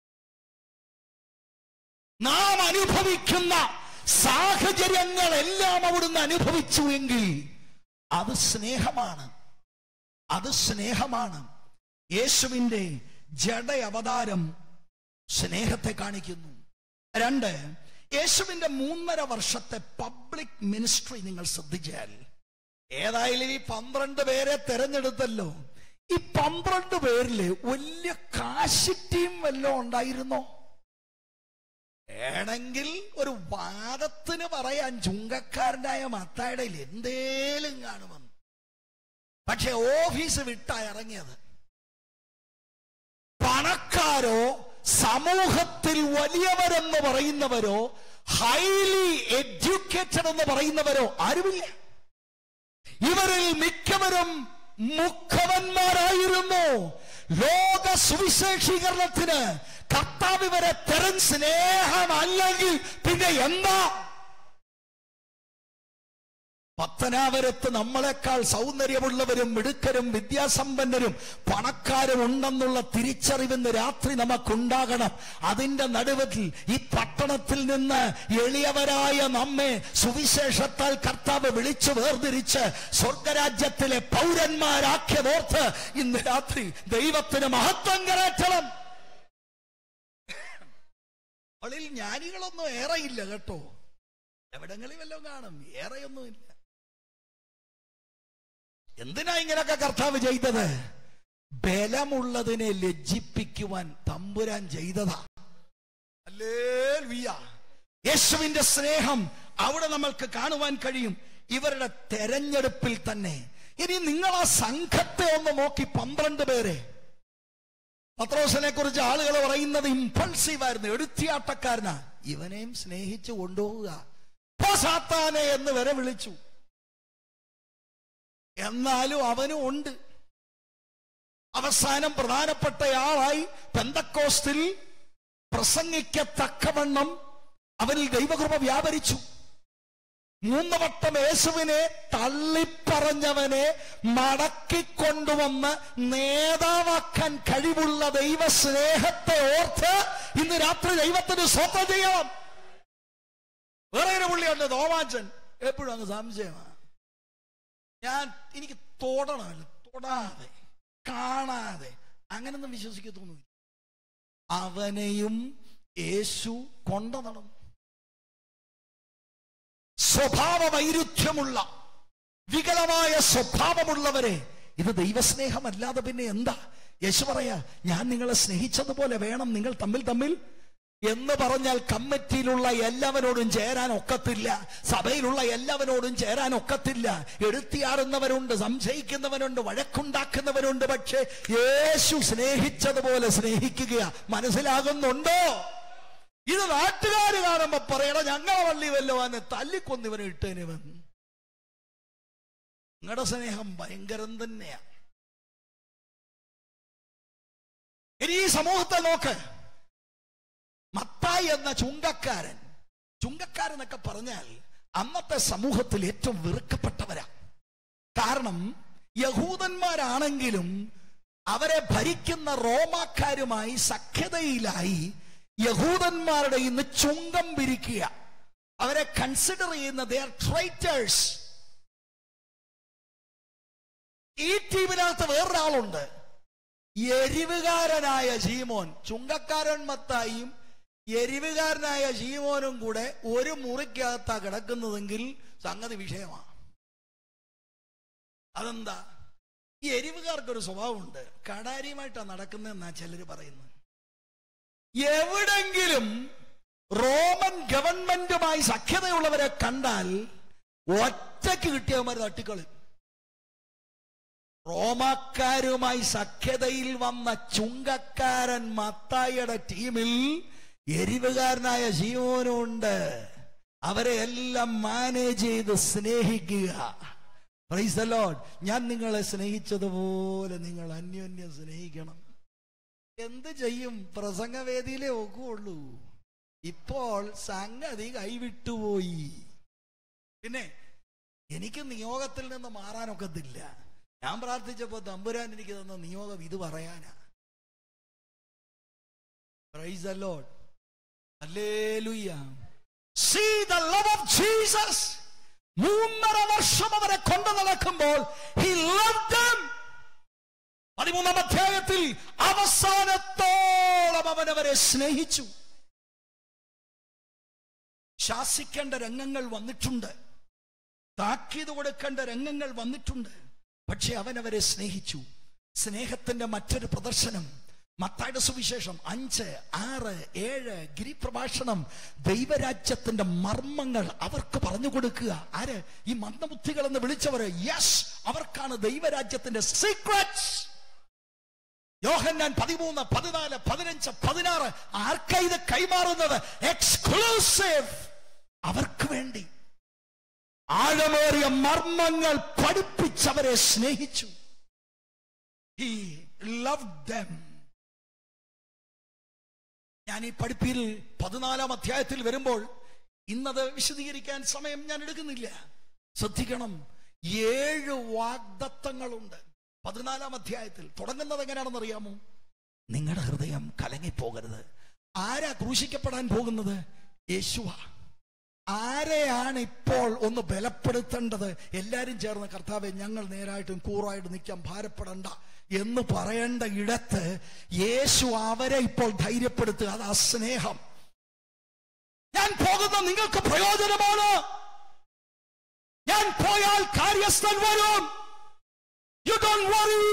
നാം അനുഭവിക്കുന്ന സാഹചര്യങ്ങളെല്ലാം അവിടുന്ന് അനുഭവിച്ചു എങ്കിൽ അത് സ്നേഹമാണ് അത് സ്നേഹമാണ് യേശുവിന്റെ ജഡ അവതാരം സ്നേഹത്തെ കാണിക്കുന്നു രണ്ട് യേശുവിന്റെ മൂന്നര വർഷത്തെ പബ്ലിക് മിനിസ്ട്രി നിങ്ങൾ ശ്രദ്ധിച്ചാൽ ഏതായാലും ഈ പന്ത്രണ്ട് പേരെ തെരഞ്ഞെടുത്തല്ലോ ഈ പന്ത്രണ്ട് പേരില് വലിയ കാശ് ടീം വല്ലതും ഉണ്ടായിരുന്നോ വേണമെങ്കിൽ ഒരു വാദത്തിന് പറയാൻ ചുങ്കക്കാരനായ മത്തായുടെ എന്തേലും കാണുമെന്ന് പക്ഷെ ഓഫീസ് വിട്ടാ ഇറങ്ങിയത് പണക്കാരോ സമൂഹത്തിൽ വലിയവരെന്ന് പറയുന്നവരോ ഹൈലി എഡ്യൂക്കേറ്റഡ് എന്ന് പറയുന്നവരോ ആരുമില്ല ഇവരിൽ മിക്കവരും മുഖവന്മാരായിരുന്നു ലോക സുവിശേഷീകരണത്തിന് കർത്താവ് ഇവരെ തെരൻ സ്നേഹമല്ലെങ്കിൽ പിന്നെ എന്താ പത്തനാപുരത്ത് നമ്മളെക്കാൾ സൗന്ദര്യമുള്ളവരും മിടുക്കരും വിദ്യാസമ്പന്നരും പണക്കാരും ഉണ്ടെന്നുള്ള തിരിച്ചറിവിന്ന് രാത്രി നമുക്കുണ്ടാകണം അതിന്റെ നടുവിൽ ഈ പട്ടണത്തിൽ നിന്ന് എളിയവരായ നമ്മെ സുവിശേഷത്താൽ കർത്താവ് വിളിച്ചു വേർതിരിച്ച് സ്വർഗരാജ്യത്തിലെ പൗരന്മാരാക്കിയതോർത്ത് ഇന്ന് രാത്രി ദൈവത്തിന് മഹത്വം കരയറ്റണം അവളിൽ ജ്ഞാനികളൊന്നും ഏറെയില്ല കേട്ടോ എവിടങ്ങളിൽ വല്ലതും കാണും ഏറെയൊന്നുമില്ല എന്തിനാ ഇങ്ങനെയൊക്കെ കർത്താവ് ചെയ്തത് ബലമുള്ളതിനെ ലജ്ജിപ്പിക്കുവാൻ തമ്പുരാൻ ചെയ്തതാ ഹല്ലേലൂയ. യേശുവിന്റെ സ്നേഹം അവിടെ നമ്മൾക്ക് കാണുവാൻ കഴിയും ഇവരുടെ തെരഞ്ഞെടുപ്പിൽ തന്നെ ഇനി നിങ്ങൾ ആ സംഘത്തെ ഒന്ന് നോക്കി പന്ത്രണ്ട് പേരെ പത്രോസിനെ കുറിച്ച് ആളുകൾ പറയുന്നത് ഇമ്പൾസീവ് ആയിരുന്നു എടുത്തിയാട്ടക്കാരനാ ഇവനെയും സ്നേഹിച്ചു കൊണ്ടുപോവുക "പോ സാത്താനെ എന്ന് വരെ വിളിച്ചു എന്നാലും അവനും ഉണ്ട് അവസാനം പ്രധാനപ്പെട്ടയാളായി പെന്തക്കോസ്തിൽ പ്രസംഗിക്കത്തക്കവണ്ണം അവനിൽ ദൈവകൃപ വ്യാപരിച്ചു മൂന്ന് വട്ടം യേശുവിനെ തള്ളിപ്പറഞ്ഞവനെ മടക്കിക്കൊണ്ടുവന്ന് നേതാവാക്കാൻ കഴിവുള്ള ദൈവ സ്നേഹത്തെ ഓർത്ത് ഇന്ന് രാത്രി ദൈവത്തിന് സ്വന്തം ചെയ്യണം വേറെ ഒരു പുള്ളിയുണ്ട് തോമാച്ചൻ എപ്പോഴും അങ്ങ് സംശയമാണ് ഞാൻ എനിക്ക് തൊടണമല്ലോ തൊടാതെ കാണാതെ അങ്ങനൊന്നും വിശ്വസിക്കത്തൊന്നുമില്ല അവനെയും യേശു കൊണ്ടു നടന്നു സ്വഭാവ വൈരുദ്ധ്യമുള്ള വികലമായ സ്വഭാവമുള്ളവരെ ഇത് ദൈവസ്നേഹമല്ലാതെ പിന്നെ എന്താ യേശു പറയാ ഞാൻ നിങ്ങളെ സ്നേഹിച്ചതുപോലെ വേണം നിങ്ങൾ തമ്മിൽ തമ്മിൽ എന്ന് പറഞ്ഞാൽ കമ്മിറ്റിയിലുള്ള എല്ലാവരോടും ചേരാൻ ഒക്കത്തില്ല സഭയിലുള്ള എല്ലാവരോടും ചേരാൻ ഒക്കത്തില്ല എടുത്തിയാടുന്നവരുണ്ട് സംശയിക്കുന്നവരുണ്ട് വഴക്കുണ്ടാക്കുന്നവരുണ്ട് പക്ഷേ യേശു സ്നേഹിച്ചതുപോലെ സ്നേഹിക്കുക മനസ്സിലാകുന്നുണ്ടോ ഇത് നാട്ടുകാർ കാണുമ്പോ പറയണം ഞങ്ങളെ വള്ളി വല്ലവാന്ന് തല്ലിക്കൊന്നിവനെ ഇട്ടേനിവൻ നിങ്ങളുടെ സ്നേഹം ഭയങ്കരം തന്നെയാ ഇനി ഈ സമൂഹത്തെ നോക്ക് മത്തായി എന്ന ചുങ്കക്കാരൻ ചുങ്കക്കാരൻ എന്നൊക്കെ പറഞ്ഞാൽ അന്നത്തെ സമൂഹത്തിൽ ഏറ്റവും വെറുക്കപ്പെട്ടവരാ കാരണം യഹൂദന്മാരാണെങ്കിലും അവരെ ഭരിക്കുന്ന റോമാക്കാരുമായി സഖ്യതയിലായി യഹൂദന്മാരുടെ ഇന്ന് ചുങ്കം പിരിക്കുക അവരെ കൺസിഡർ ചെയ്യുന്ന ദർ ട്രൈറ്റേഴ്സ് ഈ ടീമിനകത്ത് വേറൊരാളുണ്ട് എരിവുകാരനായ ശീമോൻ ചുങ്കക്കാരൻ മത്തായിയും എരിവുകാരനായ ശീമോനും കൂടെ ഒരു മുറിക്കകത്താ കിടക്കുന്നതെങ്കിൽ സംഗതി വിഷയമാണ് അതെന്താ ഈ എരിവുകാർക്കൊരു സ്വഭാവമുണ്ട് കടാരിയുമായിട്ടാണ് നടക്കുന്നതെന്നാ ചിലർ പറയുന്നത് എവിടെങ്കിലും റോമൻ ഗവൺമെന്റുമായി സഖ്യതയുള്ളവരെ കണ്ടാൽ ഒറ്റയ്ക്ക് കിട്ടിയവന്മാർ തട്ടിക്കളി റോമാക്കാരുമായി സഖ്യതയിൽ വന്ന ചുങ്കക്കാരൻ മത്തായിയുടെ ടീമിൽ എരിവുകാരനായ ജീവനുണ്ട് അവരെ എല്ലാം മാനേജ് ചെയ്ത് സ്നേഹിക്കുക Praise the Lord. ഞാൻ നിങ്ങളെ സ്നേഹിച്ചതുപോലെ നിങ്ങൾ അന്യോന്യം സ്നേഹിക്കണം എന്ത് ചെയ്യും പ്രസംഗവേദിയിലേ ഒക്കുള്ളൂ ഇപ്പോൾ സംഗതി കൈവിട്ടുപോയി പിന്നെ എനിക്ക് നിയോഗത്തിൽ നിന്ന് മാറാനൊക്കത്തില്ല ഞാൻ പ്രാർത്ഥിച്ചപ്പോ തമ്പുരാൻ എനിക്ക് തന്ന നിയോഗം ഇത് പറയാനാ praise the Lord. Hallelujah. See the love of Jesus. മൂന്നര വർഷം അവരെ കൊണ്ടു നടക്കുമ്പോൾ he loved them. പതിമൂന്നാം അധ്യായത്തിൽ അവസാനത്തോളം അവൻ അവരെ സ്നേഹിച്ചു ശാസിക്കേണ്ട രംഗങ്ങൾ വന്നിട്ടുണ്ട് താക്കീത് കൊടുക്കേണ്ട രംഗങ്ങൾ വന്നിട്ടുണ്ട് പക്ഷെ അവൻ അവരെ സ്നേഹിച്ചു സ്നേഹത്തിന്റെ മറ്റൊരു പ്രദർശനം മത്തായുടെ സുവിശേഷം അഞ്ച് ആറ് ഏഴ് ഗിരിപ്രഭാഷണം ദൈവരാജ്യത്തിന്റെ മർമ്മങ്ങൾ അവർക്ക് പറഞ്ഞു കൊടുക്കുക ആര് ഈ മന്ദബുദ്ധികൾ എന്ന് വിളിച്ചവര് യെസ് അവർക്കാണ് ദൈവരാജ്യത്തിന്റെ സീക്രറ്റ്സ് യോഹന്നാൻ പതിമൂന്ന് പതിനാല് പതിനഞ്ച് പതിനാറ് ആർക്കാ ഇത് കൈമാറുന്നത് എക്സ്ക്ലൂസീവ് അവർക്ക് വേണ്ടി ആഴമേറിയ മർമ്മങ്ങൾ പഠിപ്പിച്ചവരെ സ്നേഹിച്ചു He loved them. ഞാൻ ഈ പഠിപ്പിൽ പതിനാലാം അധ്യായത്തിൽ വരുമ്പോൾ ഇന്നത് വിശദീകരിക്കാൻ സമയം ഞാൻ എടുക്കുന്നില്ല ശ്രദ്ധിക്കണം ഏഴ് വാഗ്ദത്തങ്ങളുണ്ട് പതിനാലാം അധ്യായത്തിൽ തുടങ്ങുന്നത് എങ്ങനെയാണെന്ന് അറിയാമോ നിങ്ങളുടെ ഹൃദയം കലങ്ങിപ്പോകരുത് ആരാ ക്രൂശിക്കപ്പെടാൻ പോകുന്നത് യേശുവ ആരെയാണ് ഇപ്പോൾ ഒന്ന് ബലപ്പെടുത്തേണ്ടത് എല്ലാരും ചേർന്ന് കർത്താവെ ഞങ്ങൾ നേരായിട്ടും കൂറായിട്ടും നിൽക്കാൻ ഭാരപ്പെടണ്ട എന്ന് പറയേണ്ട ഇടത്ത് യേശു അവരെ ഇപ്പോൾ ധൈര്യപ്പെടുത്തുക അത് ആ സ്നേഹം ഞാൻ പോകുന്ന നിങ്ങൾക്ക് പ്രയോജനമാണ് ഞാൻ പോയാൽ കാര്യസ്ഥൻ വരും യു ഡോണ്ട് വറി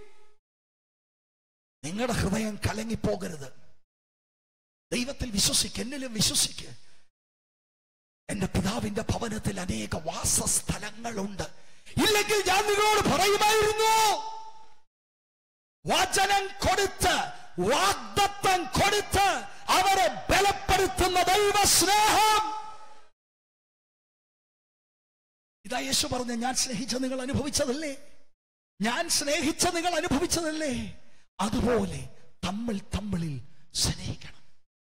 നിങ്ങളുടെ ഹൃദയം കലങ്ങിപ്പോകരുത് ദൈവത്തിൽ വിശ്വസിക്ക് എന്നിലും വിശ്വസിക്ക് എന്റെ പിതാവിന്റെ ഭവനത്തിൽ അനേക വാസസ്ഥലങ്ങളുണ്ട് ഇല്ലെങ്കിൽ ഞാൻ നിങ്ങളോട് പറയുമായിരുന്നു വചനം കൊടുത്ത് വാഗ്ദത്തം കൊടുത്ത് അവരെ ബലപ്പെടുത്തുന്ന ദൈവ സ്നേഹം ഇതാ യേശു പറഞ്ഞ ഞാൻ സ്നേഹിച്ച നിങ്ങൾ അനുഭവിച്ചതല്ലേ ഞാൻ സ്നേഹിച്ച നിങ്ങൾ അനുഭവിച്ചതല്ലേ അതുപോലെ തമ്മിൽ തമ്മിൽ സ്നേഹിക്കണം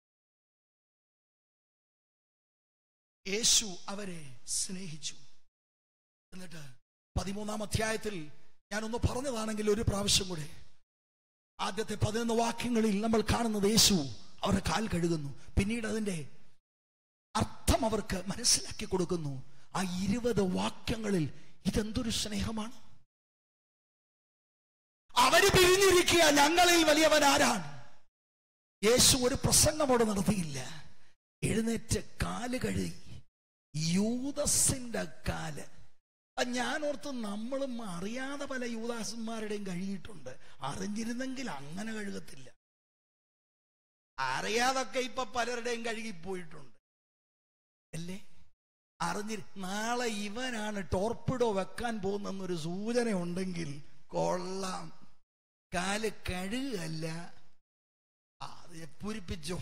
യേശു അവരെ സ്നേഹിച്ചു എന്നിട്ട് പതിമൂന്നാം അധ്യായത്തിൽ ഞാനൊന്ന് പറഞ്ഞതാണെങ്കിൽ ഒരു പ്രാവശ്യം കൂടെ ആദ്യത്തെ പതിനൊന്ന് വാക്യങ്ങളിൽ നമ്മൾ കാണുന്നത് യേശു അവരുടെ കാൽ കഴുകുന്നു പിന്നീട് അതിന്റെ അർത്ഥം അവർക്ക് മനസ്സിലാക്കി കൊടുക്കുന്നു ആ ഇരുപത് വാക്യങ്ങളിൽ ഇതെന്തൊരു സ്നേഹമാണ് അവര് പിരിഞ്ഞിരിക്കുക ഞങ്ങളിൽ വലിയവൻ ആരാണ് യേശു ഒരു പ്രസംഗമോട് നടത്തിയില്ല എഴുന്നേറ്റ് കാല് കഴുകി യൂദസിന്റെ കാല് അപ്പൊ ഞാൻ ഓർത്ത് നമ്മളും അറിയാതെ പല യൂദാസന്മാരുടെയും കഴുകിയിട്ടുണ്ട് അറിഞ്ഞിരുന്നെങ്കിൽ അങ്ങനെ കഴുകത്തില്ല അറിയാതൊക്കെ ഇപ്പൊ പലരുടെയും കഴുകിപ്പോയിട്ടുണ്ട് അല്ലേ അറിഞ്ഞി നാളെ ഇവനാണ് ടോർപ്പിഡോ വെക്കാൻ പോകുന്നൊരു സൂചന ഉണ്ടെങ്കിൽ കൊള്ളാം കാല് കഴുകല്ല ആ, അത് പൂരിപ്പിച്ചോ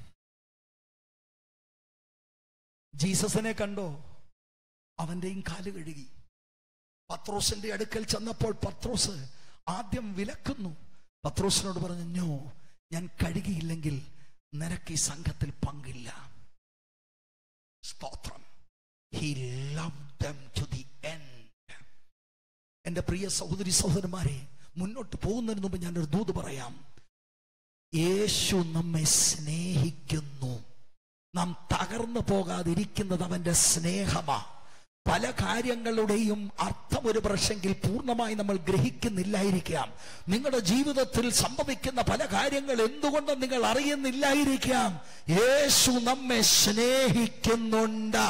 ജീസസിനെ കണ്ടോ അവന്റെയും കാല് കഴുകി പത്രോസിന്റെ അടുക്കൽ ചെന്നപ്പോൾ പത്രോസ് ആദ്യം വിലക്കുന്നു പത്രോസിനോട് പറഞ്ഞു "നോ, ഞാൻ കഴുകിയില്ലെങ്കിൽ നിനക്ക് ഈ സംഘത്തിൽ പങ്കില്ല സ്തോത്രം he love them to the end എന്റെ പ്രിയ സഹോദരി സഹോദരന്മാരെ മുന്നോട്ട് പോകുന്നതിന് മുമ്പ് ഞാനൊരു ദൂത് പറയാം യേശു നമ്മെ സ്നേഹിക്കുന്നു നാം തകർന്നു പോകാതിരിക്കുന്നത് അവന്റെ സ്നേഹമാ പല കാര്യങ്ങളുടെയും അർത്ഥം ഒരു പക്ഷെങ്കിൽ പൂർണ്ണമായി നമ്മൾ ഗ്രഹിക്കുന്നില്ലായിരിക്കാം നിങ്ങളുടെ ജീവിതത്തിൽ സംഭവിക്കുന്ന പല കാര്യങ്ങൾ എന്തുകൊണ്ട് നിങ്ങൾ അറിയുന്നില്ലായിരിക്കാം യേശു നമ്മെ സ്നേഹിക്കുന്നുണ്ട്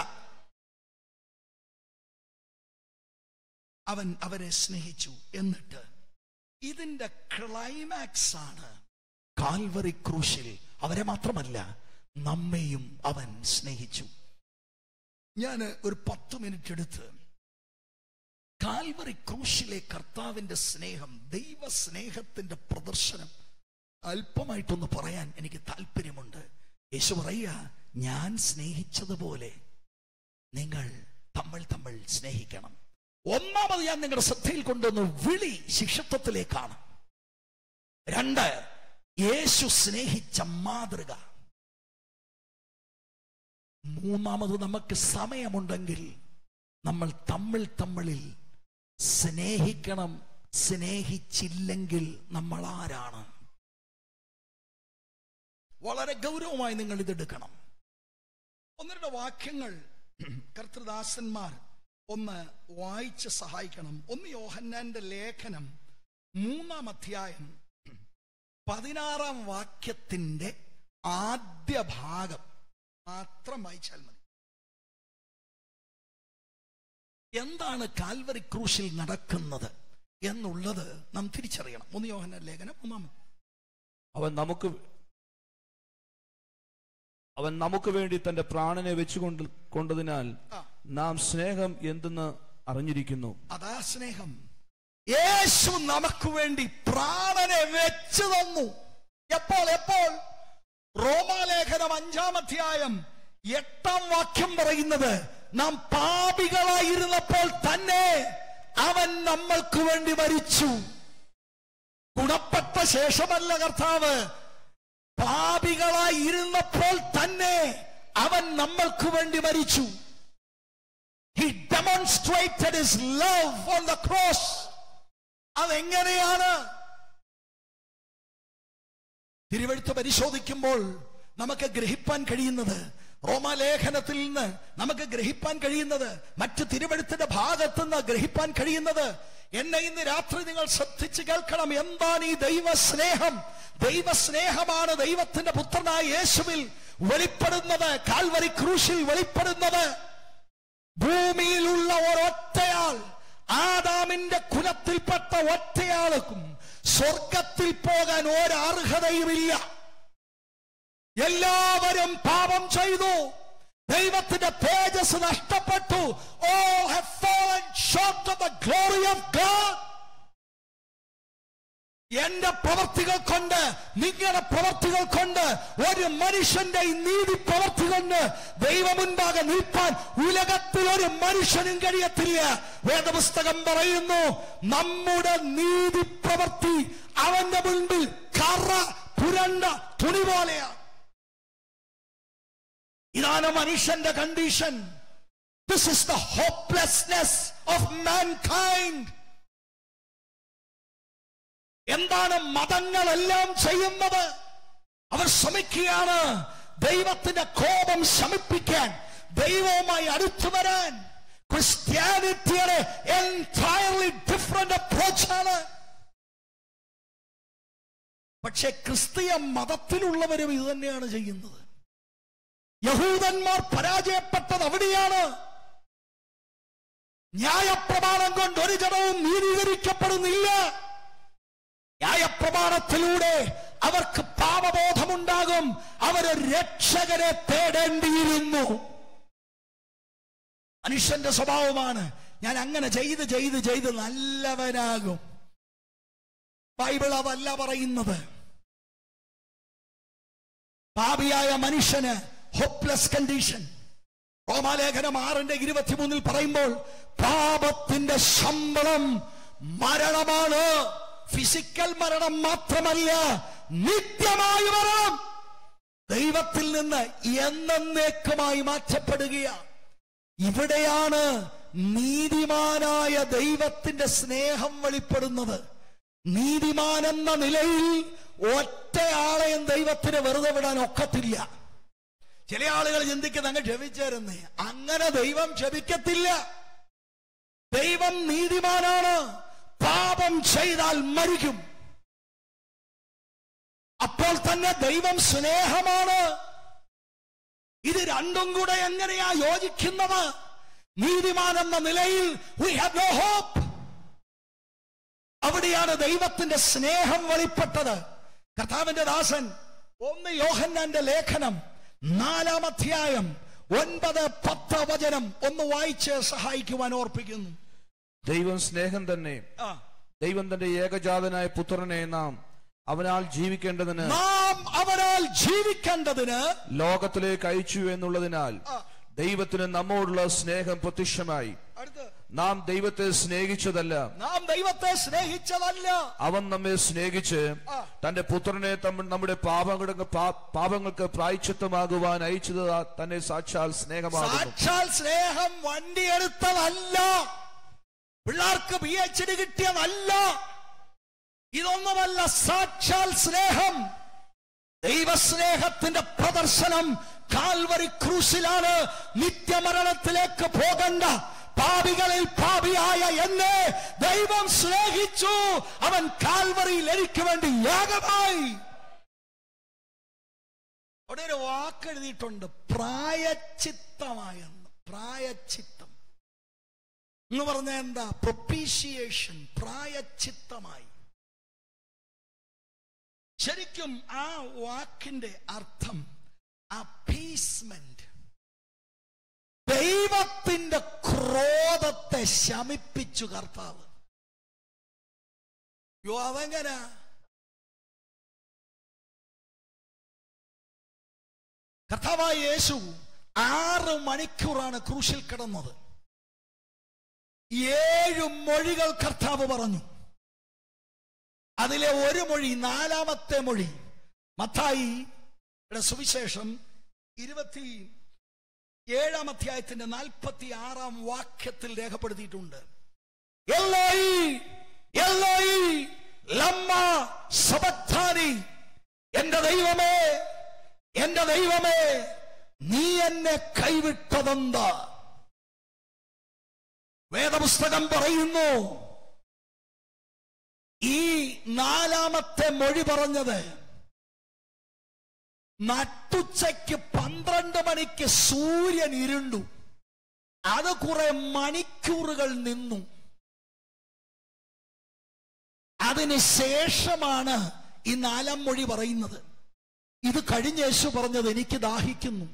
അവൻ അവരെ സ്നേഹിച്ചു എന്നിട്ട് ഇതിന്റെ ക്ലൈമാക്സ് ആണ് കാൽവറി ക്രൂശിൽ അവരെ മാത്രമല്ല നമ്മെയും അവൻ സ്നേഹിച്ചു ഞാൻ ഒരു പത്ത് മിനിറ്റ് എടുത്ത് കാൽവറി ക്രൂശിലെ കർത്താവിന്റെ സ്നേഹം ദൈവ സ്നേഹത്തിന്റെ പ്രദർശനം അല്പമായിട്ടൊന്ന് പറയാൻ എനിക്ക് താല്പര്യമുണ്ട് യേശു പറയുക ഞാൻ സ്നേഹിച്ചതുപോലെ നിങ്ങൾ തമ്മിൽ തമ്മിൽ സ്നേഹിക്കണം ഒന്നാമത് ഞാൻ നിങ്ങളുടെ ശ്രദ്ധയിൽ കൊണ്ടുവന്ന് വിളി ശിഷ്യത്വത്തിലേക്കാണ് രണ്ട് യേശു സ്നേഹിച്ച മാതൃക മൂന്നാമത് നമുക്ക് സമയമുണ്ടെങ്കിൽ നമ്മൾ തമ്മിൽ തമ്മിൽ സ്നേഹിക്കണം സ്നേഹിച്ചില്ലെങ്കിൽ നമ്മൾ ആരാണ് വളരെ ഗൗരവമായി നിങ്ങൾ ഇതെടുക്കണം ഒന്നരുടെ വാക്യങ്ങൾ കർത്തൃദാസന്മാർ ഒന്ന് വായിച്ച് സഹായിക്കണം ഒന്ന് യോഹന്നാന്റെ ലേഖനം മൂന്നാം അധ്യായം പതിനാറാം വാക്യത്തിന്റെ ആദ്യ ഭാഗം മാത്രം വായിച്ചാൽ മതി എന്താണ് കാൽവറി ക്രൂശിൽ നടക്കുന്നത് എന്നുള്ളത് നാം തിരിച്ചറിയണം ഒന്ന് യോഹന്ന ലേഖനം ഒന്നാമത് അവൻ നമുക്ക് അവൻ നമുക്ക് വേണ്ടി തന്റെ പ്രാണനെ വെച്ചുകൊണ്ട് കൊണ്ടതിനാൽ ആ. നാം സ്നേഹം എന്തെന്ന് അറിഞ്ഞിരിക്കുന്നു അതാ സ്നേഹം യേശു നമുക്ക് വേണ്ടി പ്രാണനെ വെച്ചു തന്നു എപ്പോൾ എപ്പോൾ റോമാലേഖനം അഞ്ചാം അധ്യായം എട്ടാം വാക്യം പറയുന്നത് നാം പാപികളായിരുന്നപ്പോൾ തന്നെ അവൻ നമ്മൾക്ക് വേണ്ടി മരിച്ചു ഗുണപ്പെട്ട ശേഷമല്ല കർത്താവ് പാപികളായി ഇരുന്നപ്പോൾ തന്നെ അവൻ നമ്മൾക്ക് വേണ്ടി മരിച്ചു He demonstrated his love on the cross. അതെങ്ങനെയാണ് തിരുവഴുത്ത് പരിശോധിക്കുമ്പോൾ നമുക്ക് ഗ്രഹിപ്പാൻ കഴിയുന്നത് റോമാലേഖനത്തിൽ നിന്ന് നമുക്ക് ഗ്രഹിപ്പാൻ കഴിയുന്നത് മറ്റ് തിരുവഴുത്തിന്റെ ഭാഗത്ത് നിന്ന് ഗ്രഹിപ്പാൻ കഴിയുന്നത് എന്നെ ഇന്ന് രാത്രി നിങ്ങൾ ശ്രദ്ധിച്ച് കേൾക്കണം എന്താണ് ഈ ദൈവസ്നേഹം ദൈവസ്നേഹമാണ് ദൈവത്തിന്റെ പുത്രനായ യേശുവിൽ വെളിപ്പെടുന്നത് കാൽവരി ക്രൂശിൽ വെളിപ്പെടുന്നത് ഭൂമിയിലുള്ള ഒരൊറ്റയാൾ ആദാമിന്റെ കുലത്തിൽപ്പെട്ട ഒറ്റയാൾക്കും സ്വർഗത്തിൽ പോകാൻ ഒരർഹതയുമില്ല എല്ലാവരും പാപം ചെയ്തു ദൈവത്തിന്റെ തേജസ് നഷ്ടപ്പെട്ടു all have fallen short of the glory of God എന്റെ പ്രവർത്തികൾ കൊണ്ട് നിങ്ങളുടെ പ്രവർത്തികൾ കൊണ്ട് ഒരു മനുഷ്യന്റെ ഈ നീതി പ്രവർത്തി കൊണ്ട് ദൈവമുണ്ടാകെ നിൽപ്പാൻ ഉലകത്തിൽ ഒരു മനുഷ്യനും കഴിയത്തില്ല വേദപുസ്തകം പറയുന്നു നമ്മുടെ നീതി പ്രവർത്തി അവന്റെ മുൻപിൽ കറ പുരണ്ട തുണി പോലെയാണ് ഇതാണ് മനുഷ്യന്റെ condition this is the hopelessness of mankind എന്താണ് മതങ്ങളെല്ലാം ചെയ്യുന്നത് അവർ ശ്രമിക്കുകയാണ് ദൈവത്തിന്റെ കോപം ശമിപ്പിക്കാൻ ദൈവവുമായി അടുത്തു വരാൻ ക്രിസ്ത്യാനിറ്റിയുടെ എൻറ്റയർലി ഡിഫറെന്റ് അപ്രോച്ചാണ് പക്ഷെ ക്രിസ്തീയ മതത്തിലുള്ളവരും ഇത് തന്നെയാണ് ചെയ്യുന്നത് യഹൂദന്മാർ പരാജയപ്പെട്ടത് അവിടെയാണ് ന്യായപ്രമാണം കൊണ്ട് ഒരു ജനവും നീതീകരിക്കപ്പെടുന്നില്ല ന്യായപ്രമാണത്തിലൂടെ അവർക്ക് പാപബോധമുണ്ടാകും അവരൊരു രക്ഷകരെ തേടേണ്ടിയിരുന്നു മനുഷ്യന്റെ സ്വഭാവമാണ് ഞാൻ അങ്ങനെ ചെയ്ത് ചെയ്ത് ചെയ്ത് നല്ലവനാകും ബൈബിൾ അതല്ല പറയുന്നത് പാപിയായ മനുഷ്യന് ഹോപ്പ്ലെസ് കണ്ടീഷൻ റോമാലേഖനം ആറിന്റെ ഇരുപത്തിമൂന്നിൽ പറയുമ്പോൾ പാപത്തിന്റെ ശമ്പളം മരണമാണ് ഫിസിക്കൽ മരണം മാത്രമല്ല നിത്യമായ മരണം ദൈവത്തിൽ നിന്ന് എന്നേക്കുമായി മാറ്റപ്പെടുകയാണ് ഇവിടെയാണ് നീതിമാനായ ദൈവത്തിന്റെ സ്നേഹം വെളിപ്പെടുന്നത് നീതിമാൻ എന്ന നിലയിൽ ഒറ്റയാളെയും ദൈവത്തിന് വെറുതെ വിടാൻ ഒക്കത്തില്ല ചില ആളുകൾ ചിന്തിക്കുന്നത് അങ്ങ് ക്ഷമിച്ചേരുന്നേ അങ്ങനെ ദൈവം ക്ഷമിക്കത്തില്ല ദൈവം നീതിമാനാണ് പാപം ചെയ്താൽ മരിക്കും അപ്പോൾ തന്നെ ദൈവം സ്നേഹമാണ് ഇത് രണ്ടും കൂടെ എങ്ങനെയാ യോജിക്കുന്നത് നീതിമാൻ എന്ന നിലയിൽ വി ഹാവ് നോ ഹോപ്പ് അവിടെയാണ് ദൈവത്തിന്റെ സ്നേഹം വെളിപ്പെട്ടത് കർത്താവിന്റെ ദാസൻ ഒന്ന് യോഹന്നാന്റെ ലേഖനം നാലാം അധ്യായം ഒൻപത് പത്ത് വചനം ഒന്ന് വായിച്ച് സഹായിക്കുവാൻ ഓർപ്പിക്കുന്നു ദൈവം സ്നേഹം തന്നെ ആ. ദൈവം തന്റെ ഏകജാതനായ പുത്രനെ നാം അവനാൽ ജീവിക്കേണ്ടതിന് നാം അവനാൽ ജീവിക്കേണ്ടതിന് ലോകത്തിലേക്ക് അയച്ചു എന്നുള്ളതിനാൽ ആ. ദൈവത്തിന് നമ്മോടുള്ള സ്നേഹം പ്രത്യക്ഷമായി അടുത്ത് നാം ദൈവത്തെ സ്നേഹിച്ചതല്ല നാം ദൈവത്തെ സ്നേഹിച്ചതല്ല അവൻ നമ്മെ സ്നേഹിച്ച് ആ. തന്റെ പുത്രനെ തമ്മിൽ നമ്മുടെ പാപങ്ങൾക്ക് പാ- പാപങ്ങൾക്ക് പ്രായച്ചിത്തമാകുവാൻ അയച്ചത് തന്നെ സാക്ഷാൽ സ്നേഹമാകുന്നു സാക്ഷാൽ സ്നേഹം വണ്ടിയെടുത്തതല്ല പിള്ളേർക്ക് പി എച്ച് ഡി കിട്ടിയതല്ല ഇതൊന്നുമല്ല സാക്ഷാൽ സ്നേഹം ദൈവസ്നേഹത്തിന്റെ പ്രദർശനം കാൽവരി ക്രൂശിലാണ് നിത്യമരണത്തിലേക്ക് പോകണ്ട പാപികളിൽ പാപിയായ എന്നെ ദൈവം സ്നേഹിച്ചു അവൻ കാൽവറിയിൽ എനിക്ക് വേണ്ടി യാഗമായി അവിടെ ഒരു വാക്ക് എഴുതിയിട്ടുണ്ട് പ്രായച്ചിത്തമായെന്ന് പ്രായച്ചിത്തം എന്ന് പറഞ്ഞ എന്താ പ്രൊപ്പീഷിയേഷൻ പ്രായച്ചിത്തമായി ശരിക്കും ആ വാക്കിന്റെ അർത്ഥം അപ്പീസ്മെന്റ് ദൈവത്തിന്റെ ക്രോധത്തെ ശമിപ്പിച്ചു കർത്താവ് യോ അതെങ്ങനാ കർത്താവായ യേശു ആറ് മണിക്കൂറാണ് ക്രൂശിൽ കിടന്നത് ഏഴ് മൊഴികൾ കർത്താവ് പറഞ്ഞു അതിലെ ഒരു മൊഴി നാലാമത്തെ മൊഴി മത്തായി സുവിശേഷം ഇരുപത്തി ഏഴാം അധ്യായത്തിന്റെ നാൽപ്പത്തി ആറാം വാക്യത്തിൽ രേഖപ്പെടുത്തിയിട്ടുണ്ട് എല്ലോയി എല്ലോയി ലമ്മ സബക്താനി എന്റെ ദൈവമേ എന്റെ ദൈവമേ നീ എന്നെ കൈവിട്ടതെന്താ വേദപുസ്തകം പറയുന്നു ഈ നാലാമത്തെ മൊഴി പറഞ്ഞത് നട്ടുച്ചയ്ക്ക് പന്ത്രണ്ട് മണിക്ക് സൂര്യൻ ഇരുണ്ടു അത് കുറെ മണിക്കൂറുകൾ നിന്നു അതിന് ശേഷമാണ് ഈ നാലാം മൊഴി പറയുന്നത് ഇത് കഴിഞ്ഞ യേശു പറഞ്ഞത് എനിക്ക് ദാഹിക്കുന്നു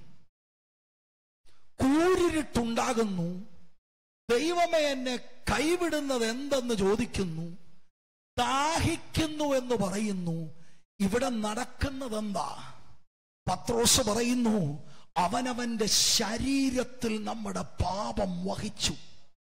കൂരിരുട്ടുണ്ടാകുന്നു ദൈവമേ എന്നെ കൈവിടുന്നത് എന്തെന്ന് ചോദിക്കുന്നു ദാഹിക്കുന്നു എന്ന് പറയുന്നു ഇവിടെ നടക്കുന്നത് എന്താ പത്രോസ് പറയുന്നു അവനവന്റെ ശരീരത്തിൽ നമ്മുടെ പാപം വഹിച്ചു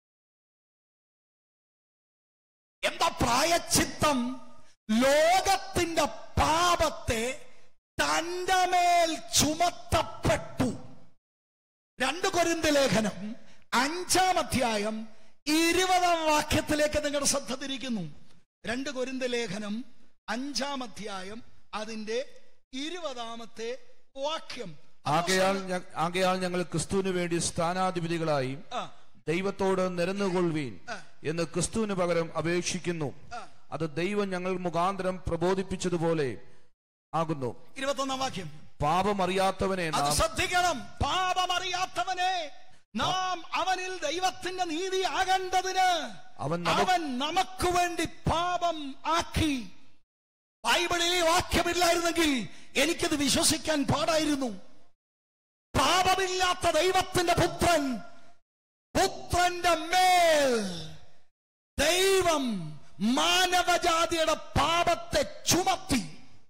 എന്താ പ്രായച്ചിത്തം ലോകത്തിന്റെ പാപത്തെ തന്റെ മേൽ ചുമത്തപ്പെട്ടു രണ്ട് കൊരിന്ത ലേഖനം അഞ്ചാം അധ്യായം ഇരുപതാം വാക്യത്തിലേക്ക് നിങ്ങളുടെ ശ്രദ്ധ തിരിക്കുന്നു രണ്ട് കൊരിന്ത ലേഖനം അഞ്ചാം അധ്യായം അതിന്റെ ഇരുപതാമത്തെ വാക്യം ആകയാൽ ഞ- ആകയാൽ ഞങ്ങൾ ക്രിസ്തുവിന് വേണ്ടി സ്ഥാനാധിപതികളായി ആ, ദൈവത്തോട് നിരന്നുകൊള്ളുവീൻ എന്ന് ക്രിസ്തുവിന് പകരം അപേക്ഷിക്കുന്നു അത് ദൈവം ഞങ്ങൾ മുഖാന്തരം പ്രബോധിപ്പിച്ചതുപോലെ ആകുന്നു ഇരുപത്തൊന്നാം വാക്യം പാപം അറിയാത്തവനെ അത് നാം ശ്രദ്ധിക്കണം പാപമറിയാത്തവനെ നാം അവനിൽ ദൈവത്തിന്റെ നീതി ആകേണ്ടതിന് അവൻ നമുക്ക് അവൻ നമുക്ക് വേണ്ടി പാപം ആക്കി ബൈബിളിൽ ഈ വാക്യമില്ലായിരുന്നെങ്കിൽ എനിക്കത് വിശ്വസിക്കാൻ പാടായിരുന്നു പാപമില്ലാത്ത ദൈവത്തിന്റെ പുത്രൻ പുത്രന്റെ മേൽ ദൈവം മാനവജാതിയുടെ പാപത്തെ ചുമത്തി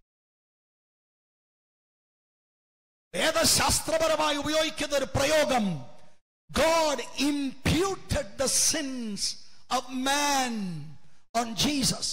വേദശാസ്ത്രപരമായി ഉപയോഗിക്കുന്ന ഒരു പ്രയോഗം God imputed the sins of man on Jesus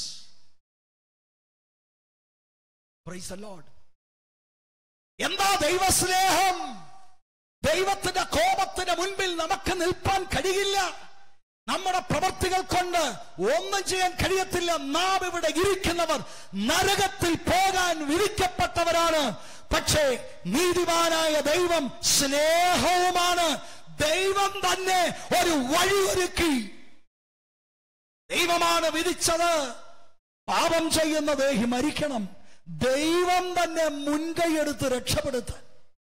praise the Lord എന്താ ദൈവസ്നേഹം ദൈവത്തിന്റെ കോപത്തിന്റെ മുൻപിൽ നമുക്ക് നിൽപ്പാൻ കഴിയില്ല നമ്മുടെ പ്രവർത്തികൾ കൊണ്ട് ഒന്നും ചെയ്യാൻ കഴിയത്തില്ല നാം ഇവിടെ ഇരിക്കുന്നവർ നരകത്തിൽ പോകാൻ വിധിക്കപ്പെട്ടവരാണ് പക്ഷേ നീതിമാനായ ദൈവം സ്നേഹവുമാണ് ദൈവം തന്നെ ഒരു വഴിയൊരുക്കി ദൈവമാണ് വിധിച്ചത് പാപം ചെയ്യുന്ന ദേഹി മരിക്കണം ദൈവം തന്നെ മുൻകൈയെടുത്ത് രക്ഷപ്പെടുത്താൻ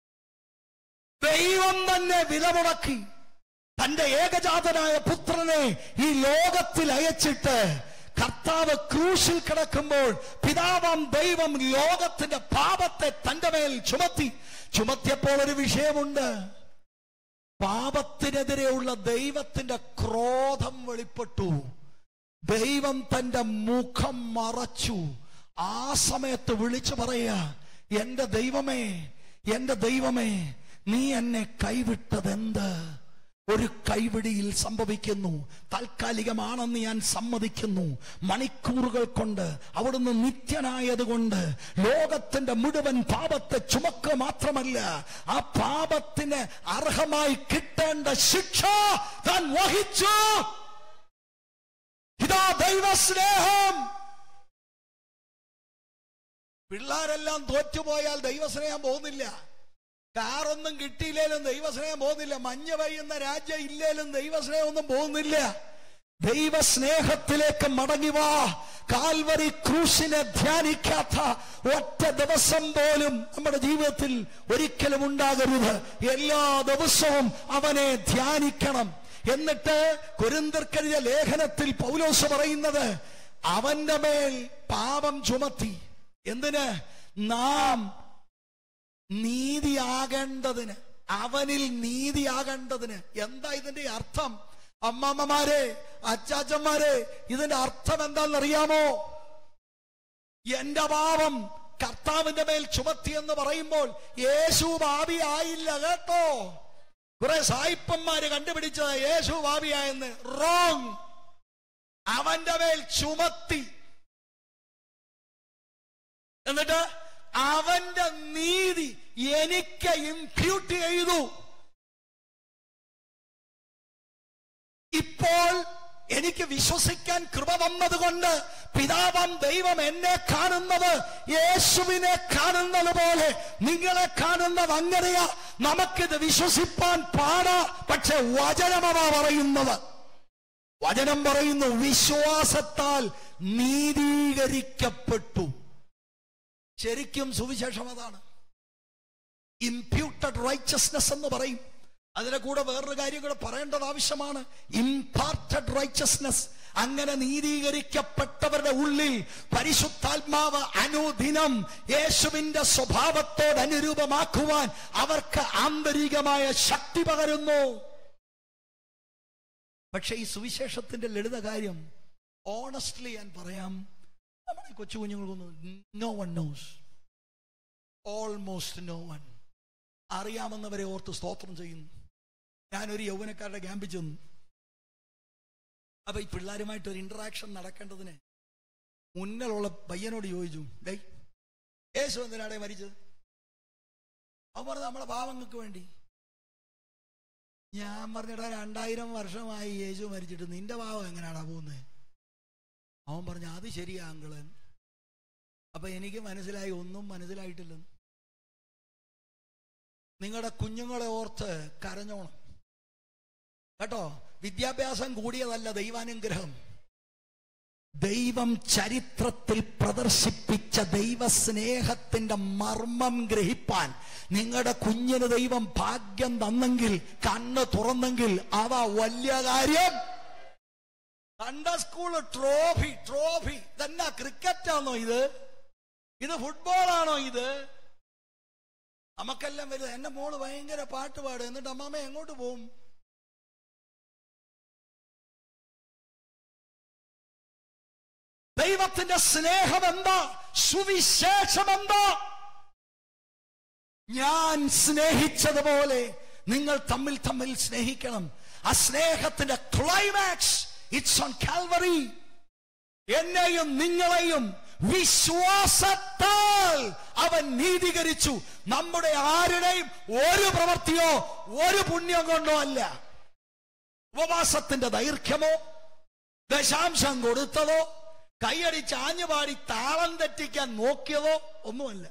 ദൈവം തന്നെ വിലമുടക്കി തന്റെ ഏകജാതനായ പുത്രനെ ഈ ലോകത്തിൽ അയച്ചിട്ട് കർത്താവ് ക്രൂശിൽ കിടക്കുമ്പോൾ പിതാവാം ദൈവം ലോകത്തിന്റെ പാപത്തെ തന്റെ മേൽ ചുമത്തി ചുമത്തിയപ്പോൾ ഒരു വിഷയമുണ്ട് പാപത്തിനെതിരെയുള്ള ദൈവത്തിന്റെ ക്രോധം വെളിപ്പെട്ടു ദൈവം തന്റെ മുഖം മറച്ചു ആ സമയത്ത് വിളിച്ചു പറയാ എന്റെ ദൈവമേ എന്റെ ദൈവമേ നീ എന്നെ കൈവിട്ടതെന്ത് ഒരു കൈവിടിയിൽ സംഭവിക്കുന്നു താൽക്കാലികമാണെന്ന് ഞാൻ സമ്മതിക്കുന്നു മണിക്കൂറുകൾ കൊണ്ട് അവിടുന്ന് നിത്യനായതുകൊണ്ട് ലോകത്തിന്റെ മുഴുവൻ പാപത്തെ ചുമക്കുക മാത്രമല്ല ആ പാപത്തിന് അർഹമായി കിട്ടേണ്ട ശിക്ഷ താൻ വഹിച്ചു ഇതാ ദൈവസ്നേഹം പിള്ളേരെല്ലാം തോറ്റുപോയാൽ ദൈവസ്നേഹം പോകുന്നില്ല കാറൊന്നും കിട്ടിയില്ലേലും ദൈവസ്നേഹം പോകുന്നില്ല മഞ്ഞ പെയ്യുന്ന രാജ്യം ഇല്ലേലും ദൈവസ്നേഹം ഒന്നും പോകുന്നില്ല ദൈവസ്നേഹത്തിലേക്ക് മടങ്ങി വാ കാൽവരി ക്രൂശിനെ ധ്യാനിക്കാത്ത ഒറ്റ ദിവസം പോലും നമ്മുടെ ജീവിതത്തിൽ ഒരിക്കലും ഉണ്ടാകരുത് എല്ലാ ദിവസവും അവനെ ധ്യാനിക്കണം എന്നിട്ട് കുരുന്തർക്കെഴുതിയ ലേഖനത്തിൽ പൗലോസ് പറയുന്നത് അവന്റെ മേൽ പാപം ചുമത്തി എന്തിന് നാം നീതിയാകേണ്ടതിന് അവനിൽ നീതിയാകേണ്ടതിന് എന്താ ഇതിന്റെ അർത്ഥം അമ്മമ്മമാരെ അച്ചാച്ചന്മാരെ ഇതിന്റെ അർത്ഥം എന്താണെന്നറിയാമോ എന്റെ പാപം കർത്താവിന്റെ മേൽ ചുമത്തി എന്ന് പറയുമ്പോൾ യേശു ഭാവി ആയില്ല കേട്ടോ കുറെ സായിപ്പന്മാര് കണ്ടുപിടിച്ചത് യേശു ഭാവിയായെന്ന് റോങ് അവന്റെ മേൽ ചുമത്തി എന്നിട്ട് അവന്റെ നീതി എനിക്ക് ഇംപ്യൂട്ട് ചെയ്തു എനിക്ക് വിശ്വസിക്കാൻ കൃപ വന്നതുകൊണ്ട് പിതാവം ദൈവം എന്നെ കാണുന്നത് യേശുവിനെ കാണുന്നത് പോലെ നിങ്ങളെ കാണുന്നത് അങ്ങനെയാ നമുക്കിത് വിശ്വസിപ്പാൻ പാടാ പക്ഷെ വചനമതാ പറയുന്നത് വചനം പറയുന്നു വിശ്വാസത്താൽ നീതീകരിക്കപ്പെട്ടു ശരിക്കും സുവിശേഷം അതാണ് ഇംപ്യൂട്ടഡ് റൈച്ചസ്നെസ് എന്ന് പറയും അതിനെ കൂടെ വേറൊരു കാര്യം കൂടെ പറയേണ്ടത് ആവശ്യമാണ് ഇംപാർട്ടഡ് റൈച്ചസ്നെസ് അങ്ങനെ നീതീകരിക്കപ്പെട്ടവരുടെ ഉള്ളിൽ പരിശുദ്ധാത്മാവ് അനുദിനം യേശുവിന്റെ സ്വഭാവത്തോട് അനുരൂപമാക്കുവാൻ അവർക്ക് ആന്തരികമായ ശക്തി പകരുന്നു പക്ഷെ ഈ സുവിശേഷത്തിന്റെ ലളിത കാര്യം ഓണസ്റ്റ്ലി ഞാൻ പറയാം നമ്മുടെ കൊച്ചു കുഞ്ഞുങ്ങൾക്കൊന്നും no one knows almost no one അറിയാമെന്നവരെ ഓർത്ത് സ്തോത്രം ചെയ്യുന്നു ഞാനൊരു യൗവനക്കാരുടെ ക്യാമ്പിൽ ചെന്നു അപ്പൊ ഈ പിള്ളേരുമായിട്ട് ഒരു ഇന്ററാക്ഷൻ നടക്കേണ്ടതിന് മുന്നിലുള്ള പയ്യനോട് ചോദിച്ചു ഡേ യേശു എന്തിനാടെ മരിച്ചത് അവൻ പറഞ്ഞു നമ്മളെ പാവങ്ങൾക്ക് വേണ്ടി ഞാൻ പറഞ്ഞിട്ടാ രണ്ടായിരം വർഷമായി യേശു മരിച്ചിട്ട് നിന്റെ പാവം എങ്ങനെയാടാ പോകുന്നത് അവൻ പറഞ്ഞു അത് ശരിയാ അങ്കിള് അപ്പൊ എനിക്ക് മനസ്സിലായി ഒന്നും മനസ്സിലായിട്ടില്ലെന്ന് നിങ്ങളുടെ കുഞ്ഞുങ്ങളെ ഓർത്ത് കരഞ്ഞോണം കേട്ടോ വിദ്യാഭ്യാസം കൂടിയതല്ല ദൈവാനുഗ്രഹം ദൈവം ചരിത്രത്തിൽ പ്രദർശിപ്പിച്ച ദൈവസ്നേഹത്തിന്റെ മർമ്മം ഗ്രഹിപ്പാൻ നിങ്ങളുടെ കുഞ്ഞിന് ദൈവം ഭാഗ്യം തന്നെങ്കിൽ കണ്ണ് തുറന്നെങ്കിൽ അതാ വലിയ കാര്യം സൺഡേ സ്കൂൾ ട്രോഫി ട്രോഫി തന്നെ ക്രിക്കറ്റാണോ ഇത് ഇത് ഫുട്ബോളാണോ ഇത് നമുക്കെല്ലാം വലുത് എന്റെ മോള് ഭയങ്കര പാട്ട് പാടും എന്നിട്ട് അമ്മാമ്മ എങ്ങോട്ട് പോവും ദൈവത്തിന്റെ സ്നേഹം എന്താ സുവിശേഷം എന്താ ഞാൻ സ്നേഹിച്ചതുപോലെ നിങ്ങൾ തമ്മിൽ തമ്മിൽ സ്നേഹിക്കണം ആ സ്നേഹത്തിന്റെ ക്ലൈമാക്സ് ഇറ്റ്സ് ഓൺ കാൽവറി എന്നെയും നിങ്ങളെയും വിശ്വാസത്താൽ അവൻ നീതീകരിച്ചു നമ്മുടെ ആരുടെയും ഒരു പ്രവൃത്തിയോ ഒരു പുണ്യം കൊണ്ടോ അല്ല ഉപവാസത്തിന്റെ ദൈർഘ്യമോ ദശാംശം കൊടുത്തതോ കൈയടിച്ച് ആഞ്ഞുപാടി താളം തെറ്റിക്കാൻ നോക്കിയതോ ഒന്നുമല്ല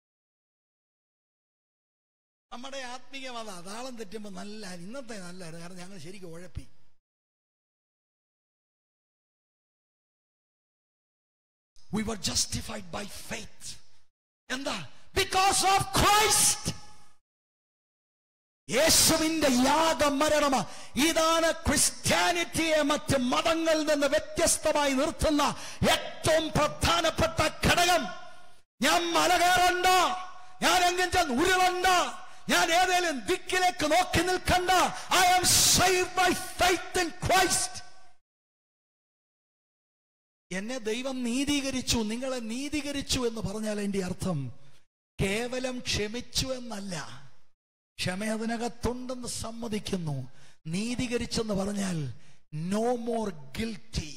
നമ്മുടെ ആത്മീയമത താളം തെറ്റുമ്പോൾ നല്ല ഇന്നത്തെ നല്ലായിരുന്നു കാരണം ഞങ്ങൾ ശരിക്കും ഉഴപ്പി we were justified by faith എന്താ ബിക്കോസ് ഓഫ് ക്രൈസ്റ്റ് യേശുവിന്റെ യാഗമരണമ ഇതാണ് ക്രിസ്ത്യാനിറ്റിയെ മറ്റ് മതങ്ങളിൽ നിന്ന് വ്യത്യസ്തമായി നിർത്തുന്ന ഏറ്റവും പ്രധാനപ്പെട്ട ഘടകം ഞാൻ മല കയറണ്ട ഞാൻ എങ്കിലും ചെന്ന് ഉരുളണ്ട ഞാൻ ഏതെങ്കിലും ദിക്കിലേക്ക് നോക്കി നിൽക്കണ്ട I am save by faith in Christ എന്നെ ദൈവം നീതീകരിച്ചു നിങ്ങളെ നീതീകരിച്ചു എന്ന് പറഞ്ഞാൽ എന്റെ അർത്ഥം കേവലം ക്ഷമിച്ചു എന്നല്ല ക്ഷമ അതിനകത്തുണ്ടെന്ന് സമ്മതിക്കുന്നു നീതീകരിച്ചെന്ന് പറഞ്ഞാൽ no more guilty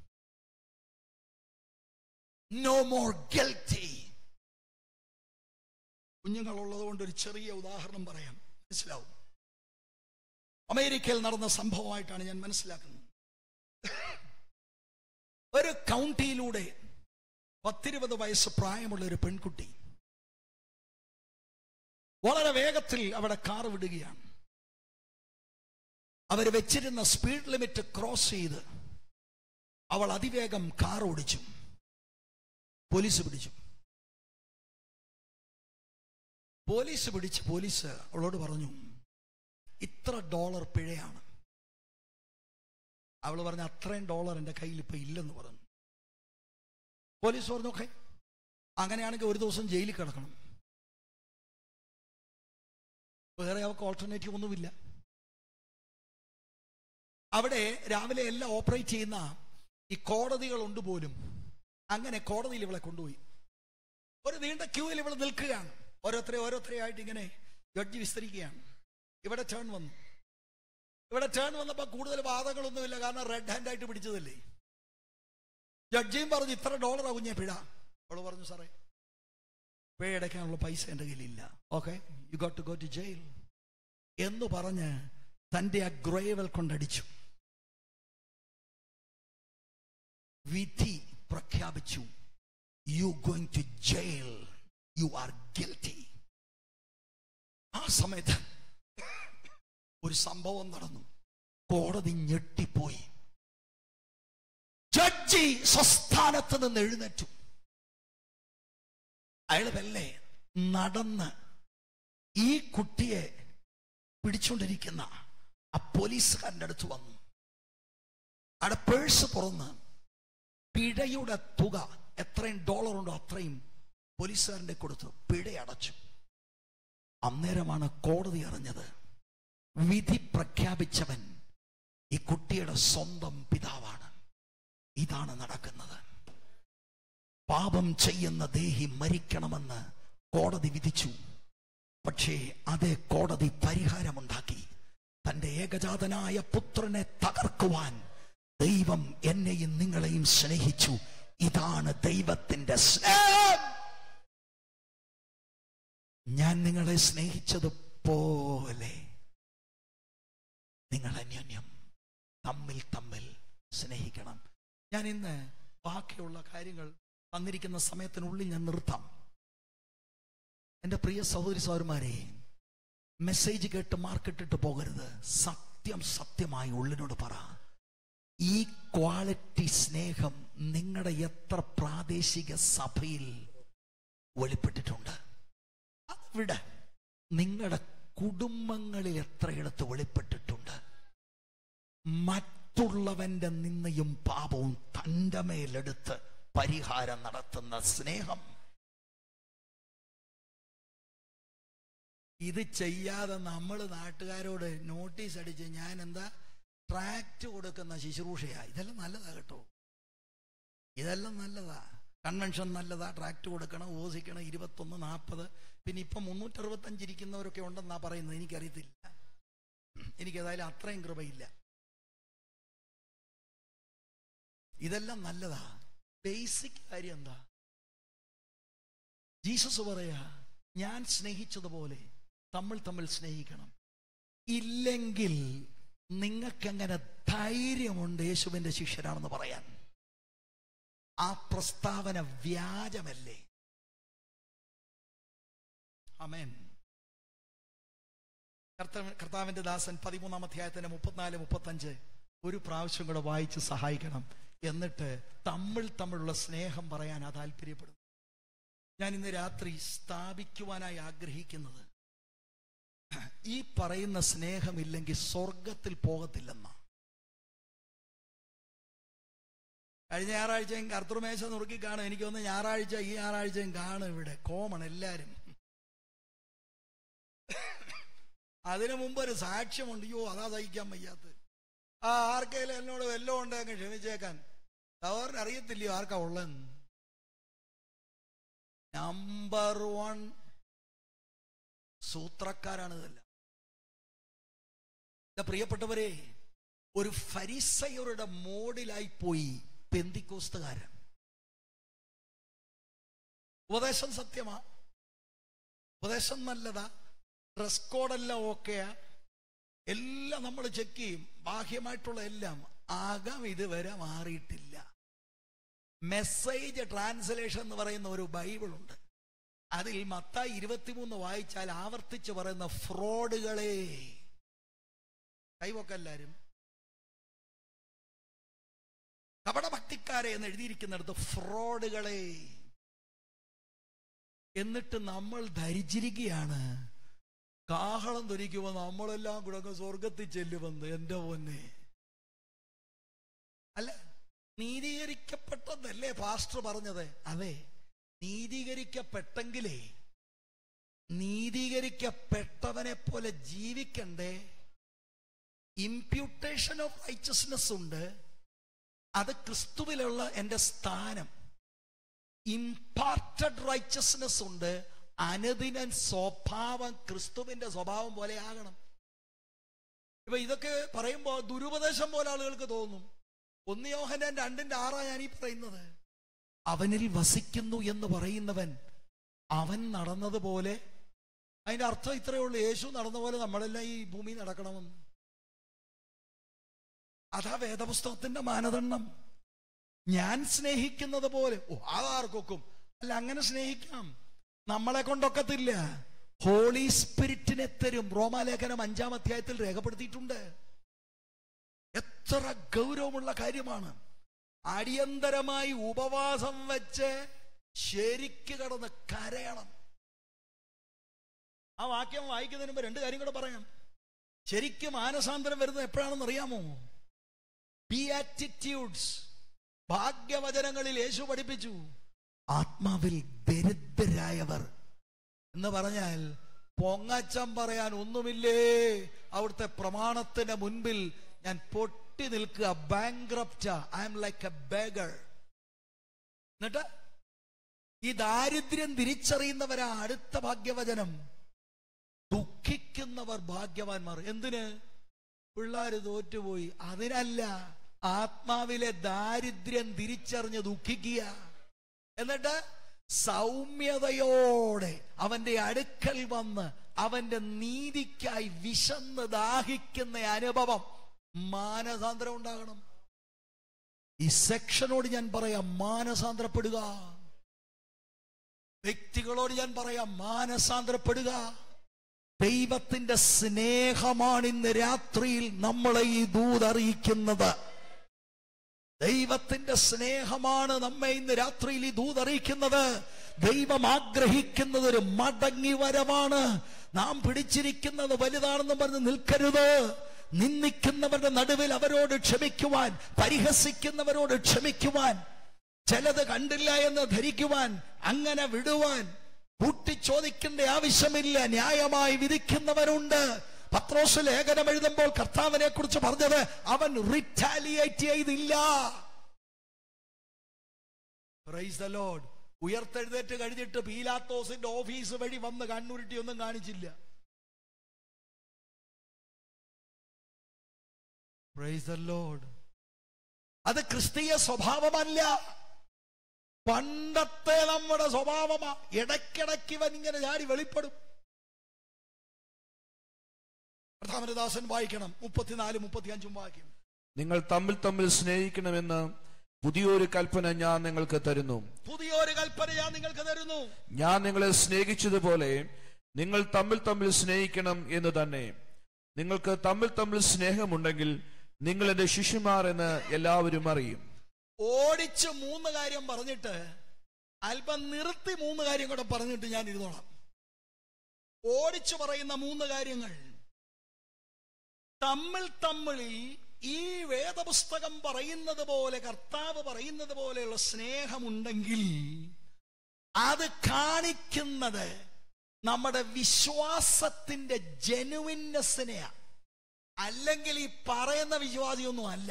no more guilty കുഞ്ഞുങ്ങളുള്ളത് കൊണ്ട് ഒരു ചെറിയ ഉദാഹരണം പറയാം മനസ്സിലാവും അമേരിക്കയിൽ നടന്ന സംഭവമായിട്ടാണ് ഞാൻ മനസ്സിലാക്കുന്നത് ഒരു കൗണ്ടിയിലൂടെ പത്തിരുപത് വയസ്സ് പ്രായമുള്ള ഒരു പെൺകുട്ടി വളരെ വേഗത്തിൽ അവിടെ കാർ വിടുകയാണ് അവർ വെച്ചിരുന്ന സ്പീഡ് ലിമിറ്റ് ക്രോസ് ചെയ്ത് അവൾ അതിവേഗം കാർ ഓടിച്ചു പോലീസ് പിടിച്ചു പോലീസ് പിടിച്ച് പോലീസ് അവളോട് പറഞ്ഞു ഇത്ര ഡോളർ പിഴയാണ് അവൾ പറഞ്ഞു അത്രയും ഡോളർ എൻ്റെ കയ്യിൽ ഇപ്പൊ ഇല്ലെന്ന് പറഞ്ഞു പോലീസ് പറഞ്ഞു ഓക്കെ അങ്ങനെയാണെങ്കിൽ ഒരു ദിവസം ജയിലിൽ കിടക്കണം വേറെ അവർക്ക് ഓൾട്ടർനേറ്റീവ് ഒന്നുമില്ല അവിടെ രാവിലെ എല്ലാം ഓപ്പറേറ്റ് ചെയ്യുന്ന ഈ കോടതികളുണ്ട് പോലും അങ്ങനെ കോടതിയിൽ ഇവളെ കൊണ്ടുപോയി ഒരു നീണ്ട ക്യൂവിൽ ഇവൾ നിൽക്കുകയാണ് ഓരോരുത്തരെ ഓരോരുത്തരെ ആയിട്ട് ഇങ്ങനെ ജഡ്ജി വിസ്തരിക്കുകയാണ് ഇവിടെ ടേൺ വന്നു ഇവിടെ ടേൺ വന്നപ്പോൾ കൂടുതൽ വാദങ്ങളൊന്നുമില്ല കാരണം റെഡ് ഹാൻഡ് ആയിട്ട് പിടിച്ചതല്ലേ ജഡ്ജിയും പറഞ്ഞു ഇത്ര ഡോളറാ കുഞ്ഞെ പിഴ അവള് പറഞ്ഞു സാറേ പിഴ അടയ്ക്കാനുള്ള പൈസ എൻ്റെ കയ്യിലില്ല okay you got to go to jail എന്ന് പറഞ്ഞ് തൻ്റെ ആ ഗ്രേവൽ കൊണ്ടടിച്ചു വിധി പ്രഖ്യാപിച്ചു you going to jail you are guilty ആ സമയത്ത് ഒരു സംഭവം നടന്നു കോടതി ഞെട്ടിപ്പോയി ജഡ്ജി സ്വസ്ഥാനത്ത് നിന്ന് എഴുന്നേറ്റു അയാൾ വെല്ലേ നടന്ന് ഈ കുട്ടിയെ പിടിച്ചുകൊണ്ടിരിക്കുന്ന ആ പോലീസുകാരൻ്റെ അടുത്ത് വന്നു അവിടെ പേഴ്സ് തുറന്ന് പിഴയുടെ തുക എത്രയും ഡോളർ ഉണ്ടോ അത്രയും പോലീസുകാരൻ്റെ കൊടുത്തു പിഴ അടച്ചു അന്നേരമാണ് കോടതി അറിഞ്ഞത് വിധി പ്രഖ്യാപിച്ചവൻ ഈ കുട്ടിയുടെ സ്വന്തം പിതാവാണ് ഇതാണ് നടക്കുന്നത് പാപം ചെയ്യുന്ന ദേഹി മരിക്കണമെന്ന് കോടതി വിധിച്ചു പക്ഷേ അതേ കോടതി പരിഹാരമുണ്ടാക്കി തന്റെ ഏകജാതനായ പുത്രനെ തകർക്കുവാൻ ദൈവം എന്നെയും നിങ്ങളെയും സ്നേഹിച്ചു ഇതാണ് ദൈവത്തിന്റെ സ്നേഹം ഞാൻ നിങ്ങളെ സ്നേഹിച്ചതുപോലെ നിങ്ങൾ അന്യോന്യം തമ്മിൽ തമ്മിൽ സ്നേഹിക്കണം ഞാൻ ഇന്ന് ബാക്കിയുള്ള കാര്യങ്ങൾ തന്നിരിക്കുന്ന സമയത്തിനുള്ളിൽ ഞാൻ നിർത്താം എൻ്റെ പ്രിയ സഹോദരി സഹോദരന്മാരെ മെസ്സേജ് കേട്ട് മാർക്കിട്ടിട്ട് പോകരുത് സത്യം സത്യമായി ഉള്ളിനോട് പറ ഈ ക്വാളിറ്റി സ്നേഹം നിങ്ങളുടെ എത്ര പ്രാദേശിക സഭയിൽ വെളിപ്പെട്ടിട്ടുണ്ട് അവിടെ നിങ്ങളുടെ കുടുംബങ്ങളിൽ എത്രയിടത്ത് വെളിപ്പെട്ടിട്ടുണ്ട് മറ്റുള്ളവന്റെ നിന്നയും പാപവും തൻ്റെ മേലെടുത്ത് പരിഹാരം നടത്തുന്ന സ്നേഹം ഇത് ചെയ്യാതെ നമ്മൾ നാട്ടുകാരോട് നോട്ടീസ് അടിച്ച് ഞാൻ എന്താ ട്രാക്ട് കൊടുക്കുന്ന ശുശ്രൂഷയാ ഇതെല്ലാം നല്ലതാ കേട്ടോ ഇതെല്ലാം നല്ലതാ കൺവെൻഷൻ നല്ലതാ ട്രാക്ട് കൊടുക്കണം ഓസിക്കണം ഇരുപത്തൊന്ന് നാൽപ്പത് പിന്നെ ഇപ്പം മുന്നൂറ്ററുപത്തഞ്ച് ഇരിക്കുന്നവരൊക്കെ ഉണ്ടെന്നാ പറയുന്നത് എനിക്കറിയത്തില്ല എനിക്കേതായാലും അത്രയും കൃപയില്ല ഇതെല്ലാം നല്ലതാ ബേസിക് കാര്യം എന്താ ജീസസ് പറയാ ഞാൻ സ്നേഹിച്ചതുപോലെ തമ്മിൽ തമ്മിൽ സ്നേഹിക്കണം ഇല്ലെങ്കിൽ നിങ്ങൾക്കെങ്ങനെ ധൈര്യമുണ്ട് യേശുവിന്റെ ശിഷ്യരാണെന്ന് പറയാൻ ആ പ്രസ്താവന വ്യാജമല്ലേ അമേൻ കർത്ത- കർത്താവിന്റെ ദാസൻ പതിമൂന്നാം അധ്യായത്തിന്റെ മുപ്പത്തിനാല് മുപ്പത്തഞ്ച് ഒരു പ്രാവശ്യം കൂടെ വായിച്ച് സഹായിക്കണം എന്നിട്ട് തമ്മിൽ തമ്മിലുള്ള സ്നേഹം പറയാൻ ആ താല്പര്യപ്പെടുന്നു ഞാൻ ഇന്ന് രാത്രി സ്ഥാപിക്കുവാനായി ആഗ്രഹിക്കുന്നത് ഈ പറയുന്ന സ്നേഹമില്ലെങ്കിൽ സ്വർഗത്തിൽ പോകത്തില്ലെന്ന കഴിഞ്ഞ ഞായറാഴ്ചയും കർത്തൃമേശ നുറുക്കി കാണും എനിക്ക് തോന്നുന്നു ഞായറാഴ്ച ഈ ഞായറാഴ്ചയും കാണും ഇവിടെ കോമൺ എല്ലാരും അതിനു മുമ്പ് ഒരു സാക്ഷ്യമുണ്ട് അയ്യോ അതാ സഹിക്കാൻ വയ്യാത്ത ആ ആർക്കേലും എന്നോട് വല്ലതും ഉണ്ട് അങ്ങ് ക്ഷമിച്ചേക്കാൻ അവർക്ക് അറിയത്തില്ലയോ ആർക്കാ ഉള്ളതെന്ന് നമ്പർ വൺ സൂത്രക്കാരാണ് ഇതെല്ലാം എന്റെ പ്രിയപ്പെട്ടവരെ ഒരു ഫരിസയറുടെ മോഡിലായി പോയി പെന്തിക്കോസ്തുകാരൻ ഉപദേശം സത്യമാ ഉപദേശം നല്ലതാ ഡ്രസ് കോഡെല്ലാം ഓക്കെയാ എല്ലാം നമ്മൾ ചെക്ക് ചെയ്യും ബാഹ്യമായിട്ടുള്ള എല്ലാം ആകം ഇതുവരെ മാറിയിട്ടില്ല മെസ്സേജ് ട്രാൻസ്ലേഷൻ എന്ന് പറയുന്ന ഒരു ബൈബിൾ ഉണ്ട് അതിൽ മത്തായി ഇരുപത്തിമൂന്ന് വായിച്ചാൽ ആവർത്തിച്ച് പറയുന്ന ഫ്രോഡുകളെ കൈവൊക്കെ എല്ലാരും കപടഭക്തിക്കാരെ എന്ന് എഴുതിയിരിക്കുന്നിടത്ത് ഫ്രോഡുകളെ എന്നിട്ട് നമ്മൾ ധരിച്ചിരിക്കുകയാണ് കാഹളം ധരിക്കുമ്പോൾ നമ്മളെല്ലാം കൂടെ അങ്ങ് സ്വർഗത്തിൽ ചെല്ലുമെന്ന് എന്റെ പൊന്നെ അല്ല നീതീകരിക്കപ്പെട്ടതല്ലേ പാസ്റ്റർ പറഞ്ഞത് അതെ നീതീകരിക്കപ്പെട്ടെങ്കിലേ നീതീകരിക്കപ്പെട്ടവനെ പോലെ ജീവിക്കണ്ടേ ഇംപ്യൂട്ടേഷൻ ഓഫ് റൈച്ചസ്നെസ് ഉണ്ട് അത് ക്രിസ്തുവിലുള്ള എൻ്റെ സ്ഥാനം ഇംപാർട്ടഡ് റൈച്ചസ്നെസ് ഉണ്ട് അനുദിനൻ സ്വഭാവം ക്രിസ്തുവിന്റെ സ്വഭാവം പോലെ ആകണം ഇപ്പൊ ഇതൊക്കെ പറയുമ്പോൾ ദുരുപദേശം പോലെ ആളുകൾക്ക് തോന്നും ഒന്ന് യോഹനൻ രണ്ടിന്റെ ആറാ ഞാൻ ഈ പറയുന്നത് അവനിൽ വസിക്കുന്നു എന്ന് പറയുന്നവൻ അവൻ നടന്നതുപോലെ അതിന്റെ അർത്ഥം ഇത്രയേ ഉള്ളൂ യേശു നടന്ന പോലെ നമ്മളെല്ലാം ഈ ഭൂമി നടക്കണമെന്ന് അതാ വേദപുസ്തകത്തിന്റെ മാനദണ്ഡം ഞാൻ സ്നേഹിക്കുന്നത് പോലെ ഓ അതാർക്കൊക്കും അല്ല അങ്ങനെ സ്നേഹിക്കാം നമ്മളെ കൊണ്ടൊക്കത്തില്ല ഹോളി സ്പിരിറ്റിനെ തരും റോമാലേഖനം അഞ്ചാം അധ്യായത്തിൽ രേഖപ്പെടുത്തിയിട്ടുണ്ട് എത്ര ഗൗരവമുള്ള കാര്യമാണ് അടിയന്തരമായി ഉപവാസം വെച്ച് ശരിക്ക് കടന്ന് കരയണം ആ വാക്യം വായിക്കുന്നതിന് മുമ്പ് രണ്ട് കാര്യം കൂടെ പറയാം ശരിക്കും മാനസാന്തരം വരുന്നത് എപ്പോഴാണെന്ന് അറിയാമോ ബിയാറ്റിറ്റ്യൂഡ്സ് ഭാഗ്യവചനങ്ങളിൽ യേശു പഠിപ്പിച്ചു ആത്മാവിൽ ദരിദ്രരായവർ എന്ന് പറഞ്ഞാൽ പൊങ്ങച്ചം പറയാൻ ഒന്നുമില്ലേ അവിടുത്തെ പ്രമാണത്തിന്റെ മുൻപിൽ ഞാൻ പൊട്ടി നിൽക്കുക bankrupt I am like a beggar എന്നിട്ട് ഈ ദാരിദ്ര്യം തിരിച്ചറിയുന്നവരാ അടുത്ത ഭാഗ്യവചനം ദുഃഖിക്കുന്നവർ ഭാഗ്യവാന്മാർ എന്തിന് പിള്ളേര് തോറ്റുപോയി അതിനല്ല ആത്മാവിലെ ദാരിദ്ര്യം തിരിച്ചറിഞ്ഞ് ദുഃഖിക്കുക എന്നിട്ട് സൗമ്യതയോടെ അവന്റെ അടുക്കൽ വന്ന് അവന്റെ നീതിക്കായി വിശന്ന് ദാഹിക്കുന്ന അനുഭവം മാനസാന്തരം ഉണ്ടാകണം ഈ സെക്ഷനോട് ഞാൻ പറയാം മാനസാന്തരപ്പെടുക വ്യക്തികളോട് ഞാൻ പറയാം മാനസാന്തരപ്പെടുക ദൈവത്തിന്റെ സ്നേഹമാണ് ഇന്ന് രാത്രിയിൽ നമ്മളെ ഈ ദൂതറിയിക്കുന്നത് ദൈവത്തിന്റെ സ്നേഹമാണ് നമ്മെ ഇന്ന് രാത്രിയിൽ ഈ ദൂതറിയിക്കുന്നത് ദൈവം ആഗ്രഹിക്കുന്നത് ഒരു മടങ്ങി വരവാണ് നാം പിടിച്ചിരിക്കുന്നത് വലുതാണെന്ന് പറഞ്ഞ് നിൽക്കരുത് നിന്ദിക്കുന്നവരുടെ നടുവിൽ അവരോട് ക്ഷമിക്കുവാൻ പരിഹസിക്കുന്നവരോട് ക്ഷമിക്കുവാൻ ചിലത് കണ്ടില്ല എന്ന് ധരിക്കുവാൻ അങ്ങനെ വിടുവാൻ കൂട്ടിച്ചോദിക്കേണ്ട ആവശ്യമില്ല ന്യായമായി വിധിക്കുന്നവരുണ്ട് പത്രോസ് ലേഖനം എഴുതുമ്പോൾ കർത്താവിനെ കുറിച്ച് പറഞ്ഞത് അവൻ റിറ്റാലിയേറ്റ് ചെയ്തില്ല Praise the Lord. ഉയർത്തെഴുന്നേറ്റ് കഴിഞ്ഞിട്ട് പീലാത്തോസിന്റെ ഓഫീസ് വഴി വന്ന് കണ്ണുരുട്ടി ഒന്നും കാണിച്ചില്ല Praise the Lord. അത് ക്രിസ്തീയ സ്വഭാവമല്ല പണ്ടത്തെ നമ്മുടെ സ്വഭാവമാ ഇടയ്ക്കിടയ്ക്ക് ഇവൻ ഇങ്ങനെ ചാടി വെളിപ്പെടും പ്രധാനദാസൻ വായിക്കണം മുപ്പത്തിനാല് മുപ്പത്തി അഞ്ചും വാക്യം നിങ്ങൾ തമ്മിൽ തമ്മിൽ സ്നേഹിക്കണമെന്ന് പുതിയൊരു കൽപ്പന ഞാൻ നിങ്ങൾക്ക് തരുന്നു പുതിയൊരു കൽപ്പന ഞാൻ നിങ്ങൾക്ക് തരുന്നു ഞാൻ നിങ്ങളെ സ്നേഹിച്ചതുപോലെ നിങ്ങൾ തമ്മിൽ തമ്മിൽ സ്നേഹിക്കണം എന്ന് തന്നെ നിങ്ങൾക്ക് തമ്മിൽ തമ്മിൽ സ്നേഹമുണ്ടെങ്കിൽ നിങ്ങൾ എന്റെ ശിഷ്യന്മാർ എന്ന് എല്ലാവരും അറിയും ഓടിച്ച് മൂന്ന് കാര്യം പറഞ്ഞിട്ട് അല്പം നിർത്തി മൂന്ന് കാര്യം കൂടെ പറഞ്ഞിട്ട് ഞാൻ ഇരുന്നോളാം ഓടിച്ചു പറയുന്ന മൂന്ന് കാര്യങ്ങൾ തമ്മിൽ തമ്മിൽ ഈ വേദപുസ്തകം പറയുന്നത് പോലെ കർത്താവ് പറയുന്നത് പോലെയുള്ള സ്നേഹമുണ്ടെങ്കിൽ അത് കാണിക്കുന്നത് നമ്മുടെ വിശ്വാസത്തിന്റെ ജനുവിനെസ്സിനെയാ അല്ലെങ്കിൽ ഈ പറയുന്ന വിശ്വാസിയൊന്നും അല്ല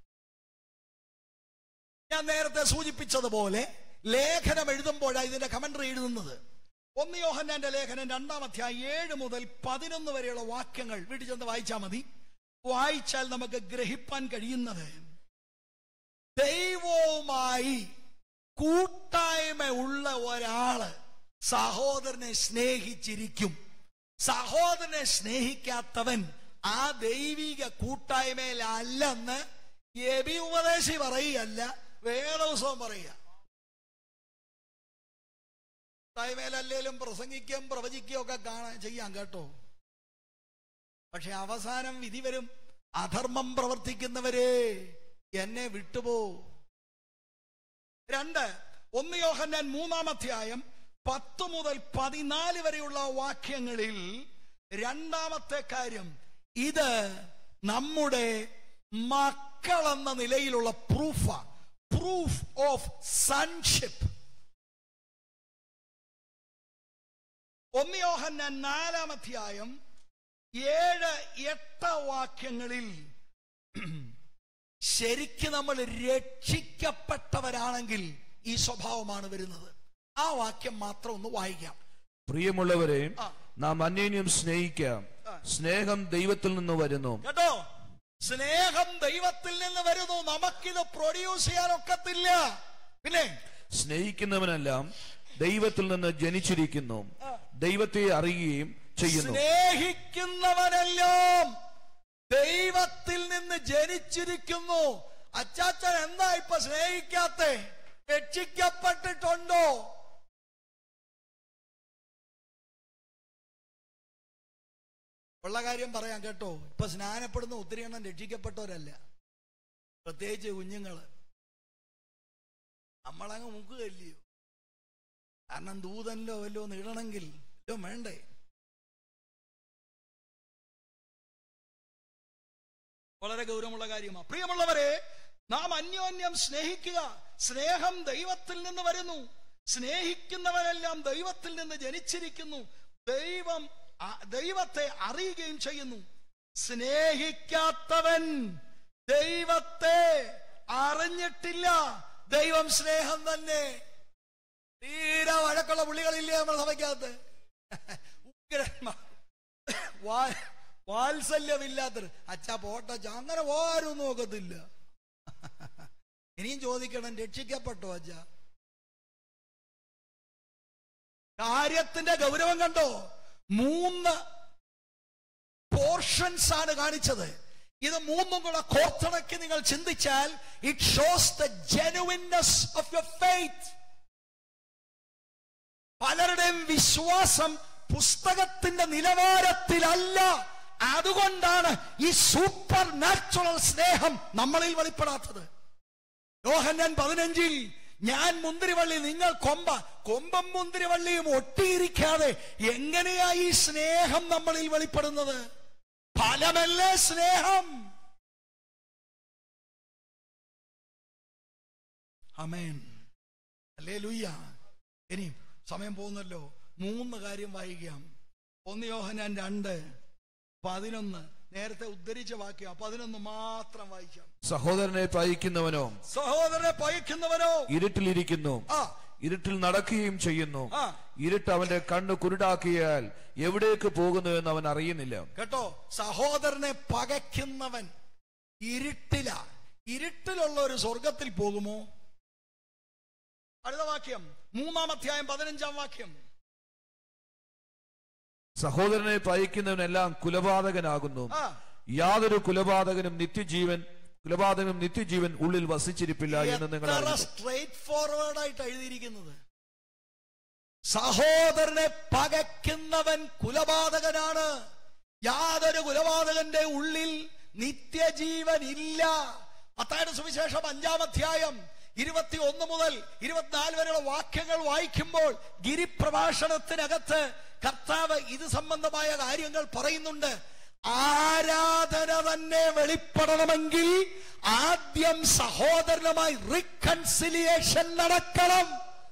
ഞാൻ നേരത്തെ സൂചിപ്പിച്ചതുപോലെ ലേഖനം എഴുതുമ്പോഴാണ് ഇതിന്റെ കമന്ററി എഴുതുന്നത് ഒന്ന് യോഹന്നാന്റെ ലേഖനം രണ്ടാം അധ്യായം ഏഴ് മുതൽ പതിനൊന്ന് വരെയുള്ള വാക്യങ്ങൾ വീട്ടിൽ ചെന്ന് വായിച്ചാൽ മതി വായിച്ചാൽ നമുക്ക് ഗ്രഹിപ്പാൻ കഴിയുന്നത് ദൈവവുമായി കൂട്ടായ്മ ഉള്ള ഒരാള് സഹോദരനെ സ്നേഹിച്ചിരിക്കും സഹോദരനെ സ്നേഹിക്കാത്തവൻ ആ ദൈവിക കൂട്ടായ്മയിലല്ലെന്ന് എബി ഉപദേശി പറയുകയല്ല വേദോത്സവം പറയുക കൂട്ടായ്മയിലല്ലേലും പ്രസംഗിക്കുകയും പ്രവചിക്കുകയും ഒക്കെ കാണാൻ ചെയ്യാം കേട്ടോ പക്ഷെ അവസാനം വിധി വരും അധർമ്മം പ്രവർത്തിക്കുന്നവരെ എന്നെ വിട്ടുപോ രണ്ട് ഒന്ന് യോഹന്നാൻ മൂന്നാം അധ്യായം പത്ത് മുതൽ പതിനാല് വരെയുള്ള വാക്യങ്ങളിൽ രണ്ടാമത്തെ കാര്യം ഇത് നമ്മുടെ മക്കൾ എന്ന നിലയിലുള്ള പ്രൂഫാ പ്രൂഫ് ഓഫ് സൺഷിപ്പ് ഒന്ന് യോഹന്നാൻ നാലാം അധ്യായം ഏഴ് എട്ട് വാക്യങ്ങളിൽ ശരിക്ക് നമ്മൾ രക്ഷിക്കപ്പെട്ടവരാണെങ്കിൽ ഈ സ്വഭാവമാണ് വരുന്നത് ആ വാക്യം മാത്രം ഒന്ന് വായിക്കാം പ്രിയമുള്ളവരെ ആ. നാം അന്യോന്യം സ്നേഹിക്കാം സ്നേഹം ദൈവത്തിൽ നിന്ന് വരുന്നു കേട്ടോ സ്നേഹം ദൈവത്തിൽ നിന്ന് വരുന്നു നമുക്കിത് പ്രൊഡ്യൂസ് ചെയ്യാൻ ഒക്കത്തില്ല പിന്നെ സ്നേഹിക്കുന്നവനെല്ലാം ദൈവത്തിൽ നിന്ന് ജനിച്ചിരിക്കുന്നു ദൈവത്തെ അറിയുകയും ചെയ്യുന്നു സ്നേഹിക്കുന്നവനെല്ലാം ദൈവത്തിൽ നിന്ന് ജനിച്ചിരിക്കുന്നു അച്ചാച്ചൻ എന്താ ഇപ്പൊ സ്നേഹിക്കാത്തെ രക്ഷിക്കപ്പെട്ടിട്ടുണ്ടോ ഉള്ള കാര്യം പറയാം കേട്ടോ ഇപ്പൊ സ്നാനപ്പെടുന്ന ഒത്തിരി എണ്ണം രക്ഷിക്കപ്പെട്ടവരല്ല പ്രത്യേകിച്ച് കുഞ്ഞുങ്ങള് നമ്മളങ്ങ് മുക്കുകയല്ലയോ കാരണം ദൂതനിലോ വല്ലോ നീളണമെങ്കിൽ വല്ലോ വേണ്ടേ വളരെ ഗൗരവമുള്ള കാര്യമാണ് പ്രിയമുള്ളവരെ നാം അന്യോന്യം സ്നേഹിക്കുക സ്നേഹം ദൈവത്തിൽ നിന്ന് വരുന്നു സ്നേഹിക്കുന്നവരെല്ലാം ദൈവത്തിൽ നിന്ന് ജനിച്ചിരിക്കുന്നു ദൈവം ആ- ദൈവത്തെ അറിയുകയും ചെയ്യുന്നു സ്നേഹിക്കാത്തവൻ ദൈവത്തെ അറിഞ്ഞിട്ടില്ല ദൈവം സ്നേഹം തന്നെ തീരെ വഴക്കുള്ള പുള്ളികളില്ലേ നമ്മുടെ സഭയ്ക്കകത്ത് ഉഗ്രന്മാർ വാ- വാത്സല്യമില്ലാത്തത് അച്ഛാ പോട്ടച്ച അങ്ങനെ ആരും നോക്കത്തില്ല ഇനിയും ചോദിക്കണം രക്ഷിക്കപ്പെട്ടോ അച്ഛ കാര്യത്തിന്റെ ഗൗരവം കണ്ടോ മൂന്ന് പോർഷൻസ് ആണ് കാണിച്ചത് ഇത് മൂന്നും കൂടെ കോർത്തിണക്കി നിങ്ങൾ ചിന്തിച്ചാൽ it shows the genuineness of your faith പലരുടെയും വിശ്വാസം പുസ്തകത്തിന്റെ നിലവാരത്തിലല്ല അതുകൊണ്ടാണ് ഈ സൂപ്പർ നാച്ചുറൽ സ്നേഹം നമ്മളിൽ വെളിപ്പെടാത്തത് യോഹന്നാൻ പതിനഞ്ചിൽ ഞാൻ മുന്തിരിവള്ളി നിങ്ങൾ കൊമ്പ കൊമ്പം മുന്തിരിവള്ളിയും ഒട്ടിയിരിക്കാതെ എങ്ങനെയാ ഈ സ്നേഹം നമ്മളിൽ വെളിപ്പെടുന്നത് ഫലമല്ലേ സ്നേഹം അമേൻ അല്ലേ ലുയ്യ ഇനി സമയം പോകുന്നല്ലോ മൂന്ന് കാര്യം വായിക്കാം ഒന്ന് യോഹനാൻ രണ്ട് പതിനൊന്ന് നേരത്തെ ഉദ്ധരിച്ച വാക്യം പതിനൊന്ന് മാത്രം വായിക്കാം സഹോദരനെ പയക്കുന്നവനോ സഹോദരനെ പയക്കുന്നവനോ ഇരുട്ടിലിരിക്കുന്നു ആ ഇരുട്ടിൽ നടക്കുകയും ചെയ്യുന്നു ആ. ഇരുട്ട് അവന്റെ കണ്ണ് കുരുടാക്കിയാൽ എവിടേക്ക് പോകുന്നു എന്ന് അവൻ അറിയുന്നില്ല കേട്ടോ സഹോദരനെ പകയ്ക്കുന്നവൻ ഇരുട്ടില ഇരുട്ടിലുള്ള ഒരു സ്വർഗത്തിൽ പോകുമോ അടുത്ത വാക്യം മൂന്നാം അധ്യായം പതിനഞ്ചാം വാക്യം സഹോദരനെ പയക്കുന്നവനെല്ലാം കുലപാതകനാകുന്നു ആ യാതൊരു കുലപാതകനും നിത്യജീവൻ കുലപാതകനും നിത്യജീവൻ ഉള്ളിൽ വസിച്ചിരിപ്പില്ല എന്ന് നിങ്ങൾ എത്ര അറിയുന്നു. സ്ട്രേറ്റ് ഫോർവേഡ് ആയിട്ട് എഴുതിയിരിക്കുന്നത് സഹോദരനെ പകയ്ക്കുന്നവൻ കുലപാതകനാണ് യാതൊരു കുലപാതകന്റെ ഉള്ളിൽ നിത്യജീവൻ ഇല്ല അത്തായുടെ സുവിശേഷം അഞ്ചാം അധ്യായം ഇരുപത്തി ഒന്ന് മുതൽ ഇരുപത്തിനാല് വരെയുള്ള വാക്യങ്ങൾ വായിക്കുമ്പോൾ ഗിരിപ്രഭാഷണത്തിനകത്ത് കർത്താവ് ഇത് സംബന്ധമായ കാര്യങ്ങൾ പറയുന്നുണ്ട് ആരാധന തന്നെ വെളിപ്പെടണമെങ്കിൽ ആദ്യം സഹോദരനുമായി റീകൺസിലിയേഷൻ നടക്കണം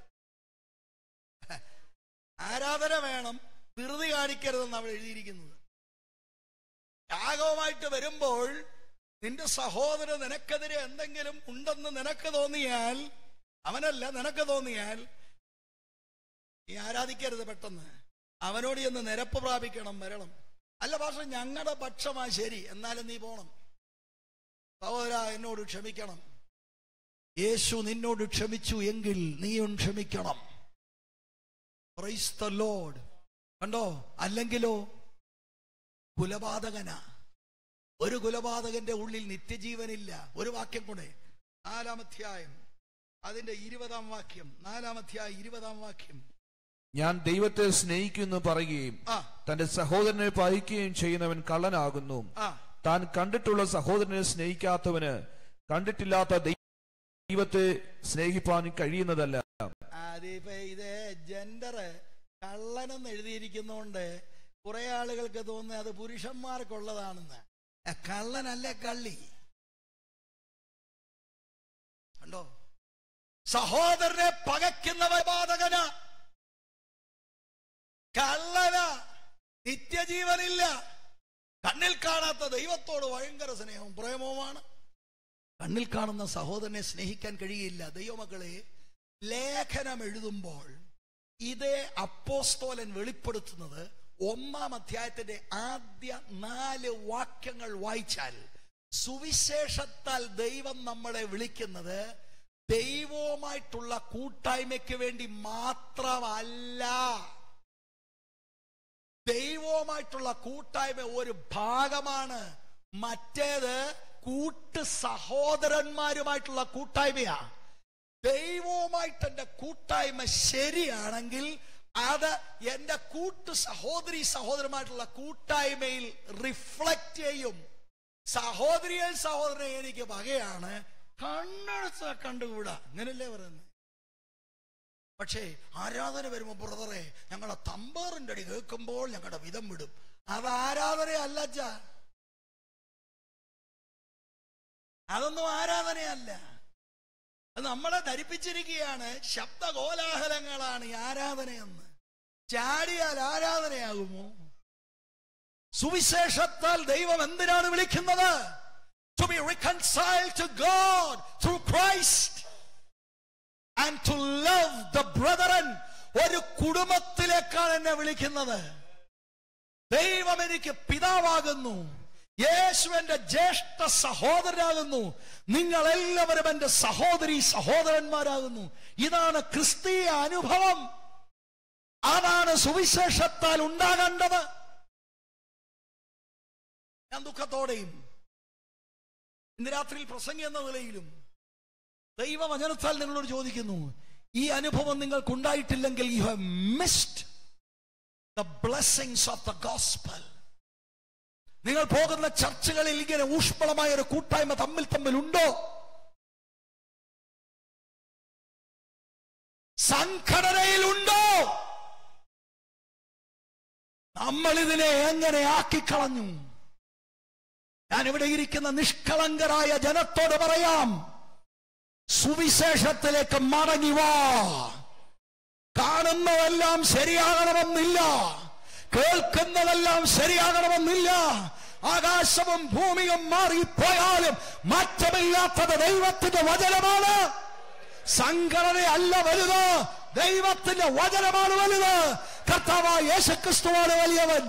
ആരാധന വേണം ധൃതി കാണിക്കരുതെന്ന് അവിടെ എഴുതിയിരിക്കുന്നത് യാഗവുമായിട്ട് വരുമ്പോൾ നിന്റെ സഹോദരൻ നിനക്കെതിരെ എന്തെങ്കിലും ഉണ്ടെന്ന് നിനക്ക് തോന്നിയാൽ അവനല്ല നിനക്ക് തോന്നിയാൽ നീ ആരാധിക്കരുത് പെട്ടെന്ന് അവനോട് ചെന്ന് നിരപ്പ് പ്രാപിക്കണം വരണം അല്ല പക്ഷെ ഞങ്ങളുടെ പക്ഷമാ ശരി എന്നാലും നീ പോണം സഹോദര എന്നോട് ക്ഷമിക്കണം യേശു നിന്നോട് ക്ഷമിച്ചു എങ്കിൽ നീയും ക്ഷമിക്കണം Praise the Lord. കണ്ടോ അല്ലെങ്കിലോ കുലപാതകനാ ഒരു കുലപാതകന്റെ ഉള്ളിൽ നിത്യജീവനില്ല ഒരു വാക്യം കൂടെ നാലാമധ്യായം അതിന്റെ ഇരുപതാം വാക്യം നാലാമധ്യായം ഇരുപതാം വാക്യം ഞാൻ ദൈവത്തെ സ്നേഹിക്കുന്നു പറയുകയും ആ തന്റെ സഹോദരനെ പയക്കുകയും ചെയ്യുന്നവൻ കള്ളനാകുന്നു ആ താൻ കണ്ടിട്ടുള്ള സഹോദരനെ സ്നേഹിക്കാത്തവന് കണ്ടിട്ടില്ലാത്ത ദൈവത്തെ സ്നേഹിപ്പാൻ കഴിയുന്നതല്ല അതിപ്പോ ഇത് ജെൻഡർ കള്ളനെന്ന് എഴുതിയിരിക്കുന്നോണ്ട് കുറെ ആളുകൾക്ക് തോന്നുന്നത് അത് പുരുഷന്മാർക്കുള്ളതാണെന്ന് ആ, കള്ളനല്ല കള്ളി കണ്ടോ സഹോദരനെ പകയ്ക്കുന്നവ ബാധകന കള്ളന നിത്യജീവനില്ല കണ്ണിൽ കാണാത്ത ദൈവത്തോട് ഭയങ്കര സ്നേഹവും പ്രേമവുമാണ് കണ്ണിൽ കാണുന്ന സഹോദരനെ സ്നേഹിക്കാൻ കഴിയില്ല ദൈവമക്കളെ ലേഖനം എഴുതുമ്പോൾ ഇതേ അപ്പോസ്തോലൻ വെളിപ്പെടുത്തുന്നത് ഒന്നാം അധ്യായത്തിന്റെ ആദ്യ നാല് വാക്യങ്ങൾ വായിച്ചാൽ സുവിശേഷത്താൽ ദൈവം നമ്മളെ വിളിക്കുന്നത് ദൈവവുമായിട്ടുള്ള കൂട്ടായ്മയ്ക്ക് വേണ്ടി മാത്രമല്ല ദൈവവുമായിട്ടുള്ള കൂട്ടായ്മ ഒരു ഭാഗമാണ് മറ്റേത് കൂട്ട് സഹോദരന്മാരുമായിട്ടുള്ള കൂട്ടായ്മയാ ദൈവവുമായിട്ട് എന്റെ കൂട്ടായ്മ ശരിയാണെങ്കിൽ അത് എന്റെ കൂട്ട് സഹോദരി സഹോദരമായിട്ടുള്ള കൂട്ടായ്മയിൽ റിഫ്ലക്റ്റ് ചെയ്യും സഹോദരിയെ സഹോദരനെ എനിക്ക് വകയാണ് കണ്ണടച്ച കണ്ടുകൂടാ അങ്ങനല്ലേ പറയുന്നത് പക്ഷേ ആരാധന വരുമ്പോ ബ്രദറെ ഞങ്ങളുടെ തമ്പാറിന്റെ അടി കേൾക്കുമ്പോൾ ഞങ്ങളുടെ വിധം വിടും അത് ആരാധനയല്ല അച്ഛാ അതൊന്നും ആരാധനയല്ല അത് നമ്മളെ ധരിപ്പിച്ചിരിക്കുകയാണ് ശബ്ദ കോലാഹലങ്ങളാണ് ഈ ആരാധനയെന്ന് ചാടിയാൽ ആരാധനയാകുമോ സുവിശേഷത്താൽ ദൈവം എന്തിനാണ് വിളിക്കുന്നത് to be reconciled to God through Christ and to love the brethren ഒരു കുടുംബത്തിലേക്കാണ് എന്നെ വിളിക്കുന്നത് ദൈവം എനിക്ക് പിതാവാകുന്നു യേശു എന്റെ ജ്യേഷ്ഠ സഹോദരനാകുന്നു നിങ്ങൾ എല്ലാവരും എന്റെ സഹോദരി സഹോദരന്മാരാകുന്നു ഇതാണ് ക്രിസ്തീയ അനുഭവം അതാണ് സുവിശേഷത്താൽ ഉണ്ടാകേണ്ടത് ഞാൻ ദുഃഖത്തോടെയും ഇന്ന് രാത്രിയിൽ പ്രസംഗി എന്ന നിലയിലും ദൈവവചനത്താൽ നിങ്ങളോട് ചോദിക്കുന്നു ഈ അനുഭവം നിങ്ങൾക്കുണ്ടായിട്ടില്ലെങ്കിൽ you have missed the blessings of the gospel നിങ്ങൾ പോകുന്ന ചർച്ചകളിൽ ഇങ്ങനെ ഊഷ്മളമായ ഒരു കൂട്ടായ്മ തമ്മിൽ തമ്മിൽ ഉണ്ടോ സംഘടനയിലുണ്ടോ നമ്മൾ ഇതിനെ എങ്ങനെ ആക്കിക്കളഞ്ഞു ഞാൻ ഇവിടെ ഇരിക്കുന്ന നിഷ്കളങ്കരായ ജനത്തോട് പറയാം സുവിശേഷത്തിലേക്ക് മടങ്ങി വാ കാണുന്നതെല്ലാം ശരിയാകണമെന്നില്ല കേൾക്കുന്നതെല്ലാം ശരിയാകണമെന്നില്ല ആകാശവും ഭൂമിയും മാറിപ്പോയാലും മാറ്റമില്ലാത്തത് ദൈവത്തിന്റെ വചനമാണ് സംഘടനയല്ല വലുത് ദൈവത്തിന്റെ വചനമാണ് വലുത് കർത്താവായ യേശുക്രിസ്തുവാണ് വലിയവൻ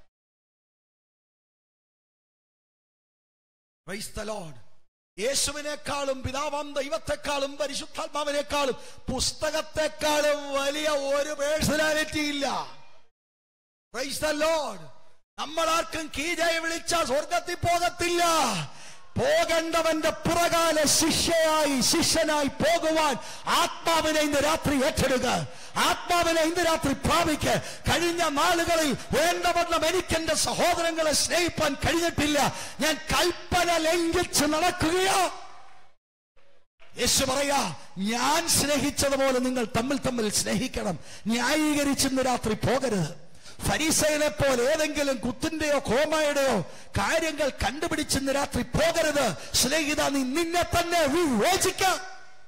Praise the Lord. യേശുവിനേക്കാളും പിതാവാം ദൈവത്തെക്കാളും പരിശുദ്ധാത്മാവിനേക്കാളും പുസ്തകത്തെക്കാളും വലിയ ഒരു പേഴ്സണാലിറ്റി ഇല്ല Praise the Lord. നമ്മൾ ആർക്കും കീജയെ വിളിച്ച സ്വർഗത്തിൽ പോകത്തില്ല പോകേണ്ടവന്റെ പുറകാല ശിഷ്യയായി ശിഷ്യനായി പോകുവാൻ ആത്മാവിനെ ഇന്ന് രാത്രി ഏറ്റെടുക്കുക ആത്മാവിനെ ഇന്ന് രാത്രി പ്രാപിക്ക് കഴിഞ്ഞ നാളുകളിൽ വേണ്ടവണ്ണം എനിക്ക് എന്റെ സഹോദരങ്ങളെ സ്നേഹിപ്പാൻ കഴിഞ്ഞിട്ടില്ല ഞാൻ കൽപ്പന ലംഘിച്ച് നടക്കുകയാ യേശു പറയാ ഞാൻ സ്നേഹിച്ചതുപോലെ നിങ്ങൾ തമ്മിൽ തമ്മിൽ സ്നേഹിക്കണം ന്യായീകരിച്ച് ഇന്ന് രാത്രി പോകരുത് ഫരീസൈനെ പോലെ ഏതെങ്കിലും കുത്തിന്റെയോ കോമയുടെയോ കാര്യങ്ങൾ കണ്ടുപിടിച്ച് ഇന്ന് രാത്രി പോകരുത് സ്നേഹിത നീ നിന്നെ തന്നെ വിവേചിക്കാം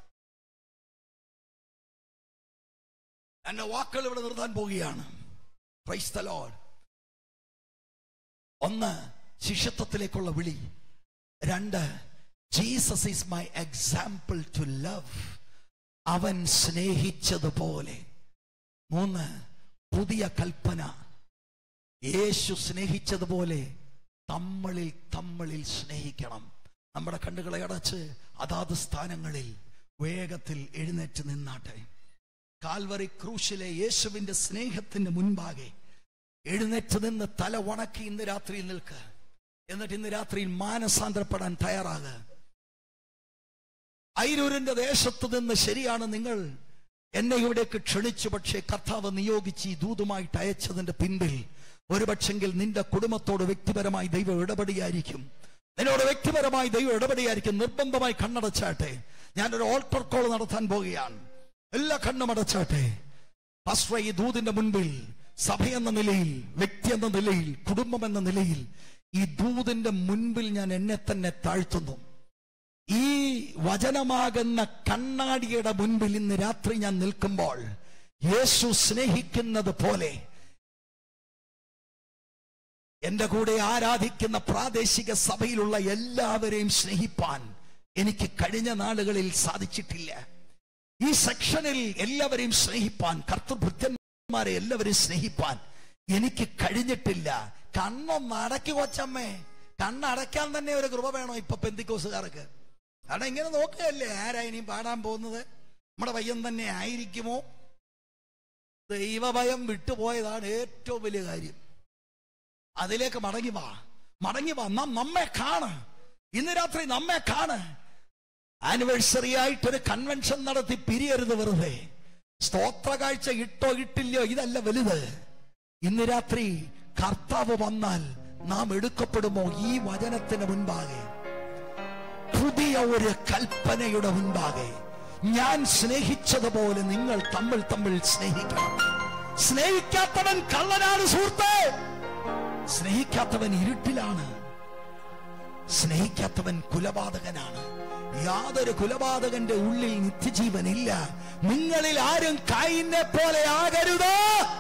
എന്റെ വാക്കുകൾ ഇവിടെ നിർത്താൻ പോവുകയാണ് Praise the Lord. ഒന്ന് ശിഷ്യത്വത്തിലേക്കുള്ള വിളി രണ്ട് Jesus is my example to love അവൻ സ്നേഹിച്ചതുപോലെ മൂന്ന് പുതിയ കൽപ്പന യേശു സ്നേഹിച്ചതുപോലെ തമ്മളിൽ തമ്മളിൽ സ്നേഹിക്കണം നമ്മുടെ കണ്ണുകളെ അടച്ച് അതാത് സ്ഥാനങ്ങളിൽ വേഗത്തിൽ എഴുന്നേറ്റ് നിന്നാട്ടെ കാൽവറി ക്രൂശിലെ യേശുവിന്റെ സ്നേഹത്തിന്റെ മുൻപാകെ എഴുന്നേറ്റ് നിന്ന് തല വണക്കി ഇന്ന് രാത്രിയിൽ നിൽക്ക് എന്നിട്ട് ഇന്ന് രാത്രിയിൽ മാനസാന്തരപ്പെടാൻ തയ്യാറാകുക ഐരൂരിന്റെ ദേശത്ത് നിന്ന് ശരിയാണ് നിങ്ങൾ എന്നെ ഇവിടേക്ക് ക്ഷണിച്ചു പക്ഷേ കർത്താവ് നിയോഗിച്ച് ഈ ദൂതുമായിട്ട് അയച്ചതിന്റെ പിൻപിൽ ഒരുപക്ഷെങ്കിൽ നിന്റെ കുടുംബത്തോട് വ്യക്തിപരമായി ദൈവം ഇടപെടിയായിരിക്കും നിന്നോട് വ്യക്തിപരമായി ദൈവം ഇടപെടിയായിരിക്കും നിർബന്ധമായി കണ്ണടച്ചാട്ടെ ഞാനൊരു ഓൾട്ടർ കോൾ നടത്താൻ പോവുകയാണ് എല്ലാ കണ്ണും അടച്ചാട്ടെ പാസ്റ്റർ ഈ ദൂതിന്റെ മുൻപിൽ സഭ എന്ന നിലയിൽ വ്യക്തി എന്ന നിലയിൽ കുടുംബം എന്ന നിലയിൽ ഈ ദൂതിന്റെ മുൻപിൽ ഞാൻ എന്നെ തന്നെ താഴ്ത്തുന്നു ഈ വചനമാകുന്ന കണ്ണാടിയുടെ മുൻപിൽ ഇന്ന് രാത്രി ഞാൻ നിൽക്കുമ്പോൾ യേശു സ്നേഹിക്കുന്നത് പോലെ എന്റെ കൂടെ ആരാധിക്കുന്ന പ്രാദേശിക സഭയിലുള്ള എല്ലാവരെയും സ്നേഹിപ്പാൻ എനിക്ക് കഴിഞ്ഞ നാളുകളിൽ സാധിച്ചിട്ടില്ല ഈ സെക്ഷനിൽ എല്ലാവരെയും സ്നേഹിപ്പാൻ കർത്തൃഭൃത്യന്മാരെ എല്ലാവരെയും സ്നേഹിപ്പാൻ എനിക്ക് കഴിഞ്ഞിട്ടില്ല കണ്ണൊന്ന് അടക്കി കൊച്ചമ്മേ കണ്ണടയ്ക്കാൻ തന്നെ ഒരു കൃപ വേണോ ഇപ്പൊ പെന്തിക്കോസുകാർക്ക് കാരണം ഇങ്ങനെ നോക്കുകയല്ലേ ആരാ ഇനിയും പാടാൻ പോകുന്നത് നമ്മുടെ പയ്യൻ തന്നെ ആയിരിക്കുമോ ദൈവഭയം വിട്ടുപോയതാണ് ഏറ്റവും വലിയ കാര്യം അതിലേക്ക് മടങ്ങി വാ മടങ്ങി വാ നാം നമ്മെ കാണ് ഇന്ന് രാത്രി നമ്മെ കാണ് ആനിവേഴ്സറി ആയിട്ടൊരു കൺവെൻഷൻ നടത്തി പിരിയരുത് വെറുതെ സ്തോത്ര കാഴ്ച ഇട്ടോ ഇട്ടില്ലയോ ഇതല്ല വലുത് ഇന്ന് രാത്രി കർത്താവ് വന്നാൽ നാം എടുക്കപ്പെടുമോ ഈ വചനത്തിന് മുൻപാകെ പുതിയ ഒരു കൽപ്പനയുടെ മുൻപാകെ ഞാൻ സ്നേഹിച്ചതുപോലെ നിങ്ങൾ തമ്മിൽ തമ്മിൽ സ്നേഹിക്കണം സ്നേഹിക്കാത്തവൻ കള്ളനാണ് സുഹൃത്തെ സ്നേഹിക്കാത്തവൻ ഇരുട്ടിലാണ് സ്നേഹിക്കാത്തവൻ കുലപാതകനാണ് യാതൊരു കുലപാതകന്റെ ഉള്ളിൽ നിത്യജീവനില്ല നിങ്ങളിൽ ആരും കായിനെ പോലെ ആകരുത്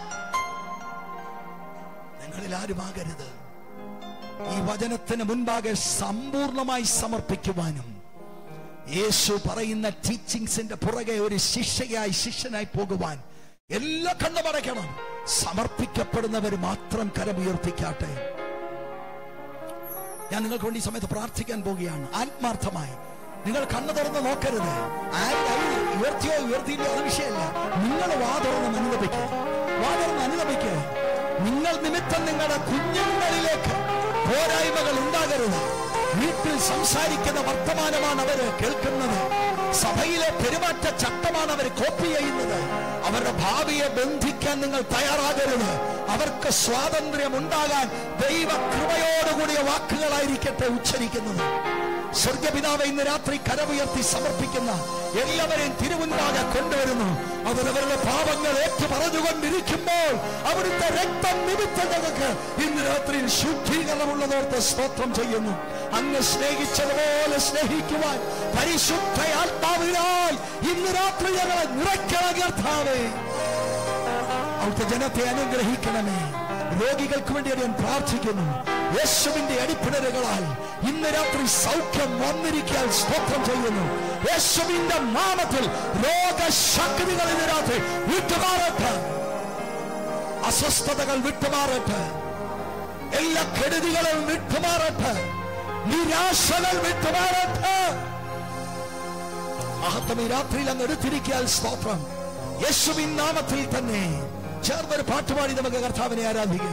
നിങ്ങളിൽ ആരും ആകരുത് ഈ വചനത്തിന് മുൻപാകെ സമ്പൂർണമായി സമർപ്പിക്കുവാനും യേശു പറയുന്ന ടീച്ചിങ്സിന്റെ പുറകെ ഒരു ശിഷ്യയായി ശിഷ്യനായി പോകുവാൻ എല്ലാ കണ്ണുമടയ്ക്കണം സമർപ്പിക്കപ്പെടുന്നവർ മാത്രം കരമുയർത്തിക്കാട്ടെ ഞാൻ നിങ്ങൾക്ക് വേണ്ടി ഈ സമയത്ത് പ്രാർത്ഥിക്കാൻ പോവുകയാണ് ആത്മാർത്ഥമായി നിങ്ങൾ കണ്ണു തുറന്ന് നോക്കരുത് ആരും കൈ ഉയർത്തിയോ ഉയർത്തിയില്ലോ അത് വിഷയമല്ല നിങ്ങൾ വാ തുറന്ന് അനുദപിക്കുക വാ തുറന്ന് അനുദപിക്കുക നിങ്ങൾ നിമിത്തം നിങ്ങളുടെ കുഞ്ഞുങ്ങളിലേക്ക് പോരായ്മകൾ ഉണ്ടാകരുത് വീട്ടിൽ സംസാരിക്കുന്ന വർത്തമാനമാണ് അവര് കേൾക്കുന്നത് സഭയിലെ പെരുമാറ്റ ചട്ടമാണ് അവർ കോപ്പി ചെയ്യുന്നത് അവരുടെ ഭാവിയെ ബന്ധിക്കാൻ നിങ്ങൾ തയ്യാറാകരുത് അവർക്ക് സ്വാതന്ത്ര്യം ഉണ്ടാകാൻ ദൈവ കൃപയോടുകൂടിയ വാക്കുകളായിരിക്കട്ടെ ഉച്ചരിക്കുന്നത് സ്വർഗപിതാവ് ഇന്ന് രാത്രി കരമുയർത്തി സമർപ്പിക്കുന്ന എല്ലാവരെയും തിരുമുൻപാകെ കൊണ്ടുവരുന്നു അവരവരുടെ പാപങ്ങൾ ഏറ്റു പറഞ്ഞുകൊണ്ടിരിക്കുമ്പോൾ അവിടുത്തെ രക്തം നിമിത്തം ഞങ്ങൾക്ക് ഇന്ന് രാത്രിയിൽ ശുദ്ധീകരണമുള്ളതോർത്ത് സ്തോത്രം ചെയ്യുന്നു അങ്ങ് സ്നേഹിച്ചതുപോലെ സ്നേഹിക്കുവാൻ പരിശുദ്ധ ആത്മാവിനാൽ ഇന്ന് രാത്രി ഞങ്ങളെ നിറയ്ക്കണം കർത്താവേ അവിടുത്തെ ജനത്തെ അനുഗ്രഹിക്കണമേ രോഗികൾക്ക് വേണ്ടി ഞാൻ പ്രാർത്ഥിക്കുന്നു യേശുവിന്റെ അടിപ്പിണരുകളാൽ ഇന്ന് രാത്രി സൗഖ്യം വന്നിരിക്കാൻ സ്തോത്രം ചെയ്യുന്നു യേശുവിന്റെ നാമത്തിൽ രോഗശക്തികൾ ഇന്ന് രാത്രി വിട്ടുമാറട്ടെ അസ്വസ്ഥതകൾ വിട്ടുമാറട്ടെ എല്ലാ കെടുതികളും വിട്ടുമാറട്ടെ നിരാശകൾ വിട്ടുമാറട്ടെ മഹത്വം ഈ രാത്രിയിൽ അങ്ങ് എടുത്തിരിക്കാൻ സ്തോത്രം യേശുവിൻ നാമത്തിൽ തന്നെ ചേർന്നൊരു പാട്ടുപാടി നമുക്ക് കർത്താവിനെ ആരാധിക്കാം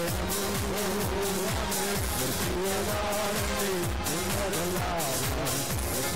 ും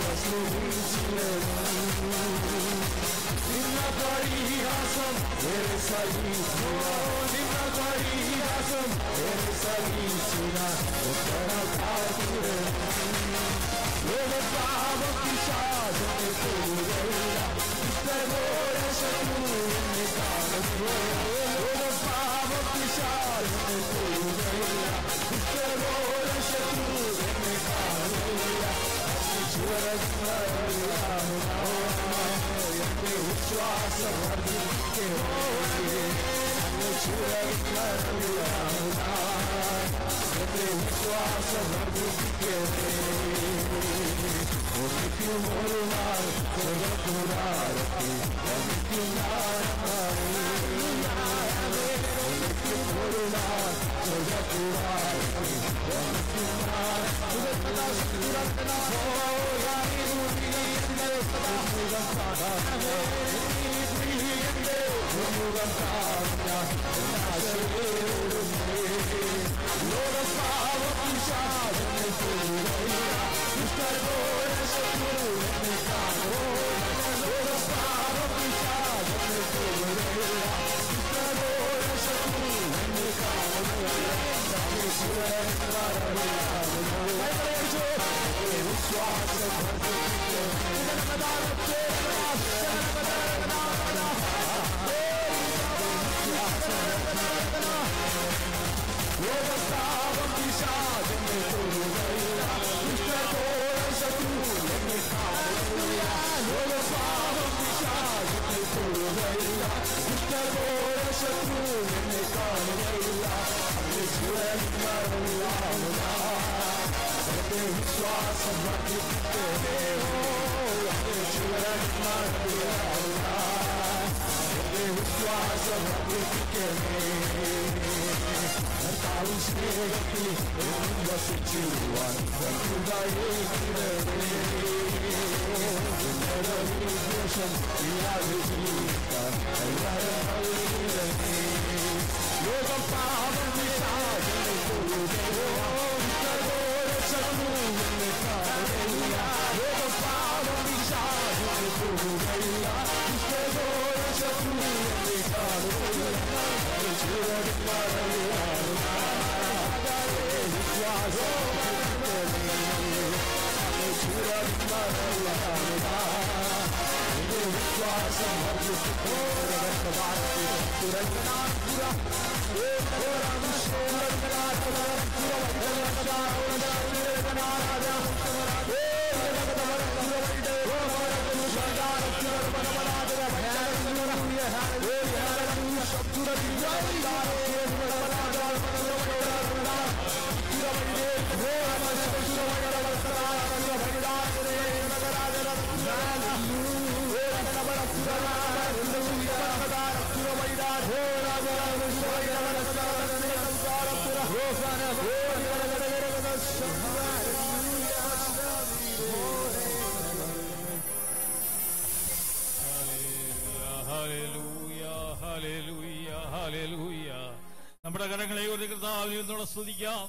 ഹല്ലേലൂയ, ഹല്ലേലൂയ, ഹല്ലേലൂയ. നമ്മുടെ കരങ്ങളെ ഒരു കർത്താവിനെ ഒന്നുകൂടെ സ്തുതിക്കാം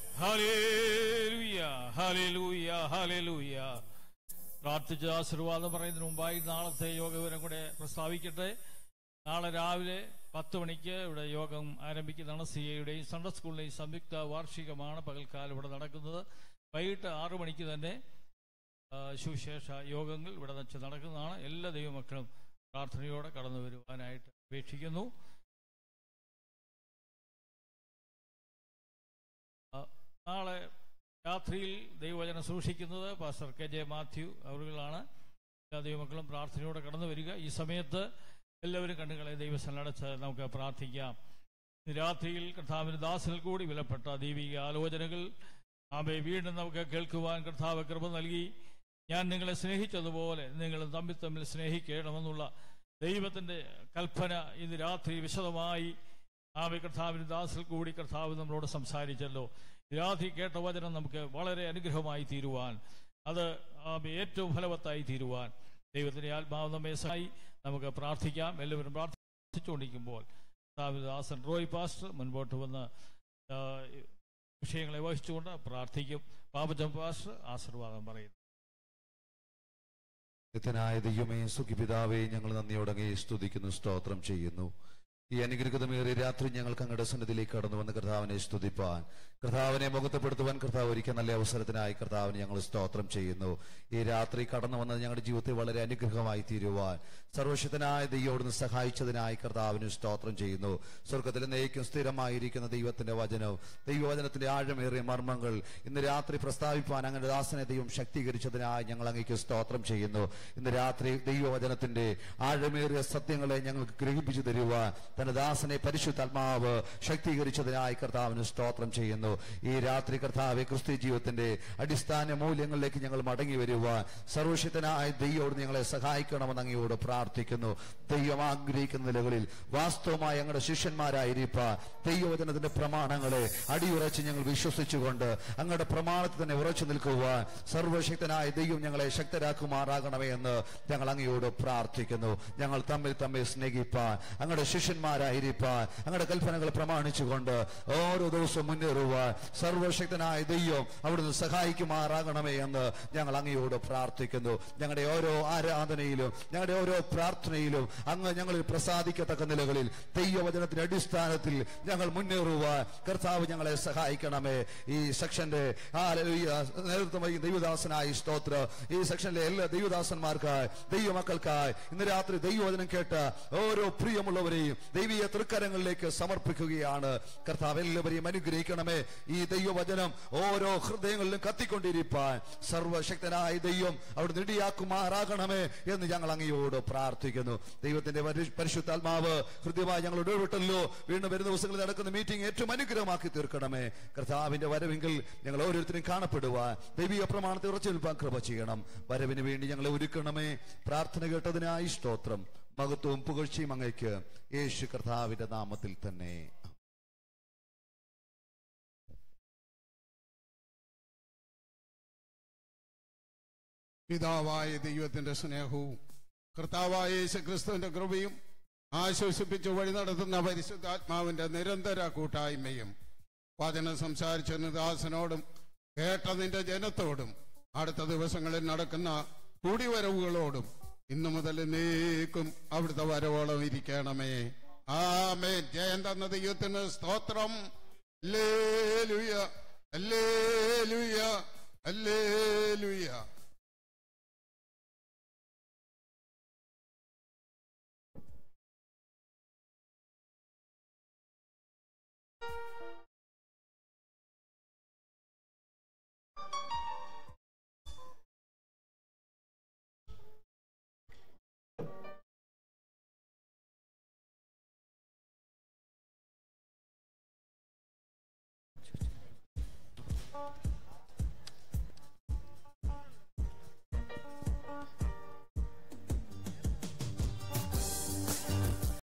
ഹല്ലേലൂയ, ഹല്ലേലൂയ, ഹല്ലേലൂയ. പ്രാർത്ഥിച്ച ആശീർവാദം പറയുന്നതിന് മുമ്പായി നാളത്തെ യോഗവിവരം കൂടെ പ്രസ്താവിക്കട്ടെ നാളെ രാവിലെ പത്ത് മണിക്ക് ഇവിടെ യോഗം ആരംഭിക്കുന്നതാണ് സി എയുടെയും സൺഡേ സ്കൂളിലെയും സംയുക്ത വാർഷികമാണ് പകൽക്കാലം ഇവിടെ നടക്കുന്നത് വൈകിട്ട് ആറു മണിക്ക് തന്നെ ആ, സുവിശേഷ യോഗങ്ങൾ ഇവിടെ വെച്ച് നടക്കുന്നതാണ് എല്ലാ ദൈവമക്കളും പ്രാർത്ഥനയോടെ കടന്നു വരുവാനായിട്ട് അപേക്ഷിക്കുന്നു ആ, നാളെ രാത്രിയിൽ ദൈവവചനം സൂക്ഷിക്കുന്നത് പാസ്റ്റർ കെ ജെ മാത്യു അവരുകളാണ് എല്ലാ ദൈവമക്കളും പ്രാർത്ഥനയോടെ കടന്നു വരിക ഈ സമയത്ത് എല്ലാവരും കണ്ണുകളെ ദൈവസ്ഥലടച്ച് നമുക്ക് പ്രാർത്ഥിക്കാം ഇന്ന് രാത്രിയിൽ കർത്താവിന് ദാസനിൽ കൂടി വിലപ്പെട്ട ദൈവിക ആലോചനകൾ ആമെ വീണ്ടും നമുക്ക് കേൾക്കുവാൻ കർത്താവ് കൃപ നൽകി ഞാൻ നിങ്ങളെ സ്നേഹിച്ചതുപോലെ നിങ്ങൾ തമ്മിൽ തമ്മിൽ സ്നേഹിക്കണമെന്നുള്ള ദൈവത്തിൻ്റെ കൽപ്പന ഇന്ന് രാത്രി വിശദമായി ആമെ കർത്താവിന് ദാസിൽ കൂടി കർത്താവ് നമ്മളോട് സംസാരിച്ചല്ലോ രാത്രി കേട്ട വചനം നമുക്ക് വളരെ അനുഗ്രഹമായി തീരുവാൻ അത് ആമെ ഏറ്റവും ഫലവത്തായി തീരുവാൻ ദൈവത്തിൻ്റെ ആത്മാവ് നമ്മെ സഹായി നമുക്ക് പ്രാർത്ഥിക്കാം എല്ലാവരും പ്രാർത്ഥിച്ചുകൊണ്ടിരിക്കുമ്പോൾ കർത്താവിന് ദാസൻ റോയ് പാസ്റ്റർ മുൻപോട്ട് വന്ന് ആ, വിഷയങ്ങളെ വഹിച്ചുകൊണ്ട് പ്രാർത്ഥിക്കും പാപജം പാസ്റ്റർ ആശീർവാദം പറയുന്നു നിത്യനായ ദൈവമേ സുഖിപിതാവേ ഞങ്ങൾ നന്ദിയോടങ്ങി സ്തുതിക്കുന്നു സ്തോത്രം ചെയ്യുന്നു ഈ അനുഗ്രഹിതമേറിയ രാത്രി ഞങ്ങൾക്ക് അങ്ങയുടെ സന്നിധിയിലേക്ക് കടന്നു വന്ന് കർത്താവിനെ സ്തുതിപ്പാൻ കർത്താവിനെ മുഖത്തപ്പെടുത്തുവാൻ കർത്താവ് ഒരിക്കൽ നല്ല അവസരത്തിനായി കർത്താവിനെ ഞങ്ങൾ സ്തോത്രം ചെയ്യുന്നു ഈ രാത്രി കടന്നു വന്നത് ഞങ്ങളുടെ ജീവിതത്തിൽ വളരെ അനുഗ്രഹമായി തീരുവാൻ സർവശക്തനായ ദൈവോടുന്ന് സഹായിച്ചതിനായി കർത്താവിന് സ്തോത്രം ചെയ്യുന്നു സ്വർഗത്തിൽ നയിക്കും സ്ഥിരമായിരിക്കുന്ന ദൈവത്തിന്റെ വചനവും ദൈവവചനത്തിന്റെ ആഴമേറിയ മർമ്മങ്ങൾ ഇന്ന് രാത്രി പ്രസ്താവിപ്പാൻ അങ്ങനെ ദാസനെ ദൈവം ശക്തീകരിച്ചതിനായി ഞങ്ങൾ അങ്ങേക്ക് സ്തോത്രം ചെയ്യുന്നു ഇന്ന് രാത്രി ദൈവവചനത്തിന്റെ ആഴമേറിയ സത്യങ്ങളെ ഞങ്ങൾക്ക് ഗ്രഹിപ്പിച്ചു തരുവാൻ തന്റെ ദാസനെ പരിശുദ്ധാത്മാവ് ശക്തീകരിച്ചതിനായി കർത്താവിന് സ്തോത്രം ചെയ്യുന്നു ഈ രാത്രി കർത്താവെ ക്രിസ്ത്യ ജീവിതത്തിന്റെ അടിസ്ഥാന മൂല്യങ്ങളിലേക്ക് ഞങ്ങൾ മടങ്ങി വരുവാൻ സർവശക്തനായ ദൈവോട് ഞങ്ങളെ സഹായിക്കണമെന്ന് അങ്ങയോട് പ്രാർത്ഥിക്കുന്നു ദൈവം ആഗ്രഹിക്കുന്ന നിലകളിൽ വാസ്തവമായി ഞങ്ങളുടെ ശിഷ്യന്മാരായിരിക്കാൻ ദൈവവചനത്തിന്റെ പ്രമാണങ്ങളെ അടിയുറച്ച് ഞങ്ങൾ വിശ്വസിച്ചുകൊണ്ട് അങ്ങയുടെ പ്രമാണത്തിൽ തന്നെ ഉറച്ചു നിൽക്കുവാൻ സർവശക്തനായ ദൈവം ഞങ്ങളെ ശക്തരാക്കുമാറാകണമേ എന്ന് ഞങ്ങൾ അങ്ങയോട് പ്രാർത്ഥിക്കുന്നു ഞങ്ങൾ തമ്മിൽ തമ്മിൽ സ്നേഹിപ്പാൻ അങ്ങയുടെ ശിഷ്യന്മാരായിരിക്കാൻ അങ്ങയുടെ കൽപ്പനകൾ പ്രമാണിച്ചുകൊണ്ട് ഓരോ ദിവസവും മുന്നേറുവാൻ സർവശക്തനായ ദൈവം അവിടുന്ന് സഹായിക്കുമാറാകണമേ എന്ന് ഞങ്ങൾ അങ്ങയോട് പ്രാർത്ഥിക്കുന്നു ഞങ്ങളുടെ ഓരോ ആരാധനയിലും ഞങ്ങളുടെ ഓരോ പ്രാർത്ഥനയിലും അങ്ങ് ഞങ്ങളിൽ പ്രസാദിക്കത്തക്ക നിലകളിൽ ദൈവവചനത്തിന്റെ അടിസ്ഥാനത്തിൽ ഞങ്ങൾ മുന്നേറുവാൻ കർത്താവ് ഞങ്ങളെ സഹായിക്കണമേ ഈ സെക്ഷന്റെ ഹല്ലേലൂയ, നേതൃത്വം വഹിക്കുന്ന ദൈവദാസനായി സ്തോത്ര ഈ സെക്ഷനിലെ എല്ലാ ദൈവദാസന്മാർക്കായി ദൈവമക്കൾക്കായി ഇന്ന് രാത്രി ദൈവവചനം കേട്ട ഓരോ പ്രിയമുള്ളവരെയും ദൈവീയ തൃക്കരങ്ങളിലേക്ക് സമർപ്പിക്കുകയാണ് കർത്താവ് എല്ലാവരെയും അനുഗ്രഹിക്കണമേ ഈ ദൈവവചനം ഓരോ ഹൃദയങ്ങളിലും കത്തിക്കൊണ്ടിരിപ്പാൻ സർവശക്തനായ ദൈവം അവിടെ നിടിയാക്കുമാറാകണമേ എന്ന് ഞങ്ങൾ അങ്ങയോട് പ്രാർത്ഥിക്കുന്നു ദൈവത്തിന്റെ പരി- പരിശുദ്ധാത്മാവ് ഹൃദ്യമായി ഞങ്ങളോട് ഇടപെട്ടല്ലോ വീണ്ടും വരുന്ന ദിവസങ്ങളിൽ നടക്കുന്ന മീറ്റിംഗ് ഏറ്റവും അനുഗ്രഹമാക്കി തീർക്കണമേ കർത്താവിന്റെ വരവെങ്കിൽ ഞങ്ങൾ ഓരോരുത്തരും കാണപ്പെടുവാൻ ദൈവിക പ്രമാണത്തെ ഉറച്ചു നിൽപ്പാൻ കൃപ ചെയ്യണം വരവിന് വേണ്ടി ഞങ്ങളെ ഒരുക്കണമേ പ്രാർത്ഥന കേട്ടതിനായി സ്തോത്രം മഹത്വവും പുകഴ്ചയും അങ്ങയ്ക്ക് യേശു കർത്താവിന്റെ നാമത്തിൽ തന്നെ പിതാവായ ദൈവത്തിന്റെ സ്നേഹവും കർത്താവായ യേശുക്രിസ്തുവിന്റെ കൃപയും ആശ്വസിപ്പിച്ച് വഴി നടത്തുന്ന പരിശുദ്ധാത്മാവിന്റെ നിരന്തര കൂട്ടായ്മയും വചനം സംസാരിച്ച ദാസനോടും കേട്ട നിന്റെ ജനത്തോടും അടുത്ത ദിവസങ്ങളിൽ നടക്കുന്ന കൂടിവരവുകളോടും ഇന്നു മുതൽ നീക്കും അവിടുത്തെ വരവോളം ഇരിക്കണമേ ആമേ ജയം തന്ന ദൈവത്തിന് സ്തോത്രം ലേലുയ അല്ലേലുയ അല്ലേലുയ Thank you.